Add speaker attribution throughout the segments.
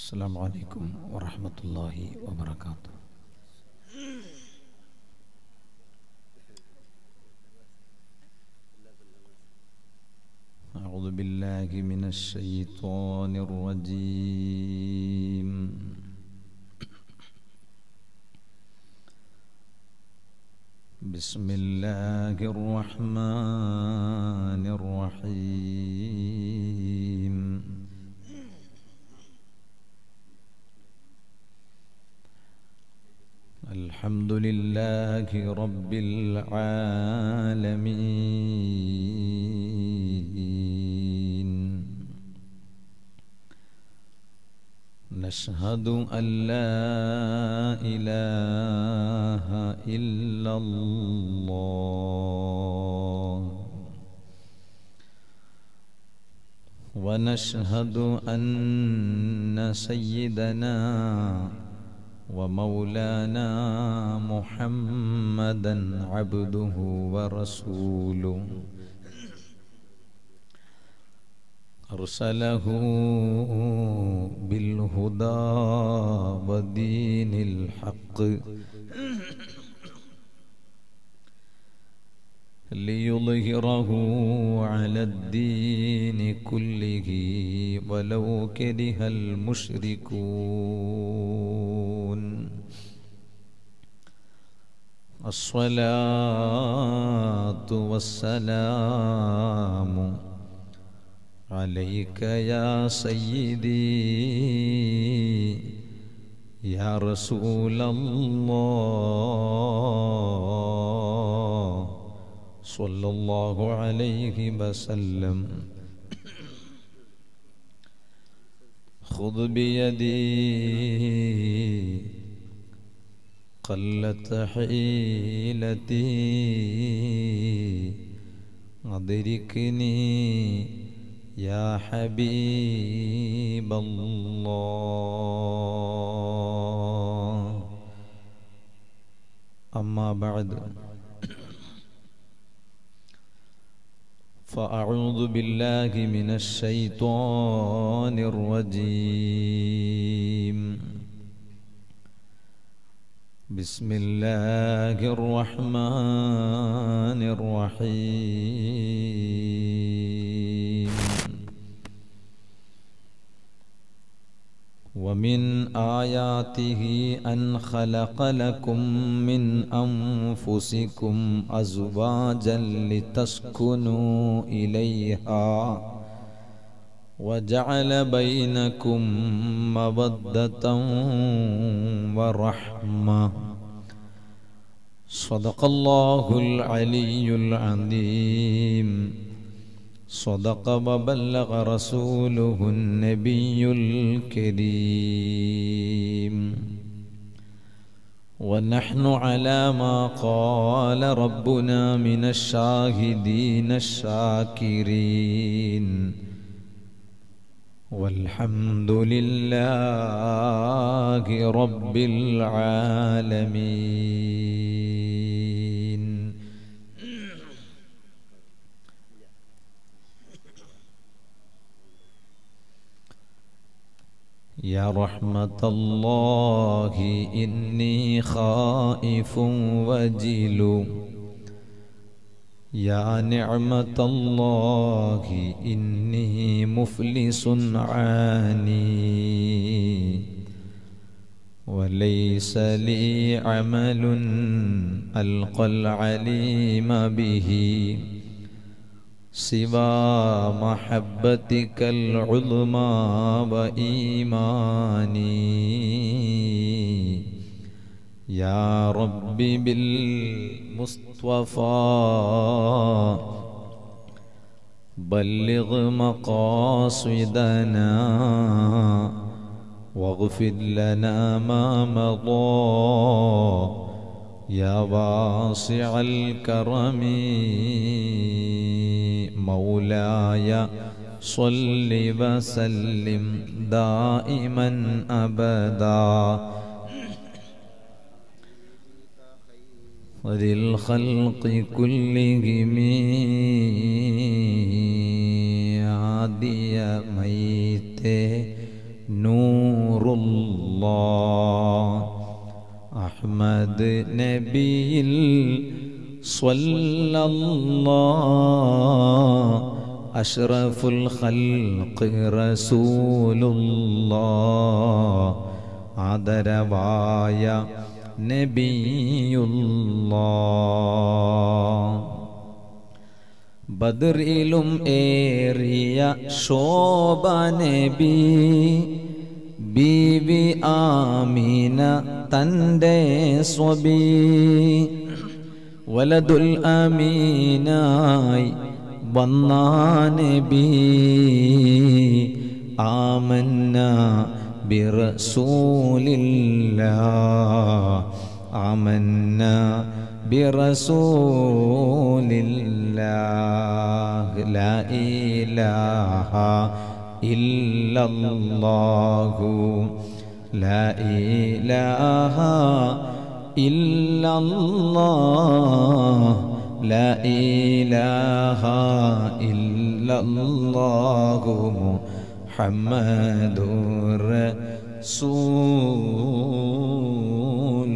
Speaker 1: السلام عليكم ورحمة الله وبركاته أعوذ بالله من الشيطان الرجيم بسم الله الرحمن الرحيم الحمد لله رب العالمين نشهد أن لا إله إلا الله ونشهد أن سيدنا ومولانا محمدا عبده ورسوله أرسله بالهدى ودين الحق ليظهره على الدين كله ولو كره المشركون الصلاة والسلام عليك يا سيدي يا رسول الله صلى الله عليه وسلم خذ بيدي قلت حيلتي أدركني يا حبيب الله أما بعد فأعوذ بالله من الشيطان الرجيم بسم الله الرحمن الرحيم ومن آياته أن خلق لكم من أنفسكم أزواجا لتسكنوا إليها وجعل بينكم مودة ورحمة صدق الله العلي العظيم صدق وبلغ رسوله النبي الكريم ونحن على ما قال ربنا من الشاهدين الشاكرين والحمد لله رب العالمين يا رحمة الله إني خائف وجل يا نعمة الله إني مفلس عاني وليس لي عمل ألقى العليم به سوى محبتك العظمى وإيماني يا رب بالمصطفى بلغ مقاصدنا واغفر لنا ما مضى يا واسع الكرم مولاي صل وسلم دائما ابدا وللخلق كلهم عادي ميت نور Ahmad നബിയിൽ സ്വല്ലല്ലാ അഷ്റഫുൽ ഖൽഖ് റസൂലുള്ളാ ആദരവായ നബിയുള്ളാ ബദറിലും ഏറിയ ശോഭ നബി ബീവി ആമീന തൻ്റെ സ്വബി വലതുൽ അമീനായി വന്ന നബി ആമന്ന ബിറസൂലില്ലാ ആമന്ന برسول الله لا إله إلا الله لا إله إلا الله لا إله إلا الله محمد رسول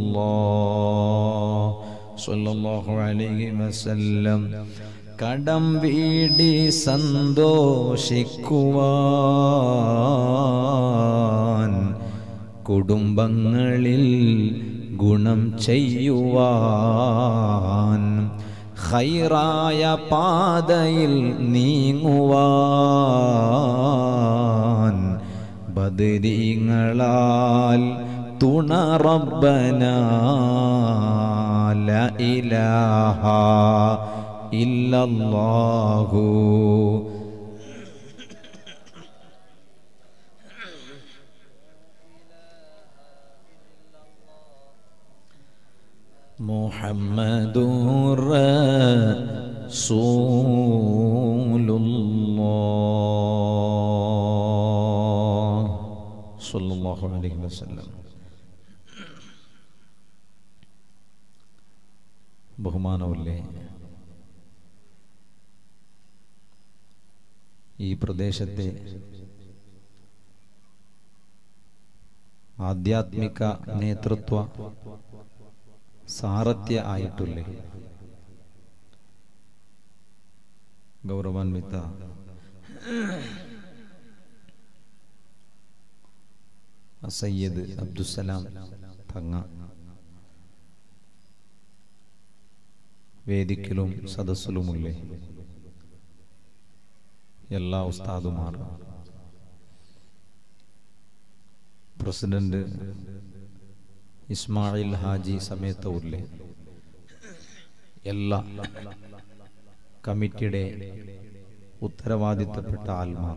Speaker 1: الله സല്ലല്ലാഹു അലൈഹി വസല്ലം കടം വീടി സന്തോഷിക്കുവാൻ കുടുംബങ്ങളിൽ ഗുണം ചെയ്യുവാൻ ഹൈറായ പാതയിൽ നീങ്ങുവാൻ ബദരീങ്ങളാൽ തുണ റബ്ബന ല ഇലാഹ ഇല്ലല്ലാഹു മുഹമ്മദുർ റസൂലുള്ളാഹ് സ്വല്ലല്ലാഹു അലൈഹി വസല്ലം ബഹുമാനമല്ലേ ഈ പ്രദേശത്തെ ആധ്യാത്മിക നേതൃത്വ സാരഥ്യ ആയിട്ടുള്ളേ ഗൗരവാൻവിത സയ്യദ് അബ്ദുസലാം തങ്ങ വേദിക്കലും സദസ്സിലുമുള്ളേ എല്ലാ ഉസ്താദുമാർ പ്രസിഡന്റ് ഇസ്മായിൽ ഹാജി സമേതവുള്ളേ എല്ലാ കമ്മിറ്റിയുടെ ഉത്തരവാദിത്തപ്പെട്ട ആൽമാർ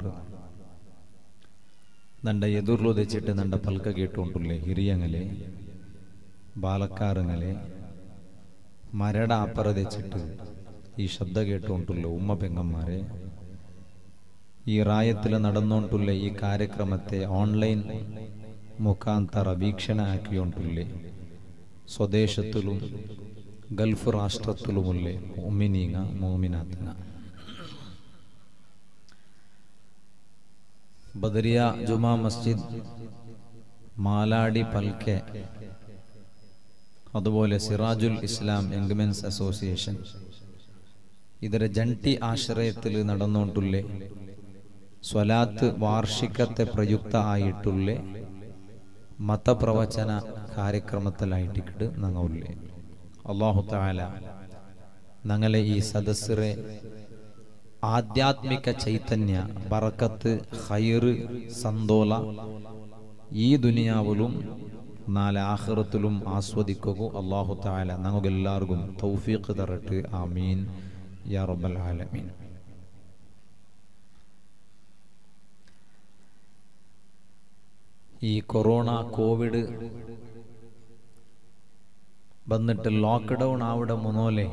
Speaker 1: നണ്ട എതിർലുദച്ചിട്ട് നണ്ട പൽക്ക കേട്ടുകൊണ്ടുള്ളേ ಹಿರಿಯಂಗಲೆ ബാലക്കാരങ്ങളെ മരട അപ്പുറതെച്ചിട്ട് ഈ ശബ്ദ കേട്ടുകൊണ്ടുള്ള ഉമ്മ പെങ്ങന്മാരെ ഈ റായത്തിൽ നടന്നുകൊണ്ടുള്ള ഈ കാര്യക്രമത്തെ ഓൺലൈൻ മുഖാന്തര വീക്ഷണ ആക്കിക്കൊണ്ടുള്ളേ സ്വദേശത്തിലും ഗൾഫ് രാഷ്ട്രത്തിലുമുള്ളേ ഉമ്മിനീങ്ങ മോമിനാത്തങ്ങ ബദരിയ ജുമാ മസ്ജിദ് മാലാടി പൽക്കെ അതുപോലെ സിറാജുൽ ഇസ്ലാം എംഗ്മെൻസ് അസോസിയേഷൻ ಇದರ ಜಂಟಿ ಆಶ್ರಯത്തിൽ നടന്നുകൊണ്ടുള്ള സ്വലാത്ത് വാർഷികത്തെ പ്രയുക്ത ആയിട്ടുള്ള മതപ്രവചന കാര്യക്രമത്തിലായിട്ടിട്ട് ഞങ്ങളുള്ളേ അള്ളാഹു താല ഞങ്ങളെ ഈ സദസ്സിറെ ആധ്യാത്മിക ചൈതന്യ ബറക്കത്ത് ഹൈറ് സന്തോല ഈ ദുനിയാവിലും നാല് ആഹ്റത്തിലും ആസ്വദിക്കുക അള്ളാഹു താല ഞങ്ങൾക്കെല്ലാവർക്കും തൗഫീഖ് തരട്ട് ആമീൻ യാ റബ്ബൽ ആലമീൻ ഈ കൊറോണ കോവിഡ് വന്നിട്ട് ലോക്ക്ഡൗൺ ആവിടെ മുന്നോലെ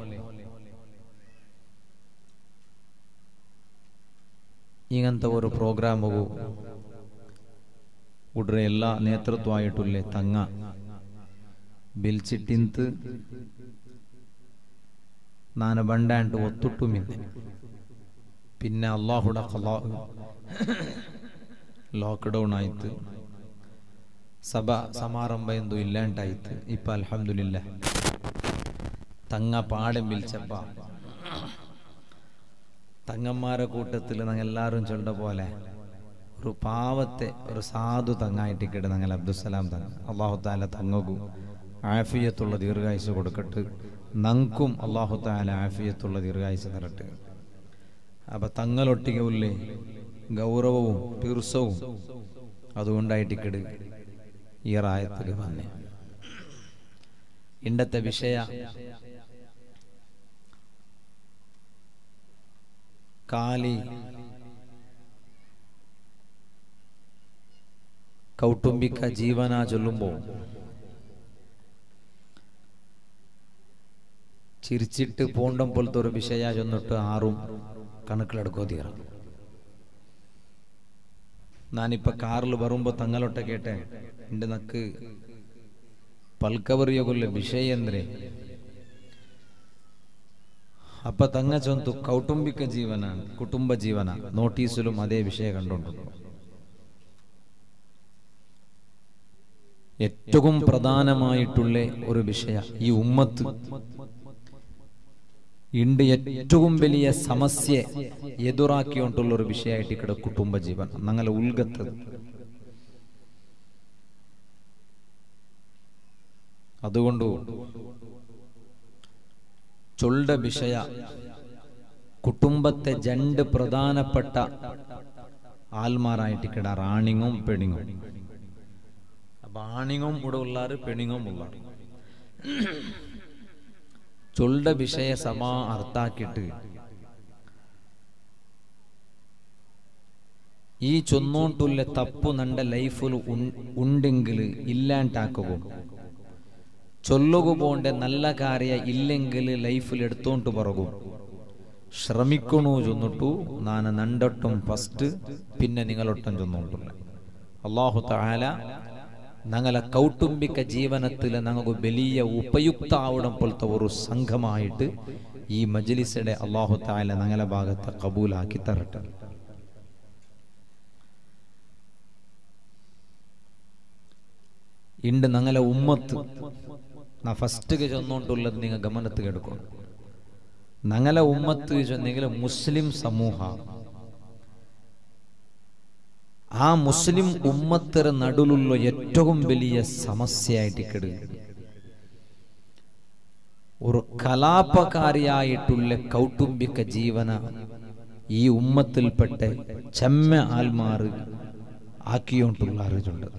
Speaker 1: ഇങ്ങനത്തെ ഒരു പ്രോഗ്രാമു ഉടനെ എല്ലാ നേതൃത്വമായിട്ടുള്ളേ തങ്ങ ಬಿಲ್ಚಿಟ್ಟಿಂತು ನಾನು ಬಂಡಾಂಟು ಒತ್ತುಟ್ಟು ಮಿನ್ನೆ പിന്നെ അള്ളാഹുടെ ഖലാ ലോക്ക്ഡൗൺ ആയിട്ട് സഭ സമാരംഭ എന്തു ഇല്ലാണ്ടായിത്ത് ഇപ്പൊ അൽഹംദുലില്ല തങ്ങ പാടം വിളിച്ചപ്പ തങ്ങന്മാരെ കൂട്ടത്തിൽ ഞങ്ങൾ എല്ലാവരും ചൊല്ല പോലെ ഒരു പാവത്തെ ഒരു സാധു തങ്ങായിട്ടിക്കിട്ട് ഞങ്ങൾ അബ്ദുസലാം തങ്ങ അള്ളാഹു താല തങ്ങകു ആഫിയത്തുള്ള ദീർഘായുസ് കൊടുക്കട്ട് നങ്കും അള്ളാഹു താല ആഫിയത്തുള്ള ദീർഘായുസ് തരട്ടെ അപ്പൊ തങ്ങളൊട്ടിക ഉള്ളേ ഗൗരവവും തീർച്ചവും അതുകൊണ്ടായിട്ടിക്കിട് ഈ റായത്തിൽ വന്നേ ഇണ്ടത്തെ വിഷയ കാലി കൗട്ടുംബിക്ക ജീവന ചൊല്ലുമ്പോൾ ചിരിച്ചിട്ട് പോണ്ടം പോലത്തെ ഒരു വിഷയ ചെന്നിട്ട് ആറും കണക്കിലെടുക്കോ തീറ ഞാനിപ്പോ കാറിൽ വരുമ്പോ തങ്ങളൊട്ട കേട്ടെ എന്റെ നക്ക് ಪಲ್ಕವರಿಯಗೊಲ್ಲ ವಿಷಯ ಅಂದ್ರೆ ಅಪ್ಪ ತಂಗ ಚೊಂತು ಕೌಟುಂಬಿಕ ಜೀವನ ಕುಟುಂಬ ಜೀವನ ನೋಟೀಸಲು ಅದೇ ವಿಷಯ ಕಂಡುಂಟು ഏറ്റവും പ്രധാനമായിട്ടുള്ള ഒരു വിഷയ ഈ ഉമ്മത്ത് ഇണ്ട് ഏറ്റവും വലിയ സമസ്യ എതിറാക്കിക്കൊണ്ടുള്ള ഒരു വിഷയമായിട്ട് ഇവിടെ കുടുംബജീവൻ ഞങ്ങളെ ഉൾഗത്തത് അതുകൊണ്ട് ചൊണ്ട വിഷയ കുടുംബത്തെ രണ്ട് പ്രധാനപ്പെട്ട ആൽമാരായിട്ട് കിട റാണിങ്ങും പെണിങ്ങും അപ്പൊ ആണിങ്ങും ഇവിടെ ഉള്ളാറ് പെണിങ്ങും ഉള്ളാറ് ചൊണ്ട വിഷയ സമാ അർത്ഥാക്കിയിട്ട് ഈ ചൊന്നോണ്ടുള്ള തപ്പു നണ്ട ലൈഫിൽ ഉണ്ടെങ്കിൽ ഇല്ലാണ്ടാക്കുകയും ചൊല്ലുക പോണ്ട നല്ല കാര്യ ഇല്ലെങ്കിൽ ലൈഫിൽ എടുത്തോണ്ട് പറകും ശ്രമിക്കണു ചൊന്നിട്ടു ഞാൻ നണ്ടൊട്ടും ഫസ്റ്റ് പിന്നെ നിങ്ങളൊട്ടും ചൊന്നോണ്ടുള്ള അള്ളാഹു താല ഞങ്ങളെ കൗട്ടുംബിക ജീവനത്തിൽ ഞങ്ങൾക്ക് വലിയ ഉപയുക്ത ആവടം പോലത്തെ ഒരു സംഘമായിട്ട് ഈ മജ്ലിസിടെ അള്ളാഹു താല ഞങ്ങളെ ഭാഗത്ത് കബൂലാക്കി തരട്ടെ ഇണ്ട് ഞങ്ങളെ ഉമ്മത്ത് ನಾ ಫಸ್ಟ್ಗೆ ಚೊಂದೊಂಟುಳ್ಳದು ನಿಂಗ ಗಮನಕ್ಕೆ എടുക്കണം ഞങ്ങളെ ഉമ്മത്ത് ചൊന്നെങ്കിൽ മുസ്ലിം സമൂഹ ആ മുസ്ലിം ഉമ്മത്തര നടുലുള്ള ഏറ്റവും വലിയ സമസ്യയായിട്ട് കെടു ഒരു കലാപകാരിയായിട്ടുള്ള കൗട്ടുംബിക ജീവന ഈ ഉമ്മത്തിൽപ്പെട്ട ചെമ്മ ആൽമാറ് ആക്കിയോണ്ടുള്ള അറിവുണ്ടത്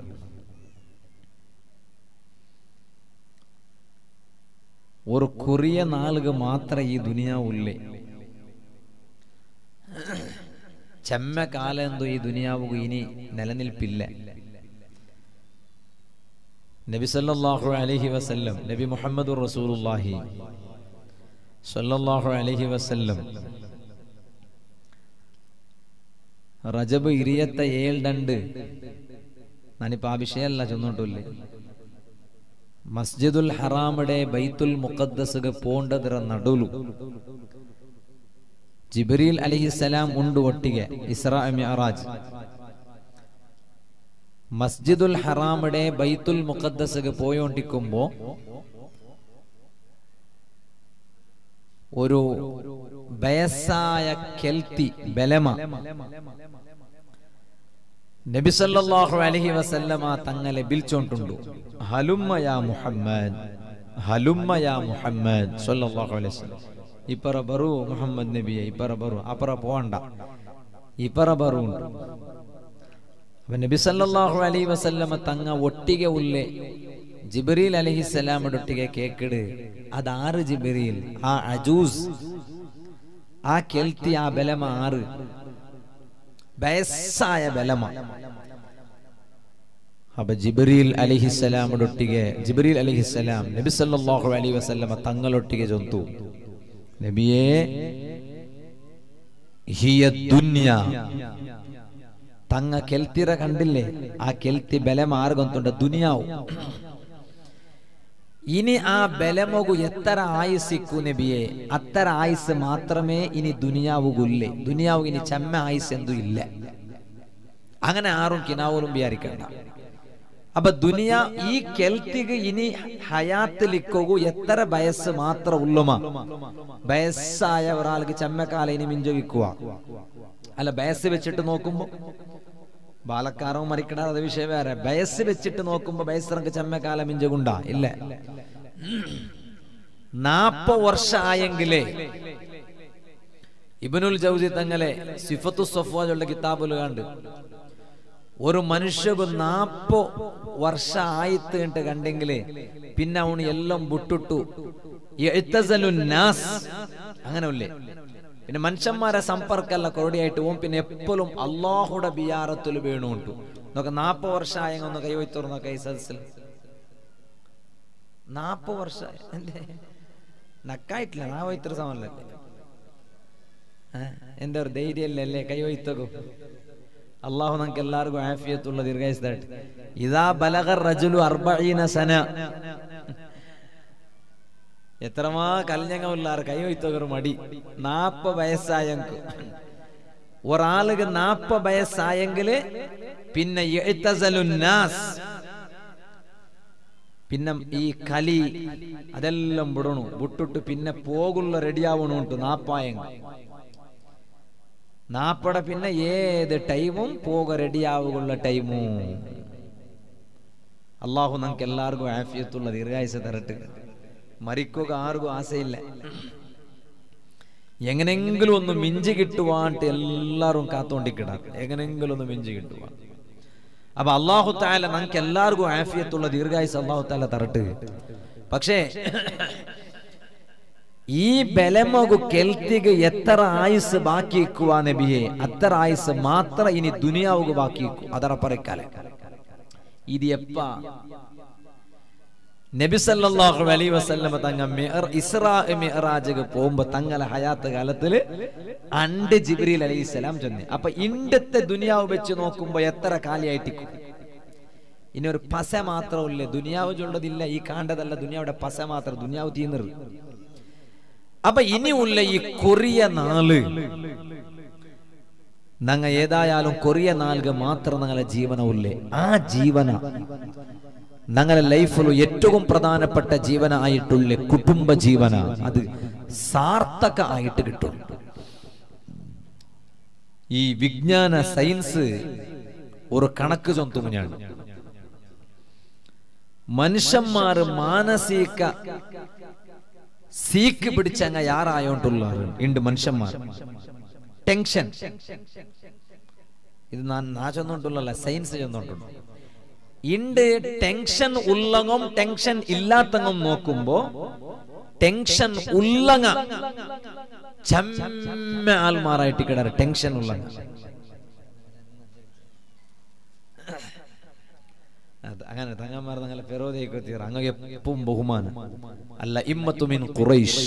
Speaker 1: ഒരു കുറിയ നാളുക മാത്രം ഈ ദുനിയാവുള്ളേ ചെമ്മ കാലം എന്തോ ഈ ദുനിയാവുക ഇനി നിലനിൽപ്പില്ല നബി സല്ലല്ലാഹു അലൈഹി വസല്ലം നബി മുഹമ്മദ് റസൂലുള്ളാഹി സല്ലല്ലാഹു അലൈഹി വസല്ലം റജബ് ഇരിയത്തെ ഏഴ് രണ്ട് ഞാനിപ്പോ ആ വിഷയമല്ല ചെന്നോട്ടില്ലേ മസ്ജിദുൽ ഹറാമിടെ ബൈത്തുൽ മുഖദ്ദസുಗೆ പോണ്ടದರ ನಡುಲು ജിബ്രീൽ അലൈഹിസ്സലാം ഉണ്ട് ഒട്ടിಗೆ ഇസ്രാ മിഅറാജ് മസ്ജിദുൽ ഹറാമിടെ ബൈത്തുൽ മുഖദ്ദസുಗೆ പോയോണ്ടിക്കുമ്പോ ഒരു ബയസായ കെൽത്തി ബലമ നബിസല്ലാഹു അലഹി വസല്ലമ തങ്ങളെ വിളിച്ചോണ്ടുണ്ടു ഹലുമ്മ യാ മുഹമ്മദ് ഹലുമ്മ യാ മുഹമ്മദ് സല്ലല്ലാഹു അലൈഹി വസല്ലം ഇപ്പറ ബറു മുഹമ്മദ് നബിയെ ഇപ്പറ ബറു അപ്പറ പോണ്ട ഇപ്പറ ബറു ഉണ്ട് അപ്പൊ നബി സല്ലല്ലാഹു അലൈഹി വസല്ലമ തങ്ങ ഒട്ടിಗೆ ഉള്ളേ ജിബ്രീൽ അലഹിസ്സലാമയുടെ ഒട്ടിಗೆ കേക്കിട് അതാറ് ജിബ്രീൽ ആ അജൂസ് ആ കെൽത്തി ആ ബലമ ആറ് ബയസ്സായ ബലമ അപ്പൊ ജിബ്രീൽ അലിഹിസ്സലാമയുടെ ഒട്ടിಗೆ ജിബ്രീൽ അലിഹിസ്സലാം നബി സല്ലല്ലാഹു അലൈഹി വസല്ലമ തങ്ങളൊട്ടിಗೆ ചൊന്തു നബിയേ ഹിയ ദുന്യ തങ്ങ ಕೆಲ್ತಿರ കണ്ടില്ലേ ആ ಕೆಲ್ತಿ ಬೆಲೆ ಮಾರ್ಗಂತುಂಡ ದುನಿಯಾವು ഇനി ആ ബലമൊകു എത്ര ആയുസിക്കു നബിയെ അത്ര ആയുസ് മാത്രമേ ഇനി ദുനിയാവുകുല്ലേ ദുനിയാവു ഇനി ചെമ്മ ആയുസ് എന്തു ഇല്ല അങ്ങനെ ആരും കിനാവൂലും വിചാരിക്കണ്ട അപ്പൊ ദുനിയ ഈ കെൽത്തിക്ക് ഇനി ഹയാത്തിലിക്കോകു എത്ര വയസ്സ് മാത്രം ഉള്ളുമ വയസ്സായ ഒരാൾക്ക് ചെമ്മക്കാല ഇനി മിഞ്ചൊവിക്കുക അല്ല വയസ്സ് വെച്ചിട്ട് നോക്കുമ്പോ ബാലക്കാരവും മരിക്കണ അത് വിഷയം വേറെ വയസ്സ് വെച്ചിട്ട് നോക്കുമ്പോ വയസ്സിറക്ക് ചെമ്മക്കാല മിഞ്ചകുണ്ട ഇല്ല നാപ്പ വർഷമായെങ്കിലേ ഇബനുൽ ജൗസി തങ്ങളെ സിഫത്തു സഫ്വാജുള്ള കിതാബുൽ കണ്ട് ഒരു മനുഷ്യക്ക് നാപ്പോ വർഷ ആയിത്ത് കണ്ടെങ്കിലേ പിന്നെ അവന് എല്ലാം വിട്ടിട്ടു നാസ് അങ്ങനെ ഉള്ളേ പിന്നെ മനുഷ്യന്മാരെ സമ്പർക്കല്ല കൊറടിയായിട്ട് ഓം പിന്നെ എപ്പോഴും അള്ളാഹുടെ ബിയാറത്തിൽ വീണുകൊണ്ടു നോക്ക നാപ്പ വർഷമായ ഒന്ന് കൈവയ്ത്തോർന്ന കൈ സദസ്സിൽ നാപ്പ വർഷം എന്തേ നക്കായിട്ടില്ല നാ വൈത്ര സമല്ലേ എന്താ ഒരു ധൈര്യമല്ലേ കൈ വയ്ത്തക്കും അള്ളാഹു നമുക്ക് എല്ലാവർക്കും ആഫിയത്തുള്ള ദീർഘായുസ്തായിട്ട് ഇതാ ബലഗർ റജുലു അർബീന സന എത്രമാ കല്യങ്ങമില്ലാർ കൈ വയ്ത്തവർ മടി നാപ്പ വയസ്സായങ്കു ഒരാൾക്ക് നാപ്പ വയസ്സായെങ്കില് പിന്നെ നാസ് പിന്നെ ഈ കലി അതെല്ലാം വിടണു വിട്ടിട്ട് പിന്നെ പോകുള്ള റെഡിയാവണുണ്ട് നാപ്പായങ്ക നാപ്പട പിന്നെ ഏത് ടൈമും പോക റെഡിയാവുള്ള ടൈമും അള്ളാഹു നമുക്ക് എല്ലാവർക്കും ആഫിയത്തുള്ള ദീർഘായുസ തരട്ട് മരിക്കുക ആർക്കും ആശയില്ല എങ്ങനെങ്കിലും ഒന്ന് മിഞ്ചി കിട്ടുവാണ്ട് എല്ലാവരും കാത്തോണ്ടിക്കിടാം എങ്ങനെങ്കിലും ഒന്ന് മിഞ്ചി കിട്ടുവാൻ അപ്പൊ അള്ളാഹു താല നമുക്ക് എല്ലാവർക്കും ആഫിയത്തുള്ള ദീർഘായുസ് അള്ളാഹു താല തരട്ട് പക്ഷേ ഈ ബലമകു കെൽത്തിക്ക് എത്ര ആയുസ് ബാക്കിക്കുവാ നബിയെ അത്ര ആയുസ് മാത്ര ഇനി ദുനിയാവുക ബാക്കിക്കു അതറ പറക്കാലെ ഇത് എപ്പ നബി സല്ലല്ലാഹു അലൈഹി വസല്ലമ തങ്ങ മിഅർ ഇസ്രാ മിഅറാജ് പോകുമ്പോ തങ്ങളെ ഹയാത്ത് കാലത്തില് അണ്ട് ജിബ്രീൽ അലൈഹിസ്സലാം ചെന്ന് അപ്പൊ ഇണ്ടത്തെ ദുനിയാവ് വെച്ച് നോക്കുമ്പോ എത്ര കാലിയായിട്ടിക്കും ഇനി ഒരു പസ മാത്രമില്ല ദുനിയാവ് ചൊല്ലതില്ല ഈ കാണ്ടതല്ല ദുനിയാവിടെ പസ മാത്രം ദുനിയാവ് തീർന്നത് അപ്പൊ ഇനിയുള്ള ഈ കൊറിയ നാള് നങ്ങ ഏതായാലും കൊറിയ നാളുക മാത്രം ഞങ്ങളെ ജീവനവുള്ളേ ആ ജീവന ഞങ്ങളെ ലൈഫിൽ ഏറ്റവും പ്രധാനപ്പെട്ട ജീവനായിട്ടുള്ള കുടുംബ ജീവന അത് സാർത്ഥക ആയിട്ട് കിട്ടും ഈ വിജ്ഞാന സയൻസ് ഒരു കണക്ക് ചൊന്തും ഞാൻ മനുഷ്യന്മാര് മാനസിക സീക്ക് പിടിച്ചങ്ങ യാറായോണ്ടുള്ള ഉണ്ട് മനുഷ്യന്മാർ ടെൻഷൻ ഇത് ഞാൻ നാ ചെന്നോണ്ടുള്ള സയൻസ് ചെന്നോണ്ടുണ്ട് ഇണ്ട് ടെൻഷൻ ഉള്ളങ്ങും ടെൻഷൻ ഇല്ലാത്തങ്ങും നോക്കുമ്പോ ടെൻഷൻ ഉള്ളങ്ങ ചമ്മ ആൽമാറായിട്ട് കിടാറ് ടെൻഷൻ ഉള്ളങ്ങ അത് അങ്ങനെ തങ്ങന്മാർ തങ്ങളെ ഫെറോദയ്ക്ക് തീർ അങ്ങ് എപ്പും ബഹുമാനം അല്ല ഇമ്മത്തുമിൻ ഖുറൈഷ്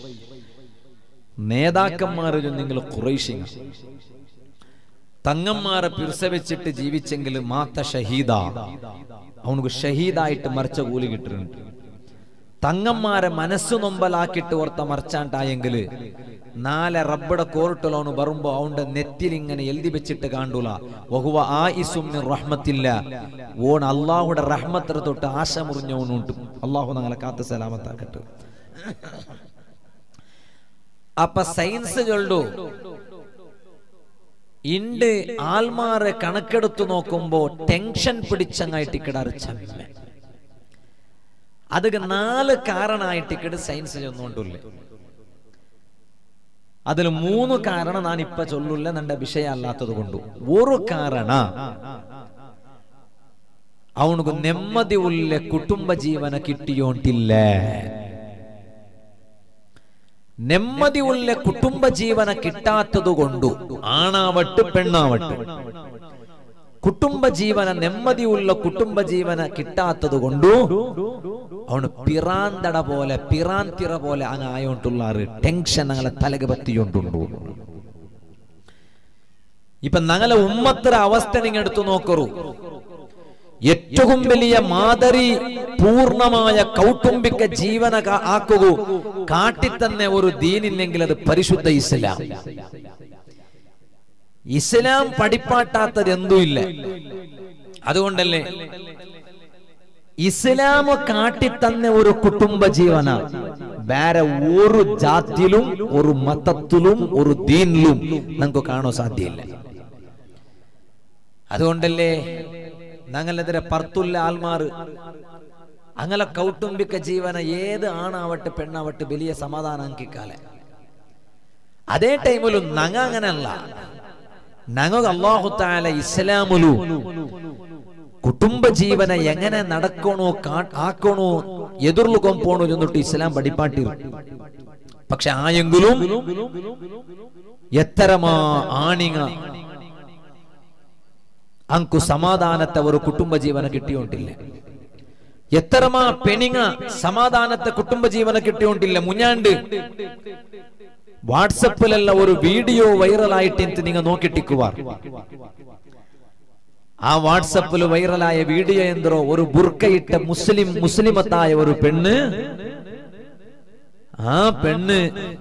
Speaker 1: നേതാക്കന്മാർ നിങ്ങൾ ഖുറൈഷിങ്ങ തങ്ങന്മാരെ പിർസവെച്ചിട്ട് ജീവിച്ചെങ്കിൽ മാത്ത ഷഹീദ അവനക്ക് ഷഹീദായിട്ട് മറിച്ച കൂലി കിട്ടുന്നുണ്ട് തങ്ങന്മാരെ മനസ്സു നൊമ്പലാക്കിയിട്ട് ഓർത്ത മറിച്ചാണ്ടായെങ്കിൽ നാലെ റബ്ബടെ കോർട്ടിലോണ് വരുമ്പോ അവന്റെ നെറ്റിൽ ഇങ്ങനെ എഴുതി വെച്ചിട്ട് കാണ്ടൂല വഹുവ ആ ഇസുമിൻ റഹ്മത്തില്ല ഓൺ അള്ളാഹുടെ റഹ്മത്ര തൊട്ട് ആശ മുറിഞ്ഞവനുണ്ട് അള്ളാഹു ഞങ്ങളെ കാത്ത് സലാമത്താക്കട്ടെ അപ്പൊ സയൻസ് ചൊല്ലു ഇണ്ട് ആൽമാരെ കണക്കെടുത്തു നോക്കുമ്പോ ടെൻഷൻ പിടിച്ചങ്ങായിട്ട് കിടാറ് ചമ്മ അത് നാല് കാരണമായിട്ട് ഇക്കട് സയൻസ് ചെന്നുകൊണ്ടില്ലേ അതിൽ മൂന്ന് കാരണം ഞാൻ ഇപ്പൊ ചൊല്ലില്ല നിന്റെ വിഷയം അല്ലാത്തത് കൊണ്ട് ഒരു കാരണ അവനക്ക് നെമ്മതി ഉള്ള കുടുംബ ജീവന കിട്ടിയോണ്ടില്ല നെമ്മതി ഉള്ള കുടുംബ ജീവന കിട്ടാത്തത് കൊണ്ടു ആണാവട്ട് പെണ്ണാവട്ട് കുടുംബ ജീവന നെമ്മതിയുള്ള കുടുംബ ജീവന കിട്ടാത്തത് കൊണ്ടു അവന് പിറാന്തട പോലെ പിറാന്തിറ പോലെ അങ്ങ് ആയോണ്ടുള്ള ടെൻഷൻ ഞങ്ങളെ തലക പത്തിയോണ്ടുണ്ടു ഇപ്പൊ ഞങ്ങളെ ഉമ്മത്ര അവസ്ഥ നിങ്ങൾ എടുത്തു നോക്കറു ഏറ്റവും വലിയ മാതരി പൂർണമായ കൗട്ടുംബിക ജീവന കാ- ആക്കുകൂ കാട്ടിത്തന്നെ ഒരു ദീനില്ലെങ്കിൽ അത് പരിശുദ്ധ ഇസ്ലാം ഇസ്ലാം പഠിപ്പാട്ടാത്തത് എന്തുമില്ല അതുകൊണ്ടല്ലേ ഇസ്ലാം കാട്ടിത്തന്ന ഒരു കുടുംബ ജീവന വേറെ ഒരു ജാത്തിലും ഒരു മതത്തിലും ഒരു ദീനിലും നമുക്ക് കാണാൻ സാധ്യമില്ല അതുകൊണ്ടല്ലേ ഞങ്ങളെതിരെ പർത്തുള്ള ആൽമാറ് അങ്ങനെ കൗട്ടുംബിക ജീവന ഏത് ആണാവട്ടെ പെണ്ണാവട്ടെ വലിയ സമാധാനം അങ്കിക്കാലെ അതേ ടൈമിലും നങ്ങ അങ്ങനല്ല ഞങ്ങൾ അള്ളാഹുത്താല ഇസ്ലാമുലു കുടുംബ ജീവന എങ്ങനെ നടക്കണോ കാ- ആക്കണോ എതിർലുകം പോണോ എന്നിട്ട് ഇസ്ലാം പഠിപ്പാട്ടി പക്ഷെ ആയെങ്കിലും എത്തരമാ ആണിങ്ങ ಅಂಕು ಸಮಾಧಾನത്തെ ഒരു കുടുംബ ജീവന കിട്ടിയോണ്ടില്ല എത്രമാ പെണിങ്ങ സമാധാനത്തെ കുടുംബ ജീവന കിട്ടിയോണ്ടില്ല മുഞ്ഞാണ്ട് വാട്സപ്പിലല്ല ഒരു വീഡിയോ വൈറലായിട്ട് എന്ത് നിങ്ങൾ നോക്കിട്ടിക്കുവാർ ആ വാട്സപ്പിൽ വൈറലായ വീഡിയോ എന്തോ ഒരു ബുർക്കയിട്ട മുസ്ലിം മുസ്ലിമത്തായ ഒരു പെണ്ണ് ആ പെണ്ണ്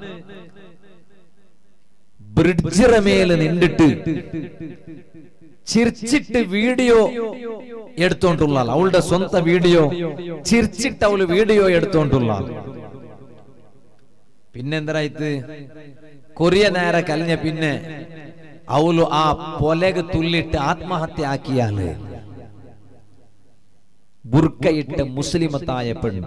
Speaker 1: ബ്രിഡ്ജിറ മേല് നിന്നിട്ട് ചിരിച്ചിട്ട് വീഡിയോ എടുത്തോണ്ടുള്ള ആൾ. അവളുടെ സ്വന്തം വീഡിയോ ചിരിച്ചിട്ട് അവള് വീഡിയോ എടുത്തോണ്ടുള്ള ആൾ. പിന്നെന്തരായിട്ട് കൊറിയ നേരെ കലിഞ്ഞ പിന്നെ അവളു ആ പൊലക് തുള്ളിട്ട് ആത്മഹത്യ ആക്കിയാല് ബുർക്കയിട്ട് മുസ്ലിമത്തായ പെണ്ണ്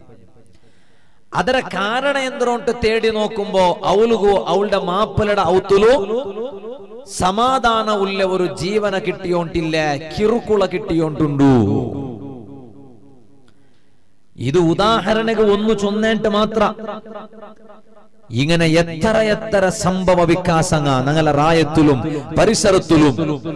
Speaker 1: ಅದರ ಕಾರಣ ಎಂದ್ರು ಅಂತ ತೇಡಿ ನೋಕುಂಬೋ ಅವಳಿಗೂ ಅವಳ ಮಾಪಲಡ ಔತುಲು ಸಮಾಧಾನ ಉಳ್ಳ ഒരു ജീവന കിട്ടിയോണ്ടില്ല കിറുക്കുള കിട്ടിയോണ്ടുണ്ടു ഇത് ഉദാഹരണക്ക് ഒന്ന് ചൊന്നേട്ട് മാത്ര ഇങ്ങനെ എത്ര എത്ര സംഭവ വികാസങ്ങ ഞങ്ങളെ റായത്തിലും പരിസരത്തിലും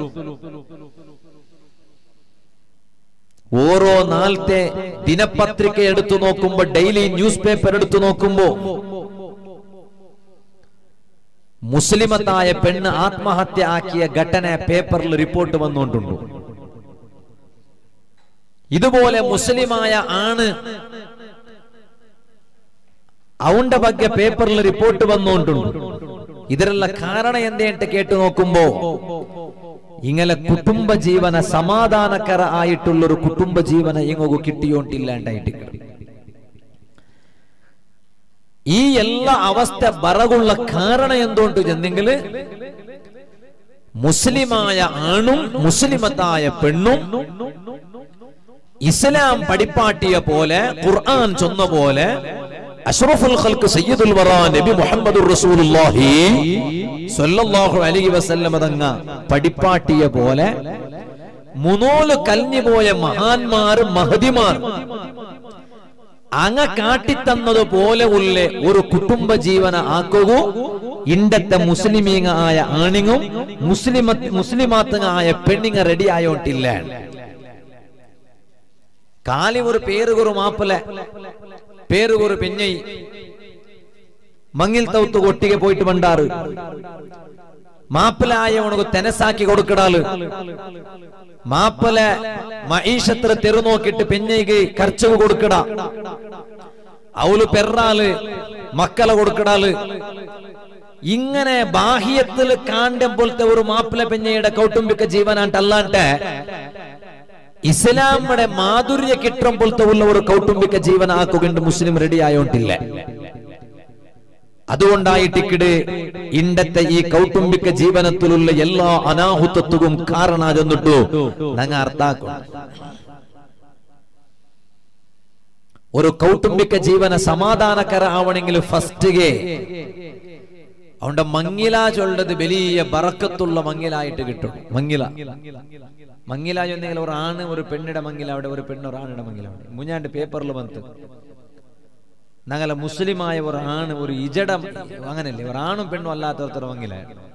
Speaker 1: ഓരോ നാളത്തെ ദിനപത്രിക എടുത്തു നോക്കുമ്പോ ഡെയിലി ന്യൂസ് പേപ്പർ എടുത്തു നോക്കുമ്പോ മുസ്ലിമത്തായ പെണ്ണ് ആത്മഹത്യ ആക്കിയ ഘട്ടന പേപ്പറിൽ റിപ്പോർട്ട് വന്നുകൊണ്ടുണ്ട് ഇതുപോലെ മുസ്ലിമായ ആണ് അവന്റെ ಬಗ್ಗೆ പേപ്പറിൽ റിപ്പോർട്ട് വന്നുകൊണ്ടുണ്ട് ഇതിലുള്ള കാരണം എന്തേട്ട് കേട്ടു നോക്കുമ്പോ ഇങ്ങനെ കുടുംബ ജീവന സമാധാനಕರ ആയിട്ടുള്ള ഒരു കുടുംബ ജീവന ഇങ്ങോgu കിട്ടിയോണ്ടില്ലാണ്ടായിട്ട് ഈ എല്ലാ അവസ്ഥ ബറകുള്ള കാരണം എന്തുകൊണ്ട് ചെന്നെങ്കില് മുസ്ലിമായ ആണും മുസ്ലിമത്തായ പെണ്ണും ഇസ്ലാം പഠിപ്പാട്ടിയ പോലെ ഖുർആൻ ചൊന്ന പോലെ അഷ്റഫുൽ ഖൽക്ക് സയ്യിദുൽ വറ നബി മുഹമ്മദുർ റസൂലുള്ളാഹി സ്വല്ലല്ലാഹു അലൈഹി വസല്ലമ തങ്ങ പഠിപ്പാട്ടിയ പോലെ മുനോല് കൽഞ്ഞുപോയ മഹാന്മാർ മഹതിമാർ അങ്ങ കാട്ടിത്തന്നതുപോലെ ഉള്ള ഒരു കുടുംബ ജീവന ആക്കുകൂ ഇണ്ടത്തെ മുസ്ലിമീങ്ങ ആയ ആണിങ്ങും മുസ്ലിമ മുസ്ലിമാത്തങ്ങ ആയ പെണ്ണിങ്ങ റെഡി ആയോട്ടില്ല കാലി ഒരു പേരുകുറു മാപ്പിള പേരുകുറു പെഞ്ഞൈ മങ്ങിൽ തൗത്ത് ഒട്ടിಗೆ പോയിട്ട് പണ്ടാറ് മാപ്പിളായ ഉണക്ക് തെനസാക്കി കൊടുക്കടാല് മാപ്പിള മഹീഷത്ര തെരു നോക്കിട്ട് പെഞ്ഞയ്ക്ക് ಖರ್ಚು കൊടുക്കട അവള് പെറാല് മക്കളെ കൊടുക്കടാല് ഇങ്ങനെ ബാഹ്യത്തിൽ കാണ്ടം പോലത്തെ ഒരു മാപ്പിള പെഞ്ഞയുടെ കൗട്ടുംബിക്ക ജീവനാട്ടല്ലാണ്ട് ഇസ്ലാമിയുടെ മാധുര്യ കിട്ടം പോലത്തെ ഉള്ള ഒരു കൗട്ടുംബിക്ക ജീവനാക്കുകൊണ്ട് മുസ്ലിം റെഡി ആയോണ്ടില്ല അതുകൊണ്ടായിട്ടിക്കിട് ഇണ്ടത്തെ ഈ കൗട്ടുംബിക്ക ജീവനത്തിലുള്ള എല്ലാ അനാഹുത്വത്വവും കാരണ ചെന്നിട്ടു ഞങ്ങ അർത്ഥാക്കും ഒരു കൗട്ടുംബിക്ക ജീവന സമാധാനಕರ ആവണമെങ്കിൽ ഫസ്റ്റ്ಗೆ അവന്റെ മങ്ങില ചൊല്ലത് വലിയ ബറക്കത്തുള്ള മങ്ങിലായിട്ട് കിട്ടും മങ്ങില മങ്ങില ചൊന്നെങ്കിൽ ഒരു ആണ് ഒരു പെണ്ണിടെ മങ്ങില അവിടെ ഒരു പെണ്ണ് ഒരു ആണിടെ മങ്ങില അവിടെ മുഞ്ഞാണ്ട് പേപ്പറിൽ വന്ന് ഞങ്ങളെ മുസ്ലിമായ ഒരു ആണ് ഒരു ഇജടം അങ്ങനല്ലേ ഒരു ആണും പെണ്ണും അല്ലാത്തത്ര മങ്ങില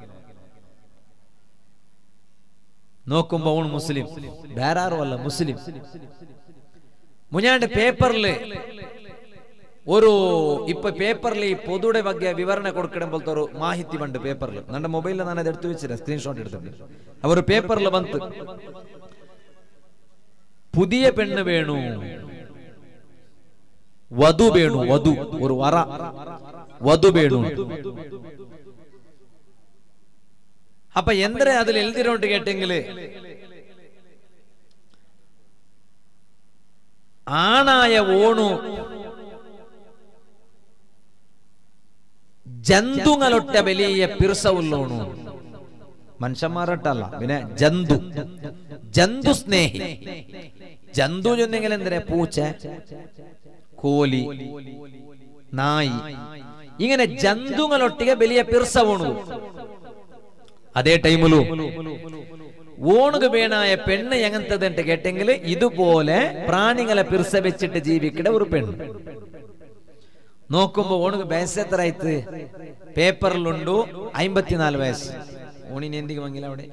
Speaker 1: നോക്കുമ്പോ അവൻ മുസ്ലിം വേറെ ആരും അല്ല മുസ്ലിം മുഞ്ഞാണ്ട് പേപ്പറില് ഒരു ഇപ്പൊ പേപ്പറിൽ ഈ പൊതുടെ ಬಗ್ಗೆ വിവരണ കൊടുക്കണം പോലത്തെ ഒരു മാഹിತಿ ഉണ്ട് പേപ്പറിൽ ನನ್ನ ಮೊಬೈಲ್ ನಾನು ಅದು എടുത്തു വെച്ചില്ല സ്ക്രീൻഷോട്ട് എടുത്തിട്ട് അവർ പേപ്പറിൽ വന്ന് പുതിയ പെണ്ണ് വേണു വധു വേണു വധു ഒരു വറ വധു വേണു അപ്പൊ എന്തിനാ അതിൽ എഴുതിരോണ്ട് കേട്ടെങ്കില് ആണായ ഓണു ജന്തുങ്ങളൊട്ട വലിയ പിർസവുള്ളോണു മനുഷ്യന്മാരട്ടല്ല പിന്നെ ജന്തു ജന്തു സ്നേഹി ജന്തു ചെന്നെങ്കിൽ എന്തിനാ പൂച്ച കോലി നായി ഇങ്ങനെ ജന്തുങ്ങളൊട്ടിಗೆ വലിയ പിർസവണു അതേ ടൈമിലു ഓണുക വേണായ പെണ്ണ് എങ്ങനത്തത് കേട്ടെങ്കിൽ ഇതുപോലെ പ്രാണികളെ പിർസ വെച്ചിട്ട് ജീവിക്കണ ഒരു പെണ്ണ് നോക്കുമ്പോ ഓണുക വയസ്സ് എത്ര ആയിത്ത് പേപ്പറിലുണ്ടു അമ്പത്തിനാല് വയസ്സ് ഓണിന് എന്തിക്ക് മങ്ങില അവിടെ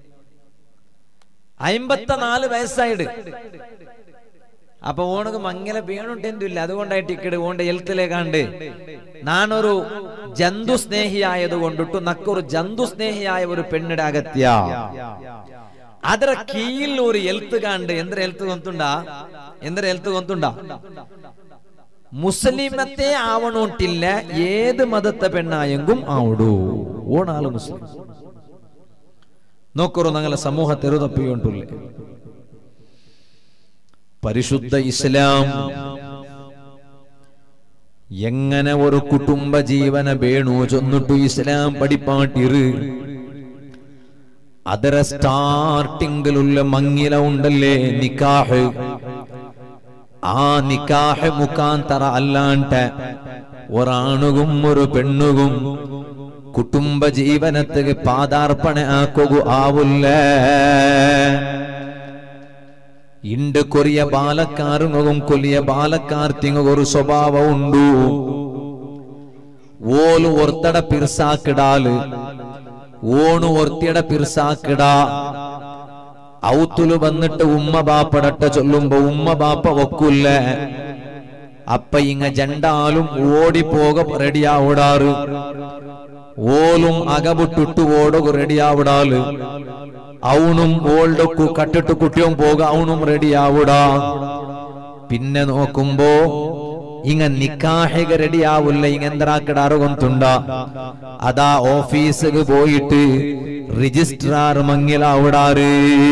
Speaker 1: അമ്പത്തിനാല് വയസ്സായിട്ട് അപ്പൊ ഓണക്ക് മങ്ങല വീണുണ്ടെന്തില്ല അതുകൊണ്ടായി ടിക്കറ്റ് ഓണ്ട് എൽത്തിലെ കണ്ട് നാനൊരു ജന്തു സ്നേഹിയായത് കൊണ്ടിട്ടു നക്കൊരു ജന്തു സ്നേഹിയായ ഒരു പെണ്ണിടെ അകത്യ ಅದರ ಕೀಲ್ ഒരു ಎಲ್ತ್ ಕಾಂಡ್ ಎಂದ್ರೆ ಎಲ್ತ್ ಗೊಂತುಂಡ ಎಂದ್ರೆ ಎಲ್ತ್ ಗೊಂತುಂಡ മുസ്ലിമത്തെ ആവണോട്ടില്ല ഏത് മതത്തെ പെണ്ണായെങ്കും ആവടൂ ഓണാള് മുസ്ലിം നോക്കറു ഞങ്ങളെ സമൂഹത്തെ തപ്പിക്കൊണ്ടില്ലേ പരിശുദ്ധ ഇസ്ലാം എങ്ങനെ ഒരു കുടുംബ ജീവന വേണു ചൊന്നിട്ടു ഇസ്ലാം പഠിപ്പാട്ടിറ് ಅದರ ಸ್ಟಾರ್ಟಿಂಗ್ലുള്ള മങ്ങില ഉണ്ടല്ലേ നിക്കാഹ് ആ നിക്കാഹ് മുഖാന്തര അല്ലാണ്ട് ഒരാണുകും ഒരു പെണ്ണുകും കുടുംബ ജീവനത്തിന് പാദാർപ്പണ ആക്കുക ആവില്ല ഇണ്ട് കൊറിയ ബാലക്കാരുങ്ങും കൊലിയ ബാലക്കാർത്തിങ്ങ ഒരു സ്വഭാവം ഉണ്ടു ഓല് ഒർത്തട പിർസാക്കിടാല് ഓണു ഒർത്തിയുടെ പിർസാക്കിട ഔത്തുല് വന്നിട്ട് ഉമ്മ ബാപ്പടട്ട ചൊല്ലുമ്പോ ഉമ്മ ബാപ്പ ഒക്കില്ല അപ്പ ഇങ്ങ ജണ്ടാലും ഓടിപ്പോക റെഡിയാവിടാറ് ഓലും അകവിട്ടിട്ട് ഓടുക റെഡിയാവിടാല് അവണും ഓൾഡൊക്കു കട്ടിട്ട് കുട്ടിയും പോക അവണും റെഡിയാവിടാ പിന്നെ നോക്കുമ്പോ ഇങ്ങ നിക്കാഹിക റെഡിയാവില്ല ഇങ്ങ എന്തരാക്കിടാറ് കൊന്തുണ്ട അതാ ഓഫീസിക്ക് പോയിട്ട് രജിസ്ട്രാർ മങ്ങിലാവിടാറ്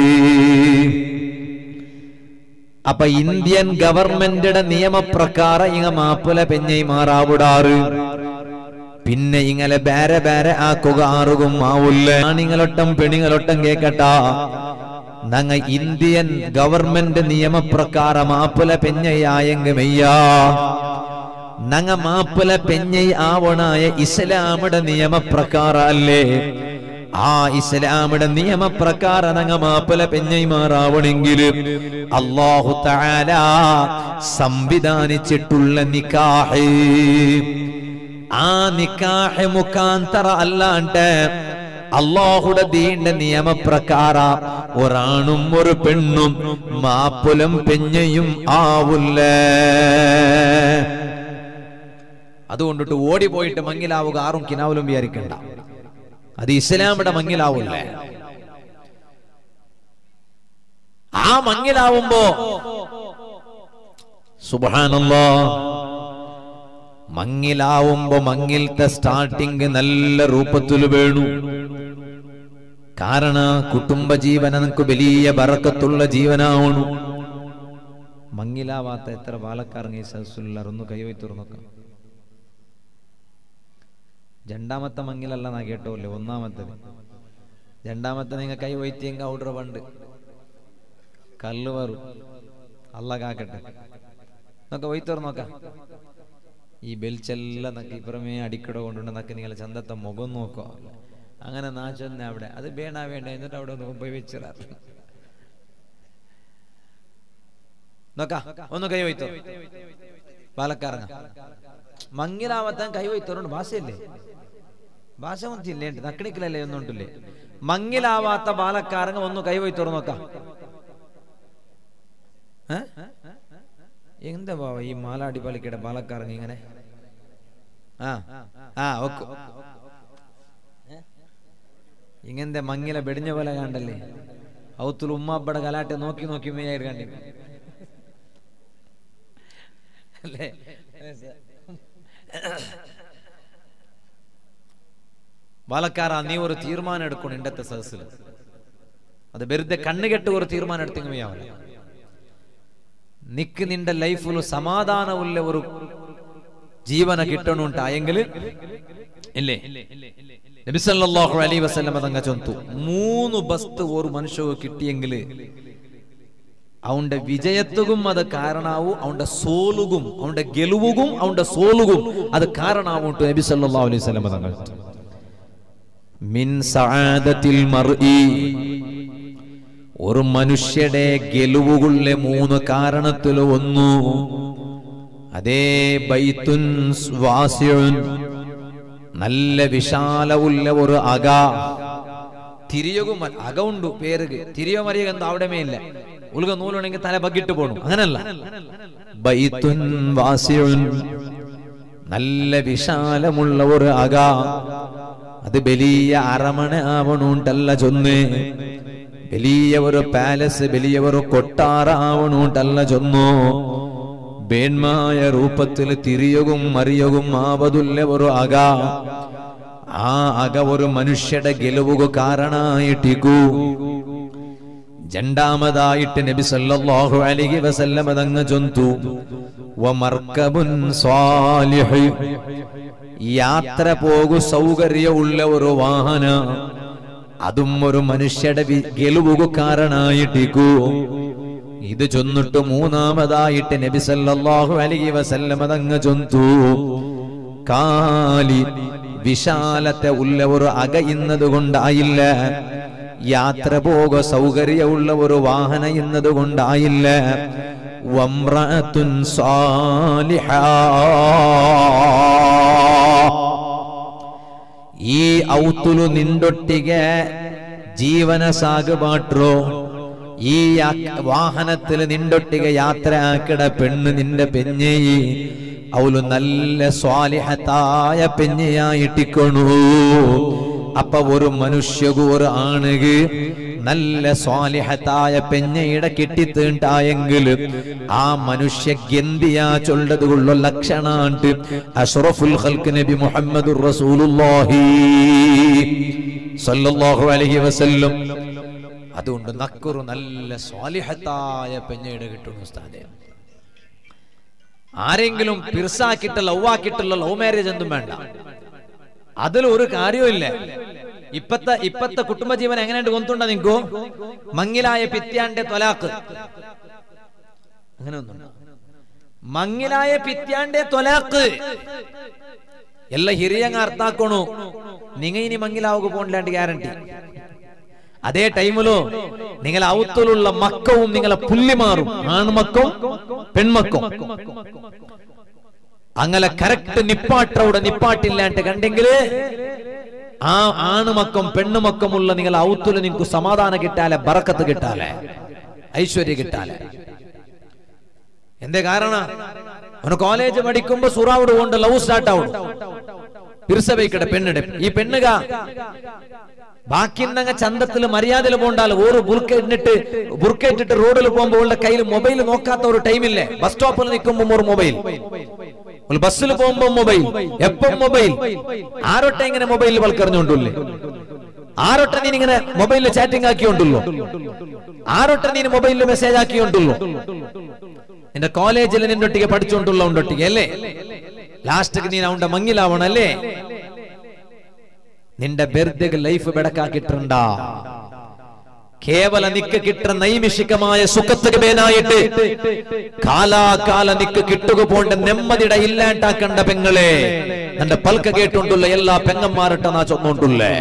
Speaker 1: അപ്പൊ ഇന്ത്യൻ ഗവൺമെന്റിന്റെ നിയമപ്രകാരം ഇങ്ങ മാപ്പിള പെഞ്ഞൈ മാറാവിടാറ് പിന്നെ ഇങ്ങനെ ബേരെ ബേരെ ആക്കുക ആറുകും ആവില്ല ആണിങ്ങളൊട്ടം പെണിങ്ങളൊട്ടം കേക്കട്ടാ ഞങ്ങ ഇന്ത്യൻ ഗവൺമെന്റ് നിയമപ്രകാരം മാപ്പിള പെഞ്ഞയായെങ്ക് മെയ്യാ ഞങ്ങ മാപ്പിള പെഞ്ഞൈ ആവണായ ഇസ്ലാമിയുടെ നിയമപ്രകാരം അല്ലേ ആ ഇസ്ലാമിയുടെ നിയമപ്രകാരം ഞങ്ങ മാപ്പിള പെഞ്ഞൈമാറാവണമെങ്കിൽ അള്ളാഹു താല സംവിധാനിച്ചിട്ടുള്ള നിക്കാഹ് ആ നിക്കാഹ് മുഖാന്തര അല്ലാണ്ട് അള്ളാഹുടെ ദീന്റെ നിയമപ്രകാര ഒരാണും ഒരു പെണ്ണും മാപ്പുലം പെഞ്ഞയും ആവില്ല അതുകൊണ്ടിട്ട് ഓടിപ്പോയിട്ട് മങ്ങിലാവുക ആറും കിനാവിലും വിചാരിക്കണ്ട അത് ഇസ്ലാമിയുടെ മങ്ങിലാവില്ല ആ മങ്ങിലാവുമ്പോ സുബാനല്ലോ മങ്ങിലാവുമ്പോ മങ്ങിലത്തെ സ്റ്റാർട്ടിങ് നല്ല രൂപത്തിൽ വേണു കാരണ കുടുംബ ജീവന നിനക്ക് വലിയ ബറക്കത്തുള്ള ജീവനാവണു മങ്ങിലാവാത്ത എത്ര പാലക്കാരങ്ങി സദസ്സുള്ള ഒന്ന് കൈവൈ തുറന്നോക്കാം രണ്ടാമത്തെ മങ്ങിലല്ല നാ കേട്ടോല്ലേ ഒന്നാമത്തെ രണ്ടാമത്തെ നിങ്ങൾ കൈ വൈത്തിയെങ്ക ഔഡർ പണ്ട് കല്ല് വറു അല്ല കാക്കട്ടെ നോക്ക വൈത്തോർ നോക്കാം ഈ ബെൽച്ചെല്ലാം നക്ക് ഇപ്പുറമേ അടിക്കട കൊണ്ടുണ്ട് നക്ക് നിങ്ങൾ ചന്തത്തെ മുഖം നോക്കോ അങ്ങനെ നാച്ചൊന്നെ അവിടെ അത് വേണ വേണ്ട എന്നിട്ട് അവിടെ ഒന്ന് പോയി വെച്ചിടാറ് നോക്ക ഒന്ന് കൈ വയ്ത്തോ പാലക്കാരങ്ങ മങ്ങിലാവത്താൻ കൈ വയ്ത്തോറുണ്ട് ഭാഷയല്ലേ ഭാഷ മത്തില്ലേ നക്കണിക്കലല്ലേ ഒന്നുണ്ടല്ലേ മങ്ങിലാവാത്ത പാലക്കാരങ്ങ ഒന്ന് കൈ വയ്ത്തോറ് നോക്കാം എന്താ ബാവ ഈ മാലാടി പാലിക്കയുടെ പാലക്കാരങ്ങ ഇങ്ങനെ ആ ആ ഓക്കെ ഇങ്ങനത്തെ മങ്ങില വെടിഞ്ഞ പോലെ കണ്ടല്ലേ ഔത്തുൽ ഉമ്മാപ്പടെ കലാട്ടെ നോക്കി നോക്കി മേയായിട്ട് കണ്ടി അല്ലേ പാലക്കാര നീ ഒരു തീരുമാനം എടുക്കണം ഇണ്ടത്തെ സദസ്സിൽ അത് വെറുതെ കണ്ണുകെട്ട് ഒരു തീരുമാനം എടുത്തെങ്കിൽ മേയാവില്ല നിക്ക് നിന്റെ ലൈഫിൽ സമാധാനമുള്ള ഒരു ജീവന കിട്ടണുണ്ടായെങ്കിൽ ഇല്ലേ നബിസല്ലാഹു അലൈ വസല്ലമ തങ്ങ ചൊന്തു മൂന്ന് ബസ്ത് ഒരു മനുഷ്യക്ക് കിട്ടിയെങ്കിൽ അവന്റെ വിജയത്തുകും അത് കാരണാവും അവന്റെ സോലുകും അവന്റെ ഗെലുവുകും അവന്റെ സോലുകും അത് കാരണാവും നബി സല്ലല്ലാഹു അലൈഹി വസല്ലമ തങ്ങൾ മിൻ സആദത്തിൽ മർഇ ഒരു മനുഷ്യയുടെ ഗെലുവുകളുടെ മൂന്ന് കാരണത്തിൽ ഒന്നു അതേ ബൈത്തുൻ വാസിയുൻ നല്ല വിശാലവുള്ള ഒരു അക തിരിയകും അക ഉണ്ട് പേരുക്ക് തിരിയോ മറിയ എന്താ അവിടെ ഇല്ല ഉൽക നൂലുണ്ടെങ്കിൽ തല ബക്കിട്ട് പോണു അങ്ങനല്ല ബൈത്തുൻ വാസിയുൻ നല്ല വിശാലമുള്ള ഒരു അക അത് വലിയ അരമണ ആവണുണ്ടല്ല ചൊന്ന് വലിയ ഒരു പാലസ് വലിയ ഒരു കൊട്ടാര ആവണുണ്ടല്ല ചൊന്നു ബേന്മായ രൂപത്തിൽ തിരിയകും മറിയകും ആവതുല്ല ഒരു അക ആ അക ഒരു മനുഷ്യയുടെ ഗെലുവുക കാരണായിട്ടിക്കൂ രണ്ടാമതായിട്ട് നബി സല്ലല്ലാഹു അലൈഹി വസല്ലമ തങ്ങ ചൊന്തു വമർക്കബുൻ സ്വാലിഹ് യാത്ര പോകു സൗകര്യമുള്ള ഒരു വാഹന അതും ഒരു മനുഷ്യയുടെ ഗെലുവുക കാരണായിട്ടിക്കൂ ഇത് ചൊന്നിട്ട് മൂന്നാമതായിട്ട് നബി സല്ലല്ലാഹു അലൈഹി വസല്ലമ തങ്ങ ചൊന്തു കാലി വിശാലത്തെ ഉള്ള ഒരു അക ഇന്നത് കൊണ്ടായില്ല യാത്ര പോക സൗകര്യമുള്ള ഒരു വാഹന ഇന്നത് കൊണ്ടായില്ല വമ്രഅത്തുൻ സാലിഹ ഈ ഔത്തുലു നിണ്ടൊട്ടിಗೆ ಜೀವನ ಸಾಗಬಾಟ್ರೋ ഈ വാഹനത്തിൽ നിണ്ടൊട്ടിക യാത്ര ആക്കിട പെണ്ണ് നിന്റെ പെഞ്ഞയി അവള് നല്ല സ്വാലിഹത്തായ പെഞ്ഞയായിട്ടിക്കണു അപ്പൊ ഒരു മനുഷ്യകു ഒരു ആണുക നല്ല സ്വാലിഹത്തായ പെഞ്ഞയുടെ കിട്ടിത്തീണ്ടായെങ്കിൽ ആ മനുഷ്യ ഗന്ധിയാ ചൊല്ലത് കൊള്ള ലക്ഷണാണ്ട് അഷ്റഫുൽ ഖൽക്ക് നബി മുഹമ്മദ് റസൂലുള്ളാഹി സല്ലല്ലാഹു അലൈഹി വസല്ലം അതുകൊണ്ട് നക്കുറു നല്ല സ്വാലിഹത്തായ പെഞ്ഞയുടെ കിട്ടുന്നു ഉസ്താദെ ആരെങ്കിലും പിർസാക്കിട്ട് ലവാക്കിട്ടുള്ള ലവ് മാരേജ് എന്തും വേണ്ട അതിൽ ഒരു കാര്യമില്ല ഇപ്പത്തെ ഇപ്പത്തെ കുടുംബജീവൻ എങ്ങനെയുണ്ട് കൊന്തുണ്ട നിങ്ങോ മങ്ങിലായ പിത്യാന്റെ തൊലാക്ക് അങ്ങനെ ഒന്നുണ്ട് മങ്ങിലായ പിത്യാന്റെ തൊലാക്ക് ಎಲ್ಲ ಹಿರಿಯಂಗ ಅರ್ಥ ಹಾಕೋಣು ನಿಂಗ ಇನಿ ಮಂಗಿಲಾവുക പോണില്ലാണ്ട് ഗ്യാരണ്ടി അതേ ടൈമിലോ നിങ്ങൾ ഔത്തലുള്ള മക്കവും നിങ്ങളെ പുല്ലിമാറും ആൺമക്കും പെൺമക്കും അങ്ങനെ കറക്റ്റ് നിപ്പാട്ടവിടെ നിപ്പാട്ടില്ലാണ്ട് കണ്ടെങ്കില് ആ ആണുമക്കം പെണ്ണുമക്കമുള്ള നിങ്ങൾ ഔത്തുല് നിങ്ങൾക്ക് സമാധാനം കിട്ടാലെ ബറക്കത്ത് കിട്ടാലെ ഐശ്വര്യ കിട്ടാലെ എന്തേ കാരണ അവന് കോളേജ് പഠിക്കുമ്പോ സുറാവുട് കൊണ്ട് ലവ് സ്റ്റാർട്ട് ആവും പിർസബൈക്കടെ പെണ്ണിടെ ഈ പെണ്ണുക ബാക്കിന്നങ്ങ ചന്തത്തിൽ മര്യാദയിൽ പോണ്ടാൽ ഒരു ബുർക്ക ഇട്ടിട്ട് ബുർക്ക ഇട്ടിട്ട് റോഡിൽ പോകുമ്പോൾ ഉള്ള കയ്യിൽ മൊബൈൽ നോക്കാത്ത ഒരു ടൈമില്ലേ ബസ് സ്റ്റോപ്പിൽ നിൽക്കുമ്പോൾ ഒരു മൊബൈൽ ബസ്സിൽ പോകുമ്പോ മൊബൈൽ എപ്പം മൊബൈൽ ആരൊട്ടെ ഇങ്ങനെ മൊബൈലിൽ വൽക്കറിഞ്ഞുകൊണ്ടില്ലേ ആരൊട്ടെ നീ ഇങ്ങനെ മൊബൈലിൽ ചാറ്റിംഗ് ആക്കിയോണ്ടല്ലോ ആരൊട്ടെ നീ മൊബൈലിൽ മെസ്സേജ് ആക്കിയോണ്ടല്ലോ നിന്റെ കോളേജിൽ നിന്നൊട്ടിಗೆ പഠിച്ചോണ്ടുള്ള ഉണ്ടൊട്ടിಗೆ അല്ലേ ലാസ്റ്റ് നീ അവന്റെ മങ്ങിലാവണല്ലേ നിന്റെ ബെർദഗ് ലൈഫ് ബെടക്കാക്കിട്ടുണ്ട കേവല നിക്ക് കിട്ടുന്ന നൈമിഷികമായ സുഖത്തുക മേനായിട്ട് കാലാകാല നിക്ക് കിട്ടുക പോണ്ട നെമ്മതിയുടെ ഇല്ലാണ്ടാക്കണ്ട പെങ്ങളെ എന്റെ പൽക്ക കേട്ടുണ്ടുള്ള എല്ലാ പെങ്ങന്മാരിട്ട നാ ചൊന്നോണ്ടുള്ളേ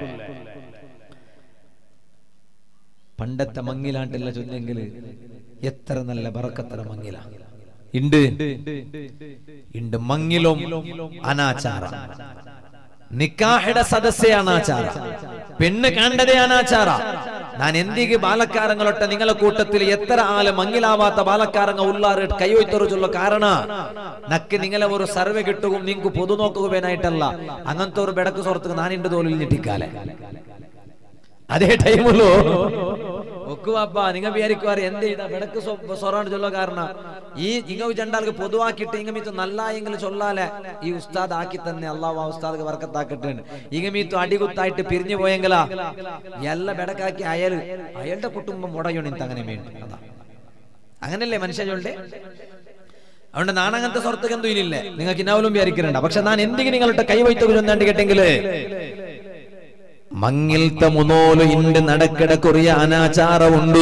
Speaker 1: പണ്ടത്തെ മങ്ങിലാണ്ടില്ല ചൊന്നെങ്കിൽ എത്ര നല്ല ബറക്കത്തര മങ്ങില ഇണ്ട് ഇണ്ട് മങ്ങിലും അനാചാര നിക്കാഹിടെ സദസ്യ അനാചാര പെണ്ണ് കണ്ടതേ അനാചാര ഞാൻ എന്തിಗೆ ബാലക്കാരങ്ങളൊട്ടെ നിങ്ങളെ കൂട്ടത്തിൽ എത്ര ആള് മങ്ങിലാവാത്ത ബാലക്കാരങ്ങ ഉള്ളാറ് കൈയൊയ്ത്തൊറിച്ചുള്ള കാരണ നക്ക് നിങ്ങളെ ഒരു സർവേ കിട്ടുകയും നിങ്ങൾക്ക് പൊതു നോക്കുകയായിട്ടല്ല അങ്ങനത്തെ ഒരു ബെടക്ക് സുഹൃത്തുക്ക് ഞാൻ എന്റെ തോലിൽ ഞെട്ടിക്കാലെ അതേ ടൈമുള്ളൂ ഒക്കുവാപ്പ നിങ്ങ വിചാരിക്കുവാറ് എന്ത് ചെയ്താ വിടക്ക് സൊറാണ്ട് ചൊല്ലോ കാരണ ഈ ഇങ്ങ ചണ്ടാൾക്ക് പൊതുവാക്കിയിട്ട് ഇങ്ങ മീത്ത് നല്ലായെങ്കിൽ ചൊല്ലാലെ ഈ ഉസ്താദ് ആക്കി തന്നെ അള്ളാഹ് ആ ഉസ്താദ് വർക്കത്താക്കട്ടെ ഇങ്ങ മീത്തു അടികുത്തായിട്ട് പിരിഞ്ഞു പോയെങ്കിലാ എല്ലാ ബെടക്കാക്കി അയാൾ അയാളുടെ കുടുംബം മുടയണിന്ന് അങ്ങനെ വേണ്ടി അതാ അങ്ങനല്ലേ മനുഷ്യ ചൊല്ലേ അതുകൊണ്ട് നാൻ അങ്ങനത്തെ സ്വർത്തക്ക് എന്തും ഇല്ല നിങ്ങൾക്ക് ഇന്നാവലും വിചാരിക്കുന്നുണ്ട് പക്ഷെ ഞാൻ എന്തെങ്കിലും നിങ്ങളുടെ കൈവയ്ത്ത് കുരുന്നാണ്ട് കേട്ടെങ്കില് മങ്ങിൽത്ത മുനോല് ഇണ്ട് നടക്കിട കുറിയ അനാചാരമുണ്ടു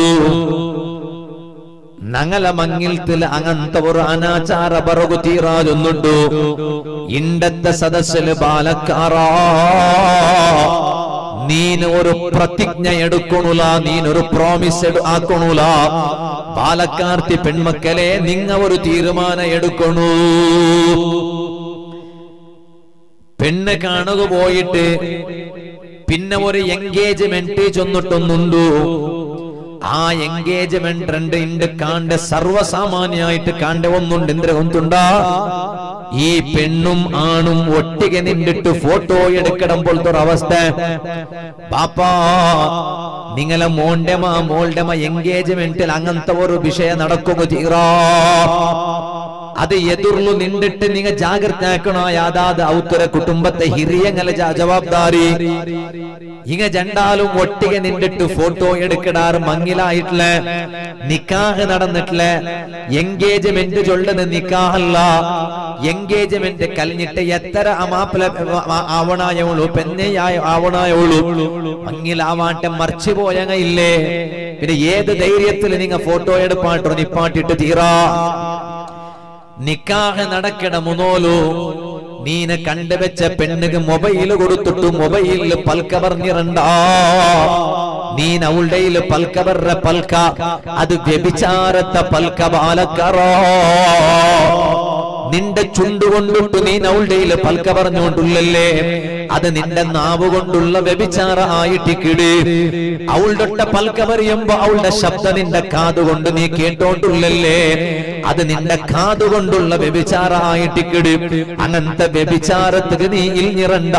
Speaker 1: ഞങ്ങള മങ്ങിൽത്തിൽ അങ്ങനത്തെ ഒരു അനാചാര ബറകു തീരാതൊന്നുണ്ടു ഇണ്ടത്തെ സദസ്സില് ബാലക്കാറാ നീന് ഒരു പ്രതിജ്ഞ എടുക്കണുല നീനൊരു പ്രോമിസ് ആക്കണുല പാലക്കാർത്തി പെൺമക്കളെ നിങ്ങ ഒരു തീരുമാനം എടുക്കണു പെണ്ണ് കാണുക പോയിട്ട് പിന്നെ ഒരു എൻഗേജ്മെന്റ് ചെന്നിട്ടൊന്നുണ്ടു ആ എൻഗേജ്മെന്റ് രണ്ട് ഇണ്ട് കാണ്ട സർവസാമാന്യായിട്ട് കാണ്ട ഒന്നുണ്ട് എന്തിനാ ഒന്നുണ്ടാ ഈ പെണ്ണും ആണും ഒട്ടിಗೆ നിന്നിട്ട് ഫോട്ടോ എടുക്കണം പോലത്തെ ഒരു അവസ്ഥ പാപ്പാ നിങ്ങളെ മോണ്ടമ മോൾഡമ എൻഗേജ്മെന്റിൽ അങ്ങനത്തെ ഒരു വിഷയം നടക്കുക തീറാ അത് എതിർಲು നിന്നിട്ട് നിങ്ങൾ ജാഗ്രത ആക്കണോ യാതാത് ഔത്തര കുടുംബത്തെ ഹിറിയങ്ങളെ ജവാബ്ദാരി ഇങ്ങ ജണ്ടാലും ഒട്ടിಗೆ നിന്നിട്ട് ഫോട്ടോ എടുക്കടാറ് മങ്ങിലായിട്ടുള്ള നിക്കാഹ് നടന്നിട്ടില്ല എൻഗേജ്മെന്റ് ചൊല്ലുന്ന നിക്കാഹല്ല എൻഗേജ്മെന്റ് കഴിഞ്ഞിട്ട് എത്ര അമാപ്പില ആവണായുള്ളൂ പെണ്ണയായ ആവണായുള്ളൂ മങ്ങിലാവാട്ടെ മറിച്ചു പോയങ്ങ ഇല്ലേ പിന്നെ ഏത് ധൈര്യത്തിൽ നിങ്ങൾ ഫോട്ടോ എടുപ്പാട്ടോ നിപ്പാട്ടിട്ട് തീറാ നിക്കാഹ് നടക്കണ മുനോലു നീന കണ്ടുവെച്ച പെണ്ണുക്ക് മൊബൈല് കൊടുത്തിട്ടു മൊബൈലിൽ പൽക്ക പറഞ്ഞിരണ്ട നീൻ അവളുടെ പൽക്ക പറഞ്ഞ പൽക്ക അത് വ്യഭിചാരത്തെ പൽക്ക ബാലക്കറോ നിന്റെ ചുണ്ടുകൊണ്ടിട്ട് നീ അവളുടെ പൽക്ക പറഞ്ഞുകൊണ്ടുള്ളല്ലേ അത് നിന്റെ നാവ് കൊണ്ടുള്ള വ്യഭിചാര ആയിട്ട് കിട് അവളുടെ പൽക്ക പറയുമ്പോ അവളുടെ ശബ്ദം നിന്റെ കാതുകൊണ്ട് നീ കേട്ടോണ്ടുള്ളല്ലേ അത് നിന്റെ കാതുകൊണ്ടുള്ള വ്യഭിചാര ആയിട്ട് കിട് അങ്ങനത്തെ വ്യഭിചാരത്തിന് നീ ഇൽഞ്ഞിറണ്ട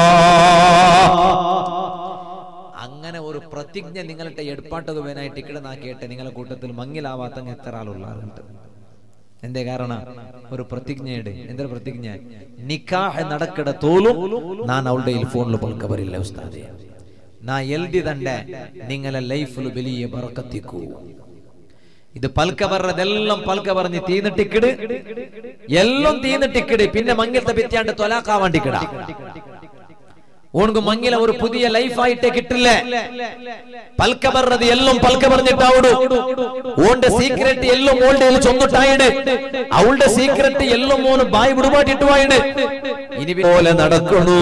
Speaker 1: അങ്ങനെ ഒരു പ്രതിജ്ഞ നിങ്ങളുടെ എടുപ്പാട്ടത് വേനായിട്ട് ഇക്കിടുന്ന കേട്ടെ നിങ്ങളെ കൂട്ടത്തിൽ മങ്ങിലാവാത്ത എത്ര ആളുള്ളാറുണ്ട് എന്തേ കാരണം ഒരു പ്രതിജ്ഞയുടെ എന്തൊരു പ്രതിജ്ഞ നിക്കാഹ് നടക്കട തോലും ഞാൻ അവളുടെ ഫോണിൽ പൽക്കവരില്ല ഉസ്താദെ നാ എൽതി തണ്ട നിങ്ങളെ ലൈഫിൽ വലിയ ബറക്കത്തിക്കൂ ഇത് പൽക്ക പറഞ്ഞതെല്ലാം പൽക്ക പറഞ്ഞ് തീന്നിട്ടിക്കിട് എല്ലാം തീന്നിട്ടിക്കിട് പിന്നെ മങ്ങിലത്തെ പിറ്റാണ്ട് തൊലാക്കാവാണ്ടിക്കിട ഓണക്ക് മങ്ങില ഒരു പുതിയ ലൈഫായിട്ടേ കിട്ടില്ല പൽക്ക പറഞ്ഞത് എല്ലാം പൽക്ക പറഞ്ഞിട്ടാവുടു ഓന്റെ സീക്രട്ട് എല്ലാം ഓളുടെ ചൊന്നിട്ടായിട് അവളുടെ സീക്രട്ട് എല്ലാം മോന് ബായ് വിടുപാട്ടിട്ടുവായിട് ഇനി പോലെ നടക്കണു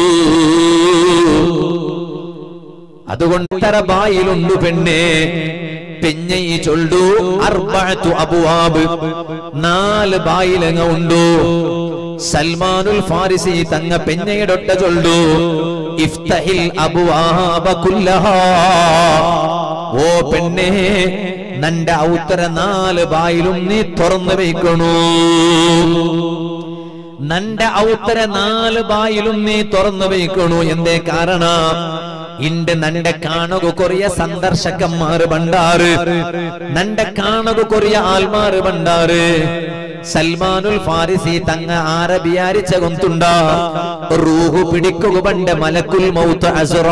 Speaker 1: അതുകൊണ്ട് തര ബായിലുണ്ടു പെണ്ണേ പെഞ്ഞ ഈ ചൊല്ലു അർബഅത്തു അബുവാബ് നാല് ബായിലങ്ങ ഉണ്ടു സൽമാനുൽ ഫാരിസി തങ്ങ പെഞ്ഞയിടൊട്ട ചൊല്ലു ഇഫ്തഹിൽ അബുവാബ കുല്ലഹാ ഓ പെണ്ണേ നന്റെ ഔത്തര നാല് ബായിലും നീ തുറന്നു വയ്ക്കണു നന്റെ ഔത്തര നാല് ബായിലും നീ തുറന്നു വയ്ക്കണു എന്തേ കാരണം ഇണ്ട് നന്റെ കാണുക കൊറിയ സന്ദർശകന്മാര് ബണ്ടാറ് നന്റെ കാണുക കൊറിയ ആൽമാര് ബണ്ടാറ് സൽമാനുൽ ഫാരിസി തങ്ങ ആരബിയാരിച്ച കൊന്തുണ്ട റൂഹു പിടിക്കുക പണ്ട് മലക്കുൽ മൗത്ത്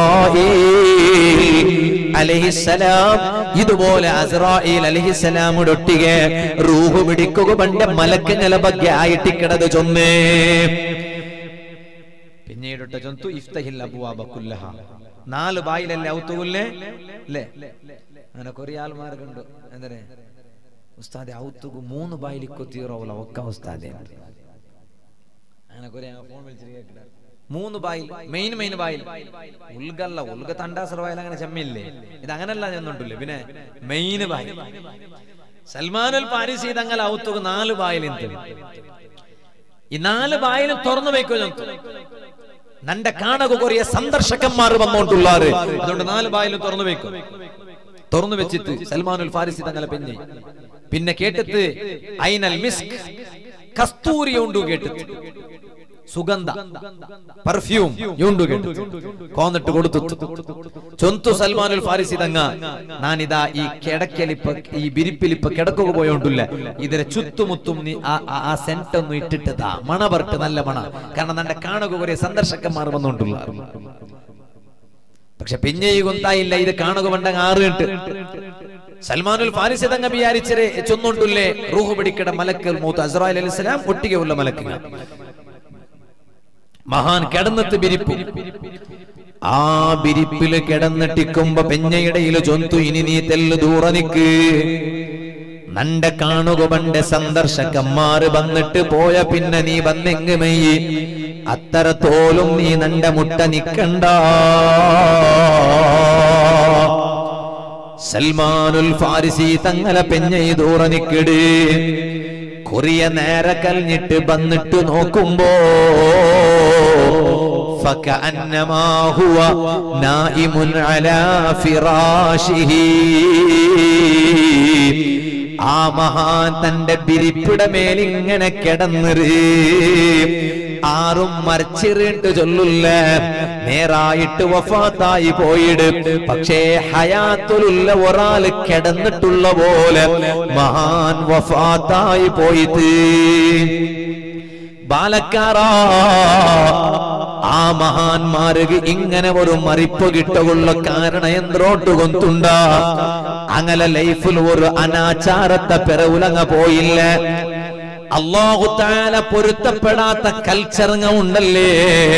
Speaker 1: അലഹിസലാം ഇതുപോലെ അസ്രായിൽ അലഹിസലാമുടെ ഒട്ടിಗೆ റൂഹു പിടിക്കുക പണ്ട് മലക്കുങ്ങളെ ಬಗ್ಗೆ ആയിട്ടിക്കണത് ചൊന്നേ പിന്നീടൊട്ട ചൊന്തു ഇഫ്തഹിൽ അബുവാബ കുല്ലഹ നാല് ബായിലല്ലേ ഔത്തുകുല്ലേ അല്ലേ അങ്ങനെ കുറെ ആൾമാർ കണ്ടു എന്തേ ഉസ്താദെ ഔത്തുകു മൂന്ന് ബായില് കൊത്തിയറോവല ഒക്ക ഉസ്താദെ അങ്ങനെ കുറെ ഫോൺ വിളിച്ചിട്ട് കേട്ടില്ല മൂന്ന് ബായിൽ മെയിൻ മെയിൻ ബായിൽ ഉൽഗല്ല ഉൽഗ തണ്ടാസർ ബായിൽ അങ്ങനെ ചെമ്മയില്ലേ ഇത് അങ്ങനല്ല ചെന്നുണ്ടല്ലേ പിന്നെ മെയിൻ ബായിൽ സൽമാനുൽ പാരിസി തങ്ങൾ ഔത്തുക നാല് ബായിൽ ഈ നാല് ബായിലും തുറന്നു വയ്ക്കോ ചന്തു നന്റെ കാണക കൊറിയ സന്ദർശകന്മാർ വന്നോണ്ടുള്ളാറ് അതുകൊണ്ട് നാല് ബായിലും തുറന്നു വെക്കും തുറന്നു വെച്ചിട്ട് സൽമാനുൽ ഫാരിസി തങ്ങളെ പെഞ്ഞി പിന്നെ കേട്ടിട്ട് ഐനൽ മിസ്ക് കസ്തൂരി ഉണ്ടു കേട്ടിട്ട് സുഗന്ധ പെർഫ്യൂം യുണ്ടു കേട്ടു കോന്നിട്ട് കൊടുത്തു ചൊന്തു സൽമാനുൽ ഫാരിസി തങ്ങ ഞാനിതാ ഈ കിടക്കലിപ്പ് ഈ ബിരിപ്പിലിപ്പ് കിടക്കുക പോയോണ്ടില്ല ഇതിനെ ചുത്തുമുത്തും നീ ആ- ആ- ആ സെന്റ് ഒന്നും ഇട്ടിട്ടതാ മണ പറട്ട് നല്ല മണ കാരണം നന്റെ കാണുക കുറെ സന്ദർശകന്മാർ വന്നോണ്ടുള്ള പക്ഷെ പിഞ്ഞെയ്യ് കൊന്തായില്ല ഇത് കാണുക പണ്ടങ്ങ് ആറിട്ട് സൽമാനുൽ ഫാരിസി തങ്ങ വിചാരിച്ചരെ ചൊന്നുണ്ടുല്ലേ റൂഹ് പിടിക്കട മലക്കൽ മൂത്ത് അസ്രായിൽ അലിസ്ലാം ഒട്ടികയുള്ള മലക്കുക മഹാൻ കിടന്നിട്ട് ബിരിപ്പു ആ ബിരിപ്പില് കിടന്നിട്ടിക്കുമ്പോ പെഞ്ഞയിടയില് ചൊന്തു ഇനി നീ തെല്ല് ദൂറ നിക്ക് നണ്ട കാണുക പണ്ട് സന്ദർശകന്മാര് വന്നിട്ട് പോയ പിന്നെ നീ വന്നെങ്ക് മെയ്യ് അത്തരത്തോലും നീ നണ്ട മുട്ട നിക്കണ്ട സൽമാനുൽ ഫാരിസി തങ്ങളെ പെഞ്ഞയി ദൂറ നിക്കിട് കൊറിയ നേരെ കലിഞ്ഞിട്ട് വന്നിട്ട് നോക്കുമ്പോ فكأنما هو نائم على فراشه ആ മഹാൻ തന്റെ ബിരിപ്പിട മേലിങ്ങനെ കിടന്നിറ് ആറും മരച്ചിറിട്ട് ചൊല്ലില്ല നേരായിട്ട് വഫാത്തായി പോയിട് പക്ഷേ ഹയാത്തുലുള്ള ഒരാള് കിടന്നിട്ടുള്ള പോലെ മഹാൻ വഫാത്തായി പോയിട്ട് ബാലക്കാറാ ആ മഹാന്മാർക്ക് ഇങ്ങനെ ഒരു മറിപ്പ് കിട്ടുള്ള കാരണം എന്തോട്ട് കൊന്തുണ്ട അങ്ങനെ ലൈഫിൽ ഒരു അനാചാരത്തെ പിറവുലങ്ങ പോയില്ല അള്ളാഹു താല പൊരുത്തപ്പെടാത്ത കൾച്ചറിങ്ങ ഉണ്ടല്ലേ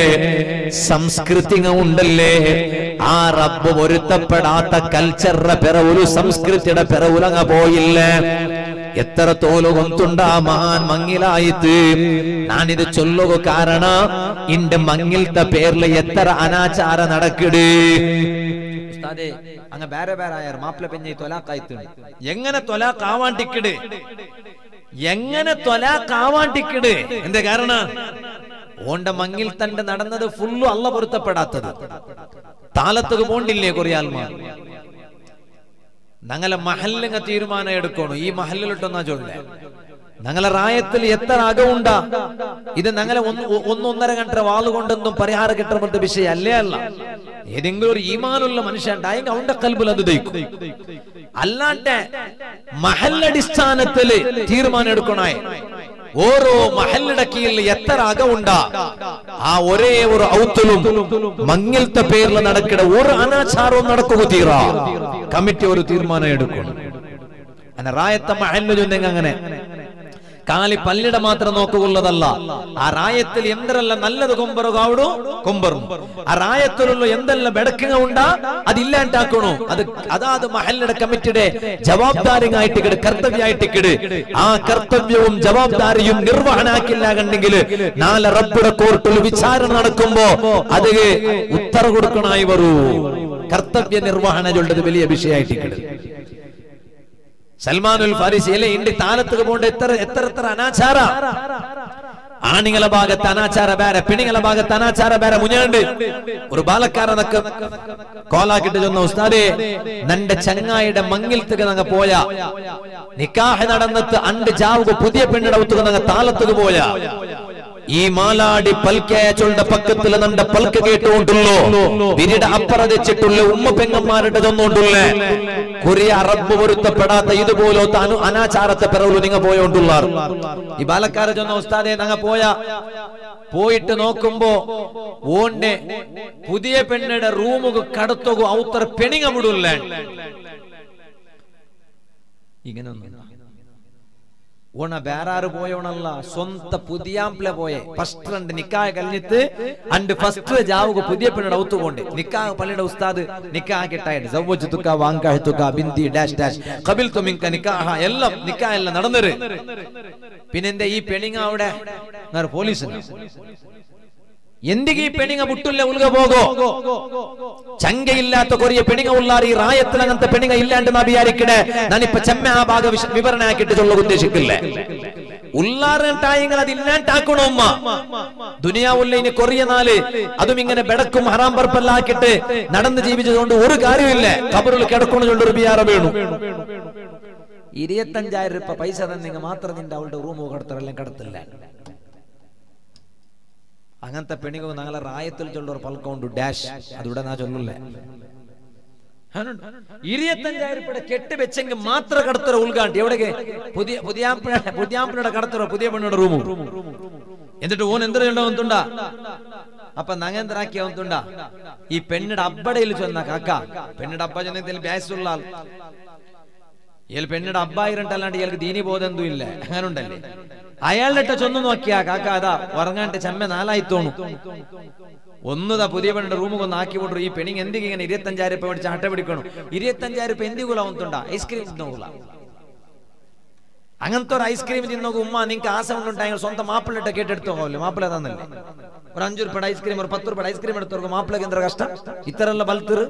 Speaker 1: സംസ്കൃതിങ്ങ ഉണ്ടല്ലേ ആ റബ്ബ് പൊരുത്തപ്പെടാത്ത കൾച്ചറിന്റെ പിറവുലു സംസ്കൃതിയുടെ പിറവുലങ്ങ പോയില്ല എത്ര തോല് കൊന്തുണ്ട മഹാൻ മങ്ങിലായിട്ട് ഞാനിത് ചൊല്ലുക കാരണ ഇന്റെ മങ്ങിലത്തെ പേരില് എത്ര അനാചാര നടക്കിട് ഉസ്താദേ അങ്ങ് വേറെ വേറെ ആയാർ മാപ്പിള പെഞ്ഞി തൊലാക്കായിട്ടുണ്ട് എങ്ങനെ തൊലാക്കാവാണ്ടിക്കിട് എങ്ങനെ തൊലാക്കാവാണ്ടിക്കിട് എന്റെ കാരണ ഓണ്ട മങ്ങിൽ തന്റെ നടന്നത് ഫുള്ളു അല്ല പൊരുത്തപ്പെടാത്തത് താലത്തുക പോണ്ടില്ലേ കുറെ ആൽമാർ ഞങ്ങളെ മഹല്ലിങ്ങ തീരുമാനം എടുക്കണു ഈ മഹല്ലിലിട്ടൊന്നാ ചൊല്ലേ ഞങ്ങളെ റായത്തിൽ എത്ര അകവുണ്ടാ ഇത് ഞങ്ങളെ ഒന്ന് ഒന്നൊന്നര ഗണ്ട വാളുകൊണ്ടൊന്നും പരിഹാരം കിട്ടുന്ന വിഷയം അല്ലേ അല്ല ഏതെങ്കിലും ഒരു ഈമാനുള്ള മനുഷ്യൻ ഉണ്ടായെങ്കിൽ അവന്റെ കൽബിൽ അത് ദയിക്കും അല്ലാണ്ട് മഹല്ലടിസ്ഥാനത്തില് തീരുമാനം എടുക്കണേ ഓരോ മഹല്ലടക്കിയിൽ എത്ര അകവുണ്ടാ ആ ഒരേ ഒരു ഔത്തലും മങ്ങിലത്തെ പേരിൽ നടക്കണ ഒരു അനാചാരവും നടക്കുക തീറാ കമ്മിറ്റി ഒരു തീരുമാനം എടുക്കണം അങ്ങനെ റായത്തെ മഹല്ല് ചൊന്നെങ്കിൽ അങ്ങനെ കാലി പല്ലിട മാത്രം നോക്കുള്ളതല്ല ആ റായത്തിൽ എന്തെല്ലാം നല്ലത് കൊമ്പറു കാവിടു കൊമ്പറും ആ റായത്തിലുള്ള എന്തെല്ലാം ബെടക്കുങ്ങ ഉണ്ടാ അതില്ലാണ്ടാക്കണു അത് അതാത് മഹല്ലിട കമ്മിറ്റിയുടെ ജവാബ്ദാരിയായിട്ട് കിട് കർത്തവ്യമായിട്ട് കിട് ആ കർത്തവ്യവും ജവാബ്ദാരിയും നിർവഹണാക്കില്ല കണ്ടെങ്കിൽ നാളെ റബ്ബുടെ കോർട്ടിൽ വിചാരണ നടക്കുമ്പോ അത് ഉത്തര കൊടുക്കണായി വരൂ കർത്തവ്യ നിർവഹണ വലിയ വിഷയമായിട്ട് കിട് സൽമാനുൽ ഫാരിസി അല്ലെ ഇന്റെ താലത്തുക പോണ്ട് എത്ര എത്ര എത്ര അനാചാര ആണിങ്ങളെ ഭാഗത്ത് അനാചാര ബേര പെണിങ്ങളെ ഭാഗത്ത് അനാചാര ബേര മുഞ്ഞാണ്ട് ഒരു ബാലക്കാരനൊക്കെ കോലാക്കിട്ട് ചെന്ന ഉസ്താദേ നന്റെ ചങ്ങായിയുടെ മങ്ങിൽത്തുക നങ്ങ പോയ നിക്കാഹ് നടന്നിട്ട് അണ്ട് ജാവുക പുതിയ പെണ്ണിടെ ഒത്തുക നങ്ങ താലത്തുക പോയ ഈ മാലാടി പൽക്കയച്ചുള്ള പക്കത്തിൽ നണ്ട പൽക്ക് കേട്ടുകൊണ്ടുള്ളോ വിരിട അപ്പറതിച്ചിട്ടുള്ള ഉമ്മ പെങ്ങന്മാരുടെ ചെന്നുകൊണ്ടുള്ള കൊറിയ അറബ് പൊരുത്തപ്പെടാത്ത ഇതുപോലത്തെ അനു അനാചാരത്തെ പിറവില് നിങ്ങ പോയോണ്ടുള്ള ഈ ബാലക്കാരെ ചെന്ന ഉസ്താദെ നങ്ങ പോയ പോയിട്ട് നോക്കുമ്പോ ഓന്റെ പുതിയ പെണ്ണിടെ റൂമുക കടത്തുക ഔത്തർ പെണിങ്ങ വിടൂല്ല ഇങ്ങനെ ഒന്നും ഓണ വേറാറ് പോയോണല്ല സ്വന്ത പുതിയാമ്പിള പോയെ ഫസ്റ്റ് രണ്ട് നിക്കായ കഴിഞ്ഞിട്ട് അണ്ട് ഫസ്റ്റ് ജാവുക പുതിയ പെണ്ണിടെ ഔത്തുകൊണ്ട് നിക്കാഹ് പള്ളിയുടെ ഉസ്താദ് നിക്കാഹ് കിട്ടായിട്ട് സവ്വജ് തുക്ക വാങ്കാഹ് തുക്ക ബിന്ദി ഡാഷ് ഡാഷ് കബിൽ തുമിങ്ക നിക്കാഹ എല്ലാം നിക്കാഹ് എല്ലാം നടന്നര് പിന്നെന്താ ഈ പെണിങ്ങ അവിടെ പോലീസ് എന്തിಗೆ ಈ ಪೆಣಿಗ ಬುಟ್ಟುಲ್ಲ ಉಲ್ಗ ಹೋಗೋ ಚಂಗೆಯಿಲ್ಲಾತ ಕೊರಿಯ ಪೆಣಿಗ ಉಳ್ಳಾರಿ ರಾಯತ್ತಿನಂತ ಪೆಣಿಗ ಇಲ್ಲಾಂಡ್ ನಾ വിചാരിക്കണേ ഞാനിപ്പോ ചെമ്മ ആ ഭാഗ വിശ- വിവരണ ആക്കിയിട്ട് ചൊല്ല ഉദ്ദേശിക്കില്ലേ ഉള്ളാറിട്ടായെങ്കിൽ അത് ഇല്ലാണ്ടാക്കണോ ഉമ്മ ദുനിയാവുള്ള ഇനി കൊറിയ നാല് അതും ഇങ്ങനെ ബെടക്കും ഹറാം പർപ്പല്ലാക്കിയിട്ട് നടന്ന് ജീവിച്ചതുകൊണ്ട് ഒരു കാര്യമില്ല കബറിൽ കിടക്കണതുകൊണ്ട് ഒരു ബിയാറ വീണു ഇരുപത്തഞ്ചായിരം രൂപ പൈസ തന്നെ മാത്രം നിന്റെ അവളുടെ റൂം കടത്തറെല്ലാം കടത്തില്ല അങ്ങനത്തെ പെണിക ഞങ്ങളെ റായത്തിൽ ചൊല്ലൊരു പൽക്കൗണ്ട് ഡാഷ് അതിവിടെ നാ ചൊല്ലില്ലേ ഇരുപത്തഞ്ചായിരം രൂപയുടെ കെട്ട് വെച്ചെങ്കിൽ മാത്രം കടത്തറ ഉൾക്കാണ്ട് എവിടേക്ക് പുതിയ പുതിയാപ്പിഴ പുതിയാപ്പിഴയുടെ കടത്തറ പുതിയ പെണ്ണിയുടെ റൂമും എന്നിട്ട് ഓൻ എന്ത് ചെയ്യണ്ടോന്നുണ്ടാ അപ്പൊ നങ്ങേന്ദ്രാക്കിയ ഒന്നുണ്ട ഈ പെണ്ണിടെ അബ്ബടയിൽ ചെന്ന കാക്ക പെണ്ണിടെ അബ്ബ ചെന്നതിൽ ബാസുള്ള ആൾ ഇയാൾ പെണ്ണിടെ അബ്ബായിരുണ്ടല്ലാണ്ട് ഇയാൾക്ക് ദീനി ബോധം എന്തും ഇല്ല അങ്ങനെ ഉണ്ടല്ലേ അയാളുടെ ചൊന്നു നോക്കിയാ കാക്ക അതാ ഉറങ്ങാണ്ട് ചെമ്മ നാലായി തോണു ഒന്നുതാ പുതിയ പെണ്ണിന്റെ റൂമിൽ ഒന്ന് ആക്കി വിട്ടു ഈ പെണ്ണിങ് എന്തിಗೆ ഇങ്ങനെ ഇരുപത്തഞ്ചായിരം രൂപ മേടിച്ച് ആട്ട പിടിക്കണം ഇരുപത്തഞ്ചായിരം രൂപ എന്തികൂല ഒന്നുണ്ട ഐസ്ക്രീം തിന്നോള അങ്ങനത്തെ ഒരു ഐസ്ക്രീം തിന്നോക്ക് ഉമ്മ നിങ്ങൾക്ക് ആശ ഉണ്ടായെങ്കിൽ സ്വന്തം മാപ്പിളിട്ട് കേട്ടെടുത്തോ പോകല്ലോ മാപ്പിള തന്നല്ലേ ഒരു അഞ്ചു രൂപ ഐസ്ക്രീം ഒരു പത്ത് രൂപ ഐസ്ക്രീം എടുത്തോർക്ക് മാപ്പിളക്ക് എന്താ കഷ്ടം ഇത്തരമുള്ള ബൽത്തിറ്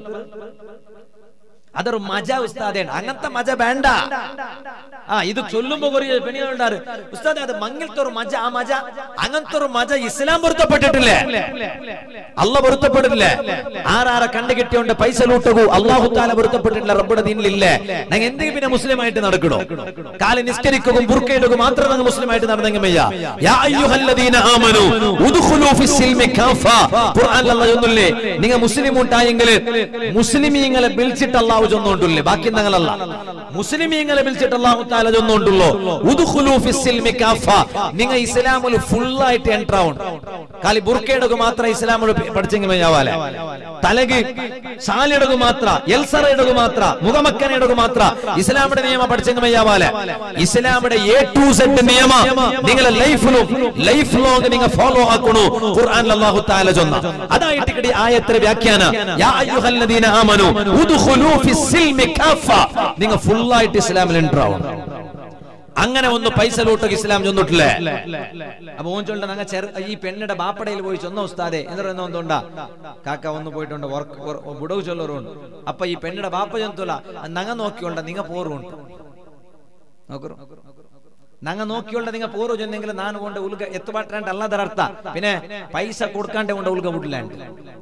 Speaker 1: അതൊരു മജ ഉസ്താദേണ് അങ്ങനത്തെ മജ വേണ്ട ആ ഇത് ചൊല്ലുമ്പോ കുറേ പെണ്ണികളുണ്ടാറ് ഉസ്താദെ അത് മങ്ങിലത്തെ ഒരു മജ ആ മജ അങ്ങനത്തെ ഒരു മജ ഇസ്ലാം പൊരുത്തപ്പെട്ടിട്ടില്ലേ അല്ല പൊരുത്തപ്പെട്ടില്ലേ ആരാരെ കണ്ടു കിട്ടിയോണ്ട് പൈസ ലൂട്ടകൂ അള്ളാഹു താല പൊരുത്തപ്പെട്ടിട്ടില്ല റബ്ബുടെ ദീനിലില്ലേ ഞങ്ങൾ എന്തെങ്കിലും പിന്നെ മുസ്ലിം ആയിട്ട് നടക്കണോ കാലം നിസ്കരിക്കുകയും ബുർക്കയിടുക മാത്രം ഞങ്ങൾ മുസ്ലിം ആയിട്ട് നടന്നെങ്കിൽ വയ്യ യാ അയ്യുഹല്ലദീന ആമനു ഉദ്ഖുലൂ ഫിസ്സിൽമി കാഫ ഖുർആനിൽ അല്ലാഹ് ചൊല്ലുന്നില്ലേ നിങ്ങൾ മുസ്ലിം ഉണ്ടായെങ്കിൽ മുസ്ലിമീങ്ങളെ വിളിച്ചിട്ട് അല്ലാഹു ചൊന്നുകൊണ്ടില്ലേ ബാക്കി ഞങ്ങളല്ല മുസ്ലിമീങ്ങളെ വിളിച്ചിട്ട് അല്ലാഹു താല ചൊന്നുകൊണ്ടുള്ളൂ ഉദ്ഖുലൂ ഫിസ്സിൽമി കാഫ നിങ്ങൾ ഇസ്ലാമിൽ ഫുൾ ആയിട്ട് എൻട്ര ആവണം കാലി ബുർക്കയിടുക മാത്രം ഇസ്ലാമിൽ പഠിച്ചെങ്കിൽ മയ്യാവാലെ തലകി ശാലിടുക മാത്ര എൽസറയിടുക മാത്ര മുഖമക്കനയിടുക മാത്ര ഇസ്ലാമിന്റെ നിയമം പഠിച്ചെങ്കിൽ മയ്യാവാലെ ഇസ്ലാമിന്റെ എ ടു സെറ്റ് നിയമ നിങ്ങളെ ലൈഫിലും ലൈഫ് ലോങ് നിങ്ങൾ ഫോളോ ആക്കണു ഖുർആൻ അല്ലാഹു തആല ചൊന്ന അതായിട്ട് ഇക്കടി ആയത്തിന്റെ വ്യാഖ്യാന യാ അയ്യുഹല്ലദീന ആമനു ഉദ്ഖുലൂ ഫിസ്സിൽമി കാഫ നിങ്ങൾ ഫുൾ ആയിട്ട് ഇസ്ലാമിൽ എൻട്ര ആവണം അങ്ങനെ ഒന്ന് പൈസ ലൂട്ടൊക്കെ ഇസ്ലാം ചൊന്നിട്ടില്ലേ അപ്പൊ ഓൻ ചൊല്ല ഞങ്ങൾ ചെറു ഈ പെണ്ണിന്റെ ബാപ്പടയിൽ പോയി ചൊന്ന ഉസ്താദെ എന്ന് പറയുന്ന ഒന്നുണ്ടാ കാക്ക ഒന്ന് പോയിട്ടുണ്ട് വർക്ക് ബുടവ് ചൊല്ലറുണ്ട് അപ്പൊ ഈ പെണ്ണിന്റെ ബാപ്പ ചെന്നൂല നങ്ങ നോക്കിയോണ്ട നിങ്ങ പോറുണ്ട് നോക്കറു നങ്ങ നോക്കിയോണ്ട നിങ്ങ പോറു ചെന്നെങ്കിൽ ನಾನು കൊണ്ട് ഉൽക എത്തുപാട്ടാണ്ട് അല്ലാതെ അർത്ഥ പിന്നെ പൈസ കൊടുക്കാണ്ട് കൊണ്ട് ഉൽക വിട്ടില്ലാണ്ട്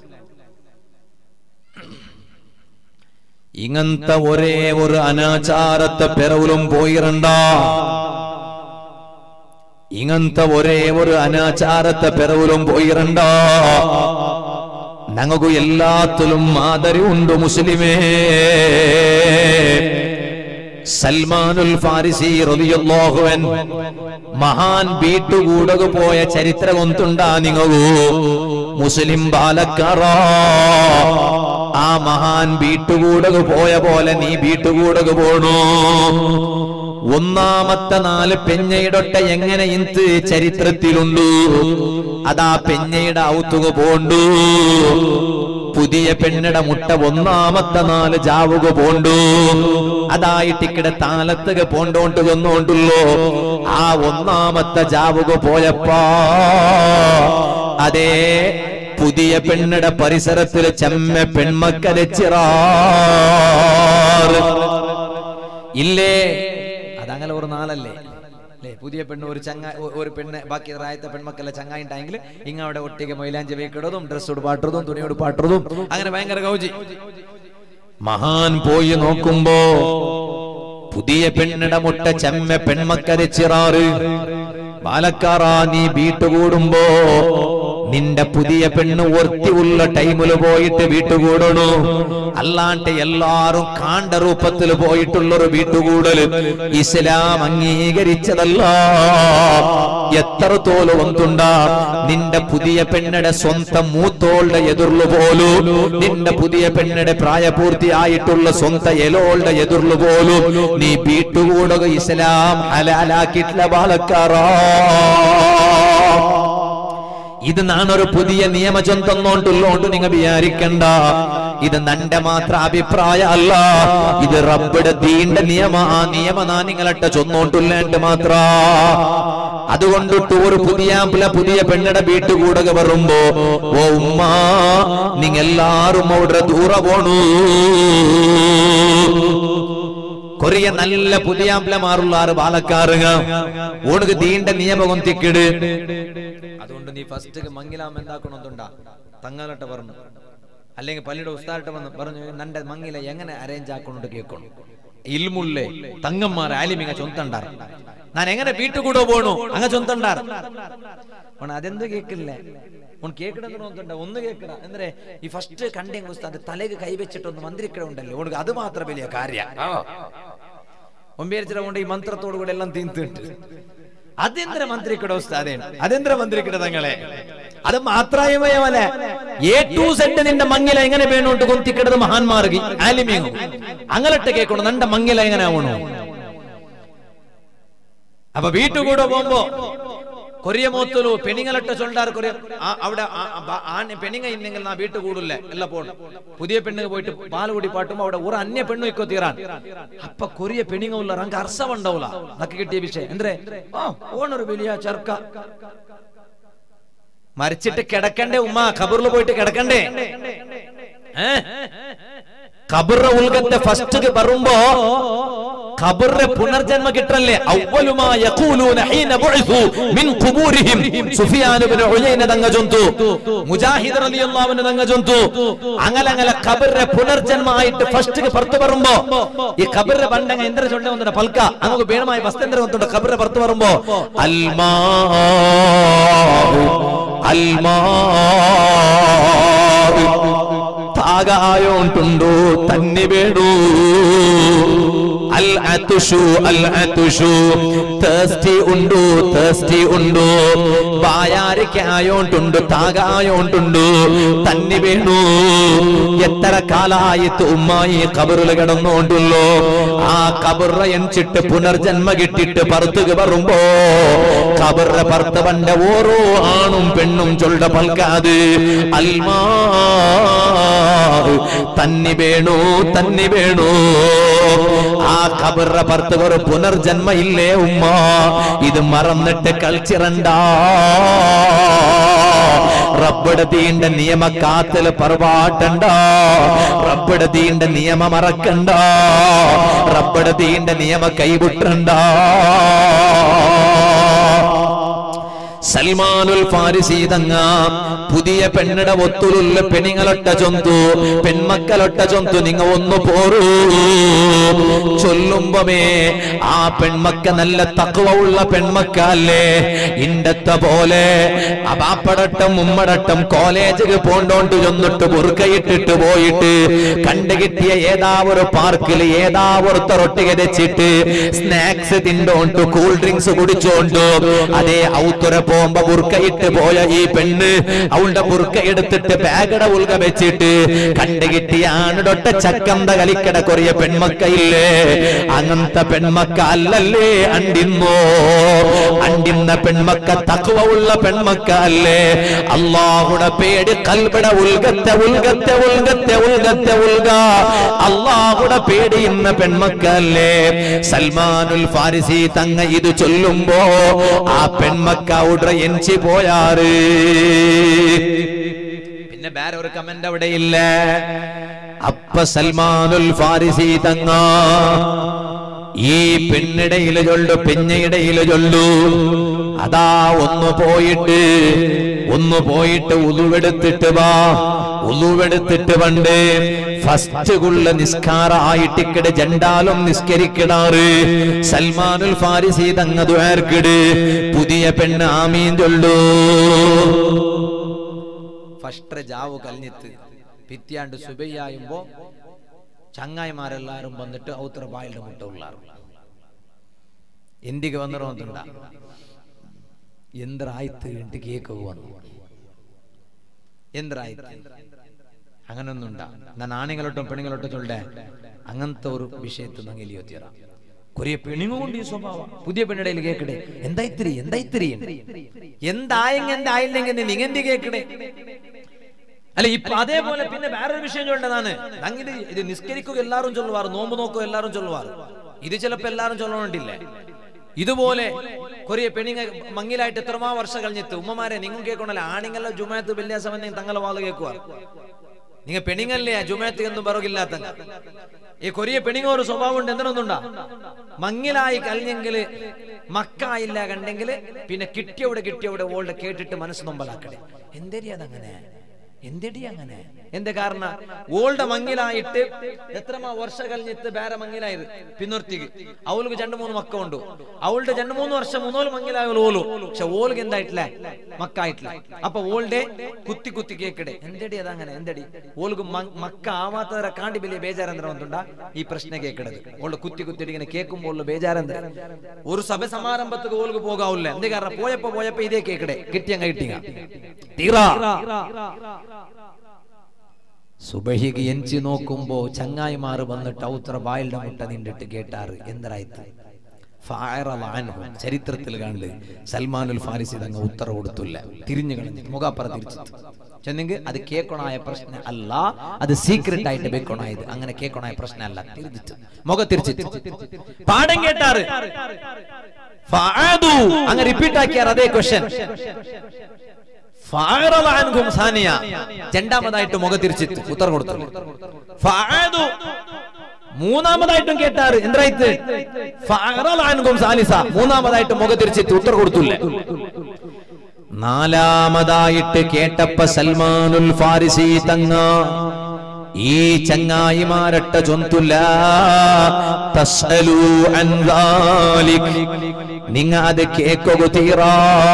Speaker 2: ഇങ്ങനത്തെ ഒരേ ഒരു അനാചാരത്തെ പിറവിലും പോയിരണ്ട ഇങ്ങനത്തെ ഒരേ ഒരു അനാചാരത്തെ പിറവിലും പോയിരണ്ട ഞങ്ങൾക്ക് എല്ലാത്തിലും മാതരി ഉണ്ട് മുസ്ലിമേ സൽമാനുൽ ഫാരിസി റളിയല്ലാഹുവൻ മഹാൻ വീട്ടുകൂടക പോയ ചരിത്രം ഒന്നുണ്ടാ നിങ്ങകൂ മുസ്ലിം ബാലക്കാറ ആ മഹാൻ വീട്ടുകൂടക പോയ പോലെ നീ വീട്ടുകൂടക പോണു ഒന്നാമത്തെ നാല് പെഞ്ഞയിടൊട്ട എങ്ങനെ ഇന്ത് ചരിത്രത്തിലുണ്ട് അതാ പെഞ്ഞയുടെ ഔത്തുക പോണ്ടു പുതിയ പെണ്ണിടെ മുട്ട ഒന്നാമത്തെ നാല് ജാവുക പോണ്ടു അതായിട്ട് ഇക്കടെ താലത്തുക പോണ്ടോണ്ട് വന്നോണ്ടുള്ളൂ ആ ഒന്നാമത്തെ ജാവുക പോയപ്പാ അതേ പുതിയ പെണ്ണിടെ പരിസരത്തിൽ ചെമ്മ പെൺമക്കളെ ചിറാറ് ഇല്ലേ
Speaker 1: അതങ്ങനെ ഒരു നാളല്ലേ അല്ലേ പുതിയ പെണ്ണ് ഒരു ചങ്ങ ഒ- ഒരു പെണ്ണ് ബാക്കി റായത്തെ പെൺമക്കളെ ചങ്ങായി ഉണ്ടായെങ്കിൽ ഇങ്ങ അവിടെ ഒട്ടിക്ക് മൈലാഞ്ചി വെക്കിടതും ഡ്രസ് ഉടുപ്പാട്ടതും തുണി ഉടുപ്പാട്ടതും അങ്ങനെ ഭയങ്കര കൗജി
Speaker 2: മഹാൻ പോയി നോക്കുമ്പോ പുതിയ പെണ്ണിടെ മുട്ട ചെമ്മ പെൺമക്കരെ ചിറാറ് പാലക്കാറാ നീ വീട്ടുകൂടുമ്പോ നിന്റെ പുതിയ പെണ്ണ് ഒർത്തി ഉള്ള ടൈമില് പോയിട്ട് വീട്ടുകൂടണു അല്ലാണ്ട് എല്ലാരും കാണ്ട രൂപത്തിൽ പോയിട്ടുള്ളൊരു വീട്ടുകൂടല് ഇസ്ലാം അംഗീകരിച്ചതല്ല എത്ര തോല് ഒന്നുണ്ടാ നിന്റെ പുതിയ പെണ്ണിടെ സ്വന്തം മൂത്തോളുടെ എതിർlu പോലും നിന്റെ പുതിയ പെണ്ണിടെ പ്രായപൂർത്തിയായിട്ടുള്ള സ്വന്തം എലോളുടെ എതിർlu പോലും നീ വീട്ടുകൂടുക ഇസ്ലാം ഹലാലാക്കിയിട്ടുള്ള ബാലക്കാറാ ഇത് നാണൊരു പുതിയ നിയമജം തന്നോണ്ടുള്ളോണ്ട് നിങ്ങൾ വിചാരിക്കണ്ട ഇത് നന്റെ മാത്ര അഭിപ്രായ അല്ല ഇത് റബ്ബിടെ ദീന്റെ നിയമ ആ നിയമ നാ നിങ്ങളട്ടെ ചൊന്നോണ്ടുള്ളേണ്ട് മാത്ര അതുകൊണ്ടിട്ട് ഒരു പുതിയ ആമ്പിള പുതിയ പെണ്ണിടെ വീട്ടുകൂടക വരുമ്പോ ഓ ഉമ്മ നിങ്ങെല്ലാരും അവിടെ ദൂരെ പോണു കൊറിയ നല്ല പുതിയ ആമ്പിളമാറുള്ള ആറ് പാലക്കാറുക ഓണക്ക് ദീന്റെ നിയമം തിക്കിട്
Speaker 1: അതുകൊണ്ട് നീ ഫസ്റ്റ് മങ്ങിലാം എന്താക്കണമെന്നുണ്ടാ തങ്ങാലട്ട പറഞ്ഞു അല്ലെങ്കിൽ പള്ളിയുടെ ഉസ്താട്ട് വന്ന് പറഞ്ഞു നന്റെ മങ്ങില എങ്ങനെ അറേഞ്ച് ആക്കണോണ്ട് കേൾക്കണം ഇൽമുള്ളേ തങ്ങന്മാർ ആലിമിങ്ങ ചൊന്തണ്ടാർ ഞാൻ എങ്ങനെ വീട്ടുകൂടോ പോണു അങ്ങ ചൊന്തണ്ടാർ ഓണ അതെന്ത് കേക്കില്ലേ ഓൺ കേക്കിടൊന്നുണ്ട ഒന്ന് കേക്കിട ಅಂದ್ರೆ ഈ ഫസ്റ്റ് കണ്ടെങ്കിൽ ഉസ്താദ് തലക്ക് കൈവച്ചിട്ടൊന്ന് മന്ത്രിക്കട ഉണ്ടല്ലോ ഓണക്ക് അത് മാത്രം വലിയ കാര്യ ഒമ്പേരിച്ചിട കൊണ്ട് ഈ മന്ത്രത്തോടു കൂടെ എല്ലാം തീർത്തിട്ട് അതെന്ത്ര മന്ത്രിക്കട ഉസ്താദേ അതെന്ത്ര മന്ത്രിക്കട തങ്ങളെ
Speaker 2: അത് മാത്രമല്ല എ ടു സെഡ് നിന്റെ മങ്ങില എങ്ങനെ വേണോട്ട് കൊന്തിക്കിടത് മഹാന്മാർക്ക് ആലിമീങ്ങും അങ്ങലട്ട് കേൾക്കണം നിന്റെ മങ്ങില എങ്ങനെ ആവണോ അപ്പൊ വീട്ടുകൂടെ പോകുമ്പോ കൊറിയ മോത്തലു പെണ്ണുങ്ങളൊട്ട് ചൊല്ലാർ കൊറിയ ആ- അവിടെ ആ- ആ- ബ- ആണ് പെണ്ണുങ്ങ ഇന്നെങ്കിൽ നാ വീട്ടു കൂടില്ല എല്ലാം പോണം പുതിയ പെണ്ണുങ്ങ പോയിട്ട് പാൽ കൂടി പാട്ടുമ്പോ അവിടെ ഒരു അന്യ പെണ്ണു ഇക്കോ തീരാൻ അപ്പൊ കൊറിയ പെണ്ണുങ്ങ ഉള്ള ರಂಗ ಅರ್ಸವ ഉണ്ടാവില്ല നക്ക് കിട്ടിയ വിഷയം എന്തേ ആ ഓണൊരു വലിയ ചെറുക്ക മരിച്ചിട്ട് കിടക്കണ്ടേ ഉമ്മ ഖബറിൽ പോയിട്ട് കിടക്കണ്ടേ ഏ ഖബറ ഉൽഗത്തെ ഫസ്റ്റ് വരുമ്പോ ഖബറിന്റെ പുനർജന്മ കിട്ടല്ലേ അവലുമാ യഖൂലൂന ഹീന ബുഇസു മിൻ ഖുബൂരിഹിം സുഫിയാൻ ഇബ്നു ഉലൈന തങ്ങ ജന്തു മുജാഹിദ് റളിയല്ലാഹു അൻഹു തങ്ങ ജന്തു അങ്ങനെ അങ്ങനെ ഖബറിന്റെ പുനർജന്മമായിട്ട് ഫസ്റ്റ് പുറത്ത് വരുമ്പോ ഈ ഖബറിന്റെ പണ്ടങ്ങ എന്ത്ര ചൊല്ല വന്നിട്ട് പൽക്ക നമുക്ക് വേണമായ വസ്തെന്തര വന്നിട്ട് ഖബറിന്റെ പുറത്ത് വരുമ്പോ അൽമാ അൽമാ తాగాయోంటుండు తన్ని వేడు అల్ అతుషు అల్ అతుషు തേസ്റ്റി ഉണ്ടു തേസ്റ്റി ഉണ്ടു ബായാരിക്കായോണ്ടുണ്ട് താകായോണ്ടുണ്ട് തന്നി വീണു എത്ര കാലായിട്ട് ഉമ്മായി കബറിൽ കിടന്നുകൊണ്ടുള്ളൂ ആ കബറ എൻച്ചിട്ട് പുനർജന്മ കിട്ടിട്ട് പറത്തുക വരുമ്പോ കബറ പറത്ത് പണ്ട ഓരോ ആണും പെണ്ണും ചൊല്ല പൽക്കാത് അൽമാ തന്നി വേണു തന്നി വേണു ആ കബറ പറത്ത് ഒരു പുനർജന്മ ഇല്ലേ ഉമ്മ ഇത് മറന്നിട്ട് കളിച്ചിറണ്ട റബ്ബടെ തീണ്ട നിയമ കാത്തല് പറവാട്ടണ്ട റബ്ബടെ തീണ്ട നിയമ മറക്കണ്ട റബ്ബടെ തീണ്ട നിയമ കൈവിട്ടണ്ട സൽമാനുൽ ഫാരിസി തങ്ങ പുതിയ പെണ്ണിട ഒത്തുലുള്ള പെണിങ്ങളൊട്ട ചൊന്തു പെൺമക്കളൊട്ട ചൊന്തു നിങ്ങ ഒന്ന് പോറൂ ചൊല്ലുമ്പമേ ആ പെൺമക്ക നല്ല തക്കുവ ഉള്ള പെൺമക്ക അല്ലേ ഇണ്ടത്തെ പോലെ അപാപ്പടട്ടം ഉമ്മടട്ടം കോളേജിൽ പോണ്ടോണ്ട് ചൊന്നിട്ട് ബുർക്കയിട്ടിട്ട് പോയിട്ട് കണ്ടുകിട്ടിയ ഏതാ ഒരു പാർക്കിൽ ഏതാ ഒരുത്തർ ഒട്ടിക വെച്ചിട്ട് സ്നാക്സ് തിണ്ടോണ്ട് കൂൾ ഡ്രിങ്ക്സ് കുടിച്ചോണ്ട് അതേ ഔത്തുര പോകുമ്പോ ബുർക്കയിട്ട് പോയ ഈ പെണ്ണ് അവളുടെ ബുർക്ക എടുത്തിട്ട് ബാഗട ഉൽക വെച്ചിട്ട് കണ്ടുകിട്ടിയ ആണിടൊട്ട ചക്കന്ത കളിക്കട കൊറിയ പെൺമക്കയില്ലേ അങ്ങനത്തെ പെൺമക്ക അല്ലല്ലേ അണ്ടിന്നോ അണ്ടിന്ന പെൺമക്ക തക്കുവ ഉള്ള പെൺമക്ക അല്ലേ അള്ളാഹുടെ പേടി കൽബട ഉൽഗത്തെ ഉൽഗത്തെ ഉൽഗത്തെ ഉൽഗത്തെ ഉൽഗ അള്ളാഹുടെ പേടി ഇന്ന പെൺമക്കല്ലേ സൽമാനുൽ ഫാരിസി തങ്ങ ഇത് ചൊല്ലുമ്പോ ആ പെൺമക്ക ഉടനെ എൻചി പോയാറ് പിന്നെ വേറെ ഒരു കമന്റ് അവിടെ ഇല്ല അപ്പ സൽമാനുൽ ഫാരിസി തങ്ങ ഈ പെണ്ണിടയില് ചൊല്ലു പെഞ്ഞയിടയില് ചൊല്ലു അതാ ഒന്ന് പോയിട്ട് ഒന്ന് പോയിട്ട് ഉളുവെടുത്തിട്ട് വാ ഉളുവെടുത്തിട്ട് പണ്ട് ഫസ്റ്റ് കുള്ള നിസ്കാറായിട്ടിക്കട് ജണ്ടാലും നിസ്കരിക്കിടാറ് സൽമാനുൽ ഫാരിസി തങ്ങ ദ്വാർക്കിട് പുതിയ പെണ്ണ് ആമീൻ ചൊല്ലു ഫസ്റ്റ് ജാവ് കലിഞ്ഞിത്ത് പിത്യാണ്ട് സുബയ്യായുമ്പോ ചങ്ങായിമാരെല്ലാരും വന്നിട്ട് ഔത്ര ബായിയുടെ മുട്ട ഉള്ളാറ് എന്തിക്ക് വന്നിരുന്നുണ്ട എന്തിറായിത്ത് എന്നിട്ട് കേക്ക് വന്നു എന്തിറായിത്ത് അങ്ങനൊന്നുണ്ട ഞാൻ ആണുങ്ങളോട്ടും പെണ്ണുങ്ങളോട്ടും ചൊല്ലേ അങ്ങനത്തെ ഒരു വിഷയത്തിൽ നങ്ങിലിയോ തീറ കൊറിയ പെണ്ണുകൊണ്ട് ഈ സ്വഭാവം പുതിയ പെണ്ണിടയിൽ കേക്കടെ എന്തായിത്തിരി എന്തായിത്തിരി എന്തായെങ്കിൽ എന്തായില്ലെങ്കിൽ നിങ്ങന്തി കേക്കടെ അല്ല ഇപ്പൊ അതേപോലെ പിന്നെ വേറൊരു വിഷയം ചൊല്ലേതാണ് നങ്ങിത് ഇത് നിസ്കരിക്കുക എല്ലാവരും ചൊല്ലുവാറ് നോമ്പ് നോക്കുക എല്ലാവരും ചൊല്ലുവാറ് ഇത് ചിലപ്പോ എല്ലാവരും ചൊല്ലണ്ടില്ലേ ഇതുപോലെ കൊറിയ പെണ്ണിങ്ങ മങ്ങിലായിട്ട് എത്രമാ വർഷം കഴിഞ്ഞിട്ട് ഉമ്മമാരെ നിങ്ങൾ കേൾക്കണല്ലോ ആണിങ്ങളെ ജുമാത്ത് വലിയ സമയം തങ്ങളെ വാള് കേൾക്കുക നിങ്ങൾ പെണ്ണിങ്ങല്ലേ ജുമാത്ത് എന്നും പറകില്ലാത്ത ഈ കൊറിയ പെണ്ണിങ്ങ ഒരു സ്വഭാവം ഉണ്ട് എന്തിനൊന്നുണ്ടാ മങ്ങിലായി കഴിഞ്ഞെങ്കില് മക്കായില്ല കണ്ടെങ്കില് പിന്നെ കിട്ടിയവിടെ കിട്ടിയവിടെ ഓളുടെ കേട്ടിട്ട് മനസ്സ് നൊമ്പലാക്കണേ എന്തരി അതങ്ങനെ എന്തെടി അങ്ങനെ എന്ത് കാരണം ഓൾഡ് മങ്ങിലായിട്ട് എത്രമാ വർഷം കഴിഞ്ഞിട്ട് ಬೇರೆ മങ്ങിലായത് പിന്നൊർത്തിക്ക് അവൾക്ക് രണ്ട് മൂന്ന് മക്ക ഉണ്ട് അവളുടെ രണ്ട് മൂന്ന് വർഷം മൂന്നോല് മങ്ങിലായ ഓലു പക്ഷെ ഓൾക്ക് എന്തായിട്ടില്ല മക്കായിട്ടില്ല അപ്പൊ ഓൾടെ കുത്തി കുത്തി കേക്കടെ എന്തെടി അതങ്ങനെ എന്തെടി ഓൾക്ക് മ- മക്ക ആവാത്തവരെ കാണ്ടി വലിയ ബേജാരെന്തരം വന്നുണ്ടാ ഈ പ്രശ്നം കേക്കടത് ഓളുടെ കുത്തി കുത്തിയിട്ട് ഇങ്ങനെ കേൾക്കുമ്പോൾ ബേജാരെന്തര ഒരു സഭ സമാരംഭത്തിന് ഓൾക്ക് പോകാവില്ല എന്ത് കാരണം പോയപ്പോ പോയപ്പോ ഇതേ കേക്കടെ കിട്ടിയ കിട്ടിയ തീറാ സുബഹിക്ക് എഞ്ചി നോക്കുമ്പോ ചങ്ങായിമാർ വന്നിട്ട് ഔത്ര വായിലുടെ മുട്ട നിന്നിട്ട് കേട്ടാറ് എന്തരായിട്ട് ചരിത്രത്തിൽ കണ്ട് സൽമാനുൽ ഫാരിസി തങ്ങ ഉത്തര കൊടുത്തില്ല തിരിഞ്ഞു കളഞ്ഞിട്ട് മുഖാപ്പറ തിരിച്ചിട്ട് ചെന്നെങ്കിൽ അത് കേക്കണായ പ്രശ്നം അല്ല അത് സീക്രട്ട് ആയിട്ട് വെക്കണായത് അങ്ങനെ കേക്കണായ പ്രശ്നം അല്ല തിരിച്ചിട്ട് മുഖ തിരിച്ചിട്ട് പാഠം കേട്ടാറ് ഫഅദു. അങ്ങ് റിപ്പീറ്റ് ആക്കിയാർ അതേ ക്വസ്റ്റ്യൻ ഫഅറള അൻഹും സാനിയ. രണ്ടാമതായിട്ട് മുഖ തിരിച്ചിട്ട് ഉത്തരം കൊടുത്തു ഫഅദു. മൂന്നാമതായിട്ടും കേട്ടാറ് എന്തായിട്ട് ഫഅറള അൻഹും സാലിസ. മൂന്നാമതായിട്ട് മുഖ തിരിച്ചിട്ട് ഉത്തരം കൊടുത്തില്ല നാലാമതായിട്ട് കേട്ടപ്പ സൽമാനുൽ ഫാരിസി തങ്ങ ഈ ചങ്ങായിമാരട്ട ചൊന്തുല്ല തസ്അലു അൻ ദാലിക്. നിങ്ങ അത് കേക്കുക തീറാ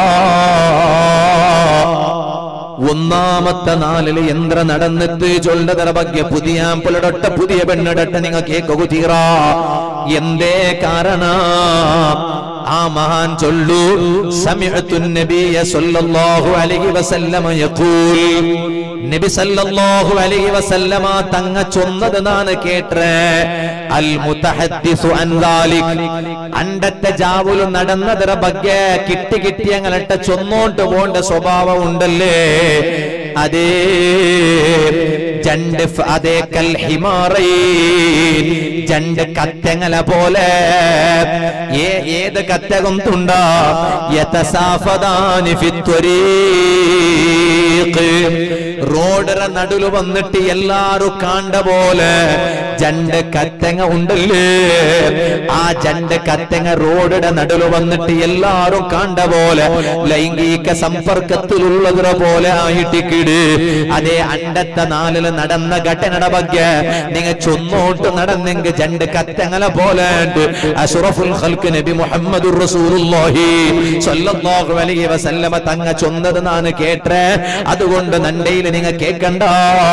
Speaker 2: ഒന്നാമത്തെ നാലില് യന്ത്ര നടന്നിട്ട് ചൊല്ലതര ಬಗ್ಗೆ പുതിയ പുലടൊട്ട പുതിയ പെണ്ണിടട്ട നിങ്ങ കേക്കുക തീറാ എന്തേ കാരണ ആ മഹാൻ ചൊല്ലു സമിഅത്തു നബിയ സല്ലല്ലാഹു അലൈഹി വസല്ലമ യഖൂൽ നബി സല്ലല്ലാഹു അലൈഹി വസല്ലമ തങ്ങ ചൊന്നത് നാണ് കേട്ടേ അൽ മുതഹദ്ദിസു അൻ ദാലിക് അണ്ടത്തെ ജാവുലു നടന്നതര ಬಗ್ಗೆ കിട്ടി കിട്ടിയങ്ങളട്ട ചൊന്നോട്ട് പോണ്ട സ്വഭാവം ഉണ്ടല്ലേ അതേ ജണ്ട് ഫ- അതേ കൽ ഹിമാറൈൻ ജണ്ട് കത്തങ്ങല പോലെ ഏ- ഏത് കത്തകം തുണ്ട യതസാഫദാനി ഫിത്വരീഖ് റോഡറ നടുല് വന്നിട്ട് എല്ലാരും കാണ്ട പോലെ ജണ്ട് കത്തങ്ങ ഉണ്ടല്ലേ ആ ജണ്ട് കത്തങ്ങ റോഡുടെ നടുല് വന്നിട്ട് എല്ലാരും കാണ്ട പോലെ ലൈംഗിക സമ്പർക്കത്തിലുള്ളതിര പോലെ ആയിട്ടിക്കിട് അതേ അണ്ടത്തെ നാലില് നടന്ന ഘട്ടനയുടെ ಬಗ್ಗೆ നിങ്ങ ചൊന്നോട്ട് നടന്നെങ്കിൽ ജണ്ട് കത്തങ്ങല പോലെ ഉണ്ട് അഷറഫുൽ ഖൽക്ക് നബി മുഹമ്മദുർ റസൂലുള്ളാഹി സ്വല്ലല്ലാഹു അലൈഹി വസല്ലമ തങ്ങ ചൊന്നത് നാണ് കേട്ടേ അതുകൊണ്ട് നണ്ടയിൽ നിങ്ങ കേക്കണ്ട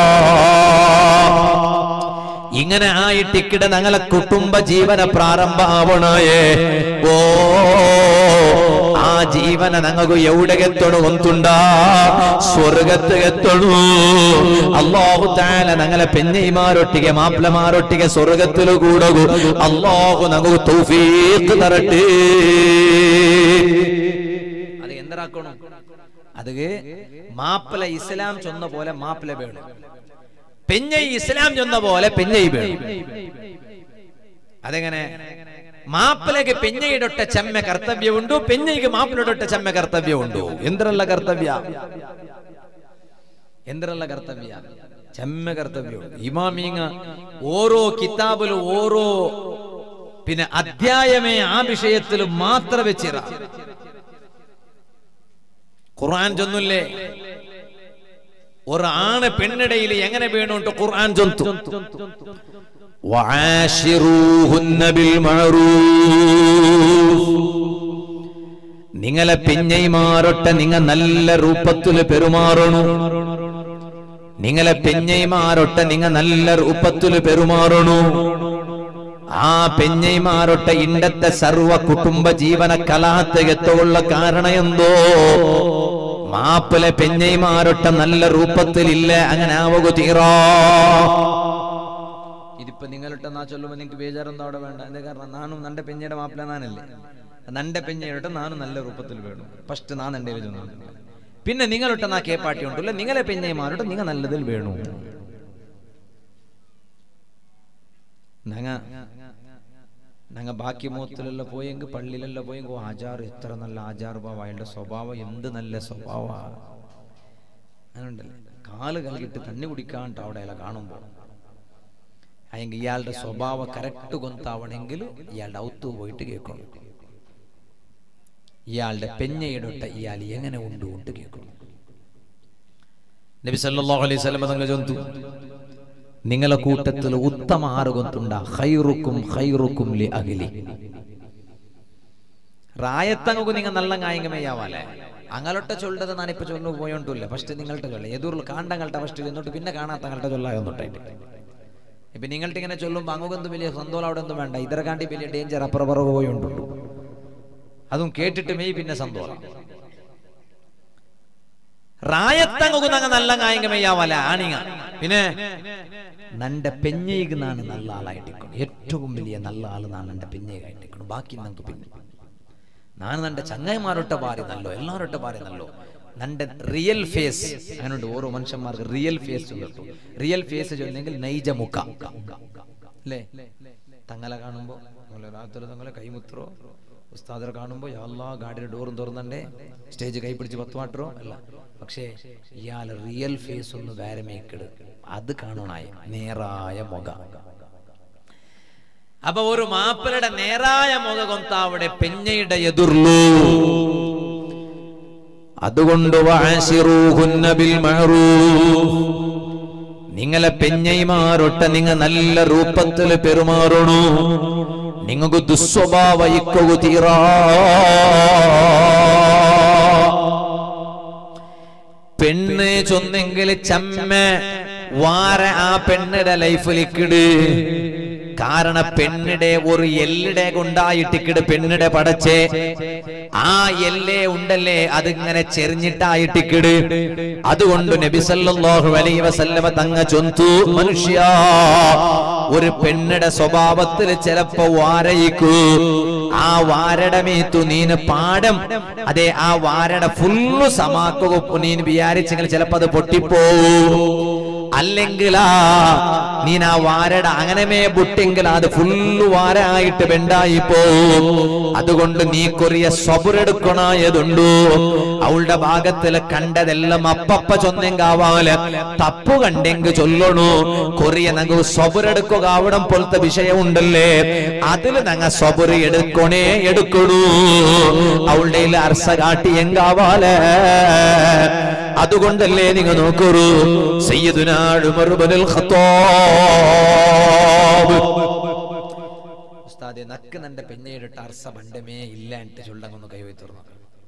Speaker 2: ഇങ്ങനെ ആയിട്ടിക്കിട ഞങ്ങളെ കുടുംബ ജീവന പ്രാರಂಭಾವಣಯೇ ഓ ആ ജീവന ഞങ്ങൾക്ക് എവിടെ എത്തണു ഒന്നുണ്ട സ്വർഗത്ത് എത്തണു അള്ളാഹു താല ഞങ്ങളെ പെഞ്ഞൈമാരൊട്ടിಗೆ മാപ്പിളമാരൊട്ടിಗೆ സ്വർഗത്തിൽ കൂടകു അള്ളാഹു ഞങ്ങൾക്ക് തൗഫീഖ് തരട്ടെ അത് എന്തരാക്കണം അത് മാപ്പിള ഇസ്ലാം ചൊന്ന പോലെ മാപ്പിള വേണം പെഞ്ഞൈ ഇസ്ലാം ചൊന്ന പോലെ പെഞ്ഞൈ വേണം അതെങ്ങനെ മാപ്പിളക്ക് പെഞ്ഞയിടൊട്ട ചെമ്മ കർത്തവ്യമുണ്ടോ പെഞ്ഞയ്ക്ക് മാപ്പിളൊട്ട ചെമ്മ കർത്തവ്യമുണ്ടോ എന്തിനുള്ള കർത്തവ്യ എന്തിനുള്ള കർത്തവ്യ ചെമ്മ കർത്തവ്യം ഇമാമീങ്ങ ഓരോ കിതാബിലും ഓരോ പിന്നെ അധ്യായമേ ആ വിഷയത്തിൽ മാത്രം വെച്ചിറ ഖുർആൻ ചൊന്നില്ലേ ഒരു ആണ് പെണ്ണിടയിൽ എങ്ങനെ വീണുണ്ട് ഖുർആൻ ചൊന്തു وعاشروهن بالمعروف നിങ്ങളെ പെഞ്ഞൈമാരൊട്ട നിങ്ങ നല്ല രൂപത്തില് പെരുമാറണു നിങ്ങളെ പെഞ്ഞൈമാരൊട്ട നിങ്ങ നല്ല രൂപത്തില് പെരുമാറണു ആ പെഞ്ഞൈമാരൊട്ട ഇണ്ടത്തെ സർവ കുടുംബ ജീവന കലാത്തകത്തുള്ള കാരണം എന്തോ മാപ്പിലെ പെഞ്ഞൈമാരൊട്ട നല്ല രൂപത്തിലില്ല അങ്ങനെ ആവുക തീറാ ഇതിപ്പോ നിങ്ങളിട്ട് നാ ചൊല്ലുമ്പോ നിങ്ങൾക്ക് ബേജാറൊന്നും അവിടെ വേണ്ട എന്താ കാരണം നാനും നന്റെ പെഞ്ഞയുടെ മാപ്പിള നാനല്ലേ നന്റെ പെഞ്ഞയുടെ നാനും നല്ല രൂപത്തിൽ വേണം ഫസ്റ്റ് നാ നന്റെ ചൊന്നു പിന്നെ നിങ്ങളിട്ട നാ കേപ്പാട്ടി ഉണ്ടല്ലോ നിങ്ങളെ പെഞ്ഞൈമാരോട്ട് നിങ്ങൾ നല്ലതിൽ വേണു ഞങ്ങ ഞങ്ങ ബാക്കി മൂത്തിലെല്ലാം പോയെങ്കിൽ പള്ളിയിലെല്ലാം പോയെങ്കിൽ ഓ ആചാർ എത്ര നല്ല ആചാർ ബാബ അയാളുടെ സ്വഭാവം എന്ത് നല്ല സ്വഭാവ അങ്ങനെയുണ്ടല്ലേ കാല് കലകിട്ട് തണ്ണി കുടിക്കാണ്ട് അവിടെ അയാളെ കാണുമ്പോൾ അല്ലെങ്കിൽ ഇയാളുടെ സ്വഭാവം കറക്റ്റ് കൊന്താവണമെങ്കിൽ ഇയാളുടെ ഔത്തു പോയിട്ട് കേൾക്കണം ഇയാളുടെ പെഞ്ഞയിടൊട്ട ഇയാൾ എങ്ങനെ ഉണ്ട് കൊണ്ട് കേൾക്കണം നബി സല്ലല്ലാഹു അലൈഹി വസല്ലം തങ്ങൾ ചൊന്തു നിങ്ങളെ കൂട്ടത്തിൽ ഉത്തമ ആറുകൊണ്ടുണ്ട ഹൈറുക്കും ഹൈറുക്കും ലി അഖിലി
Speaker 1: റായത്തങ്ങക്ക് നിങ്ങൾ നല്ല കായകമേയാവാലേ അങ്ങലോട്ടെ ചൊല്ലത് ഞാനിപ്പോ ചൊല്ലു പോയോണ്ടില്ല ഫസ്റ്റ് നിങ്ങളുടെ ചൊല്ല എതിർന്ന് കാണ്ടങ്ങളുടെ ഫസ്റ്റ് ചെന്നിട്ട് പിന്നെ കാണാത്ത തങ്ങളുടെ ചൊല്ലായൊന്നുണ്ടായിട്ട് ഇപ്പൊ നിങ്ങളുടെ ഇങ്ങനെ ചൊല്ലുമ്പോ അങ്ങൊക്കെന്ത് വലിയ സന്തോഷം അവിടെ ഒന്നും വേണ്ട ഇതര കാണ്ടി വലിയ ഡേഞ്ചർ അപ്പുറപ്പുറവ് പോയോണ്ടുള്ളൂ അതും കേട്ടിട്ട് മെയ് പിന്നെ സന്തോഷം റായത്തങ്ങക്ക് നങ്ങ നല്ല കായകമേയാവാല ആണിങ്ങ പിന്നെ നന്റെ പെഞ്ഞയിക്കുന്നാണ് നല്ല ആളായിട്ടിക്കണം ഏറ്റവും വലിയ നല്ല ആള് നാണ് എന്റെ പെഞ്ഞയിക്കായിട്ടിക്കണം ബാക്കി നമുക്ക് പിന്നെ ನಾನು ನನ್ನ ಚಂಗಾಯಿಮಾರೊಟ್ಟ ಬಾರಿ ನಲ್ಲೋ ಎಲ್ಲಾರೊಟ್ಟ ಬಾರಿ ನಲ್ಲೋ ನನ್ನ റിയൽ ഫേസ് അങ്ങനുണ്ട് ഓരോ മനുഷ്യന്മാർക്ക് റിയൽ ഫേസ് ചൊല്ലിട്ടു റിയൽ ഫേസ് ചൊല്ലെങ്കിൽ നൈജ മുഖ അല്ലേ തങ്ങളെ കാണുമ്പോ നിങ്ങളെ രാത്രി തങ്ങളെ കൈമുത്രോ ഉസ്താദരെ കാണുമ്പോ എല്ലാ ഗാഡിയുടെ ഡോറും തുറന്നണ്ടേ സ്റ്റേജ് കൈ പിടിച്ച് പത്ത് മാറ്ററോ അല്ല പക്ഷേ ഇയാൾ റിയൽ ഫേസ് ഒന്ന് വേറെ മേക്കെട് അത് കാണണായ നേരായ മുഖ അപ്പൊ ഒരു മാപ്പിളയുടെ നേരായ മുഖകൊന്ത അവിടെ പെഞ്ഞയുടെ എതിർലു
Speaker 2: അതുകൊണ്ട് വഅശിറൂഹുന്ന ബിൽ മഅറൂഫ് നിങ്ങളെ പെഞ്ഞൈമാരൊട്ട നിങ്ങ നല്ല രൂപത്തിൽ പെരുമാറണു നിങ്ങൾക്ക് ദുസ്വഭാവ ഇക്കു തീറാ പെണ്ണ് ചൊന്നെങ്കിൽ ചമ്മ വാര ആ പെണ്ണിടെ ലൈഫിലിക്കിട് കാരണം പെണ്ണിടെ ഒരു എല്ലിടെ കൊണ്ടായിട്ടിക്കിട് പെണ്ണിടെ പടച്ചേ ആ എല്ലേ ഉണ്ടല്ലേ അതിങ്ങനെ ചെറിഞ്ഞിട്ടായിട്ടിക്കിട് അതുകൊണ്ട് നബി സല്ലല്ലാഹു അലൈഹി വസല്ലമ തങ്ങ ചൊന്തു മനുഷ്യ ഒരു പെണ്ണിടെ സ്വഭാവത്തിൽ ചിലപ്പോ വാരയിക്കൂ ആ വാരയുടെ മീത്തു നീന് പാടം അതെ ആ വാരയുടെ ഫുള്ള് സമാക്കുക നീൻ വിചാരിച്ചെങ്കിൽ ചിലപ്പോ അത് പൊട്ടിപ്പോവും അല്ലെങ്കിലാ നീ ആ വാരട അങ്ങനമേ ബുട്ടെങ്കിൽ അത് ഫുള്ള് വാരായിട്ട് ബെണ്ടായിപ്പോ അതുകൊണ്ട് നീ കൊറിയ സ്വബുരെടുക്കണായതുണ്ടു അവളുടെ ഭാഗത്തിൽ കണ്ടതെല്ലാം അപ്പപ്പ ചൊന്നെങ്കാവാല് തപ്പു കണ്ടെങ്ക് ചൊല്ലണു കൊറിയ നങ്ങ സ്വബുരെടുക്കുക അവിടം പോലത്തെ വിഷയമുണ്ടല്ലേ അതിൽ നങ്ങ സ്വബുറ് എടുക്കണേ എടുക്കണു അവളുടെ അർസ കാട്ടി എങ്കാവാല് അതുകൊണ്ടല്ലേ നിങ്ങൾ നോക്കൂ സയ്യിദുനാ ഉമർ ഇബ്നുൽ ഖത്താബ്
Speaker 1: ഉസ്താദെ നക്ക് നന്റെ പെഞ്ഞയുടെ ടർസ ബണ്ടമേ ഇല്ല എന്നിട്ട് ചൊല്ലങ്ങൊന്ന് കൈവയി തുറന്നു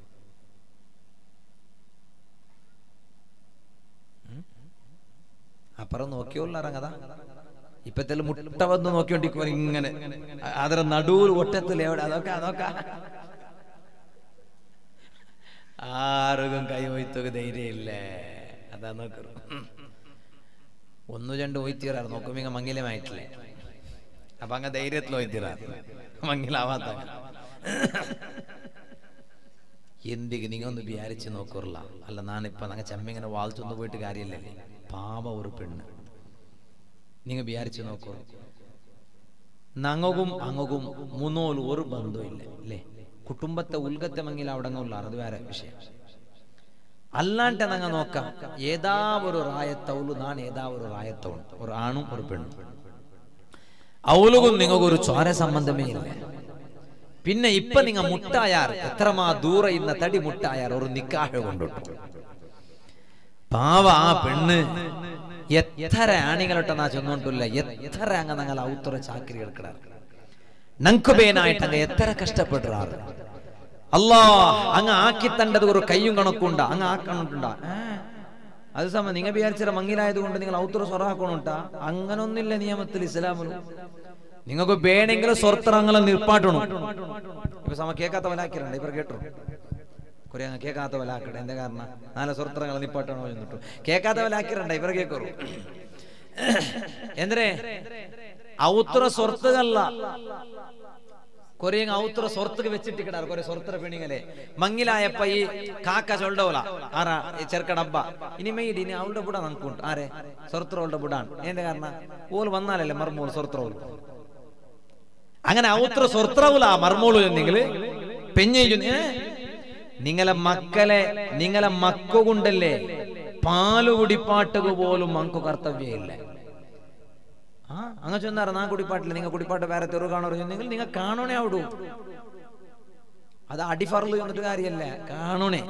Speaker 1: അപ്പുറം നോക്കിയോളൂ ഇറങ്ങതാ ഇപ്പത്തെ മുട്ട വന്ന് നോക്കിക്കൊണ്ടിരിക്കുമ്പോ ഇങ്ങനെ അതര നടുവിൽ ഒട്ടത്തിൽ എവിടെ അതൊക്കെ അതൊക്കെ ആർക്കും കൈവയ്ത്തുക ധൈര്യമില്ലേ അതാ നോക്കൂ ഒന്നു രണ്ട് ഒയ്ത്തീറാറ് നോക്കുമ്പോ ഇങ്ങ മംഗലമായിട്ടില്ലേ അപ്പൊ അങ്ങ് ധൈര്യത്തിൽ ഒയ്ത്തീറാറ് മംഗലാവാത്ത എന്തിക്ക് നിങ്ങൾ ഒന്ന് വിചാരിച്ച് നോക്കൂറില്ല അല്ല നാണിപ്പോ നങ്ങ ചെമ്മിങ്ങനെ വാൾച്ചൊന്നു പോയിട്ട് കാര്യമില്ലല്ലേ പാവ ഒരു പെണ്ണ് നിങ്ങൾ വിചാരിച്ച് നോക്കൂ നങ്ങകും അങ്ങകും മൂന്നോല് ഒരു ബന്ധമില്ല അല്ലേ കുടുംബത്തെ ഉൽഗത്തെ മങ്ങിൽ അവിടെ ഉള്ള അത് വേറെ വിഷയം അല്ലാണ്ട് നങ്ങ നോക്കാം ഏതാ ഒരു റായത്തൗലു നാൻ ഏതാ ഒരു റായത്തവും ഒരു ആണും ഒരു പെണ്ണും ഔലുകും നിങ്ങൾക്ക് ഒരു ചോര സംബന്ധമേ ഇല്ല പിന്നെ ഇപ്പൊ നിങ്ങ മുട്ടായാർ എത്രമാ ദൂരെ ഇന്ന തടി മുട്ടായാർ ഒരു നിക്കാഹ കൊണ്ടിട്ടു പാവ ആ പെണ്ണ് എത്ര ആണികളൊട്ടെ നാ ചെന്നോണ്ടില്ല എത്ര അങ്ങ് ഞങ്ങൾ ഔത്തുറ ചാക്കരി എടുക്കടാറ് നങ്കുബേനായിട്ട് അങ്ങ് എത്ര കഷ്ടപ്പെടാറ് അല്ലാ അങ്ങ് ആക്കി തണ്ടത് ഒരു കയ്യും കണക്കുണ്ട അങ്ങ് ആക്കണുണ്ടാ അത് സമയം നിങ്ങൾ വിചാരിച്ച മങ്ങിലായത് കൊണ്ട് നിങ്ങൾ ഔത്തുറ സ്വറാക്കണുണ്ടാ അങ്ങനൊന്നില്ല നിയമത്തിൽ ഇസ്ലാമിലും നിങ്ങൾക്ക് വേണമെങ്കിൽ സ്വർത്തറങ്ങളെ നിർപ്പാട്ടണം ഇപ്പൊ സമ കേൾക്കാത്ത വലാക്കിരണ്ട ഇവർ കേട്ടോ കുറെ അങ്ങ് കേൾക്കാത്ത വലാക്കട്ടെ എന്താ കാരണം നാല് സ്വർത്തറങ്ങളെ നിപ്പാട്ടണോ എന്നിട്ടു കേൾക്കാത്ത വലാക്കിരണ്ട ഇവർ കേൾക്കറു എന്തിനെ ഔത്ര സ്വർത്തുകല്ല കൊറേ ഔത്ര സ്വർത്തുക്ക് വെച്ചിട്ട് കിടാറ് കൊറേ സ്വർത്തര പെണിങ്ങളെ മങ്ങിലായപ്പ ഈ കാക്ക ചൊല്ലവല ആറാ ഈ ചെറുക്ക ഡബ്ബ ഇനി മെയ്ഡ് ഇനി അവളുടെ ബുട നമുക്കുണ്ട് ആരെ സ്വർത്ര അവളുടെ ബുടാണ് എന്താ കാരണം ഓല് വന്നാലല്ലേ മർമോൾ സ്വർത്രവൾ അങ്ങനെ ഔത്ര സ്വർത്രവുല മർമോളു എന്നെങ്കിൽ പെഞ്ഞു നിങ്ങളെ മക്കളെ നിങ്ങളെ മക്ക കൊണ്ടല്ലേ പാല് കുടിപ്പാട്ടുക പോലും മങ്കു കർത്തവ്യമില്ല ആ അങ്ങ ചെന്നാറ് നാ കുടിപ്പാട്ടില്ല നിങ്ങൾ കുടിപ്പാട്ട് വേറെ തെറു കാണോ നിങ്ങൾ നിങ്ങൾ കാണണേ അവിടു അത് അടിഫറല് എന്നിട്ട് കാര്യല്ല കാണണേ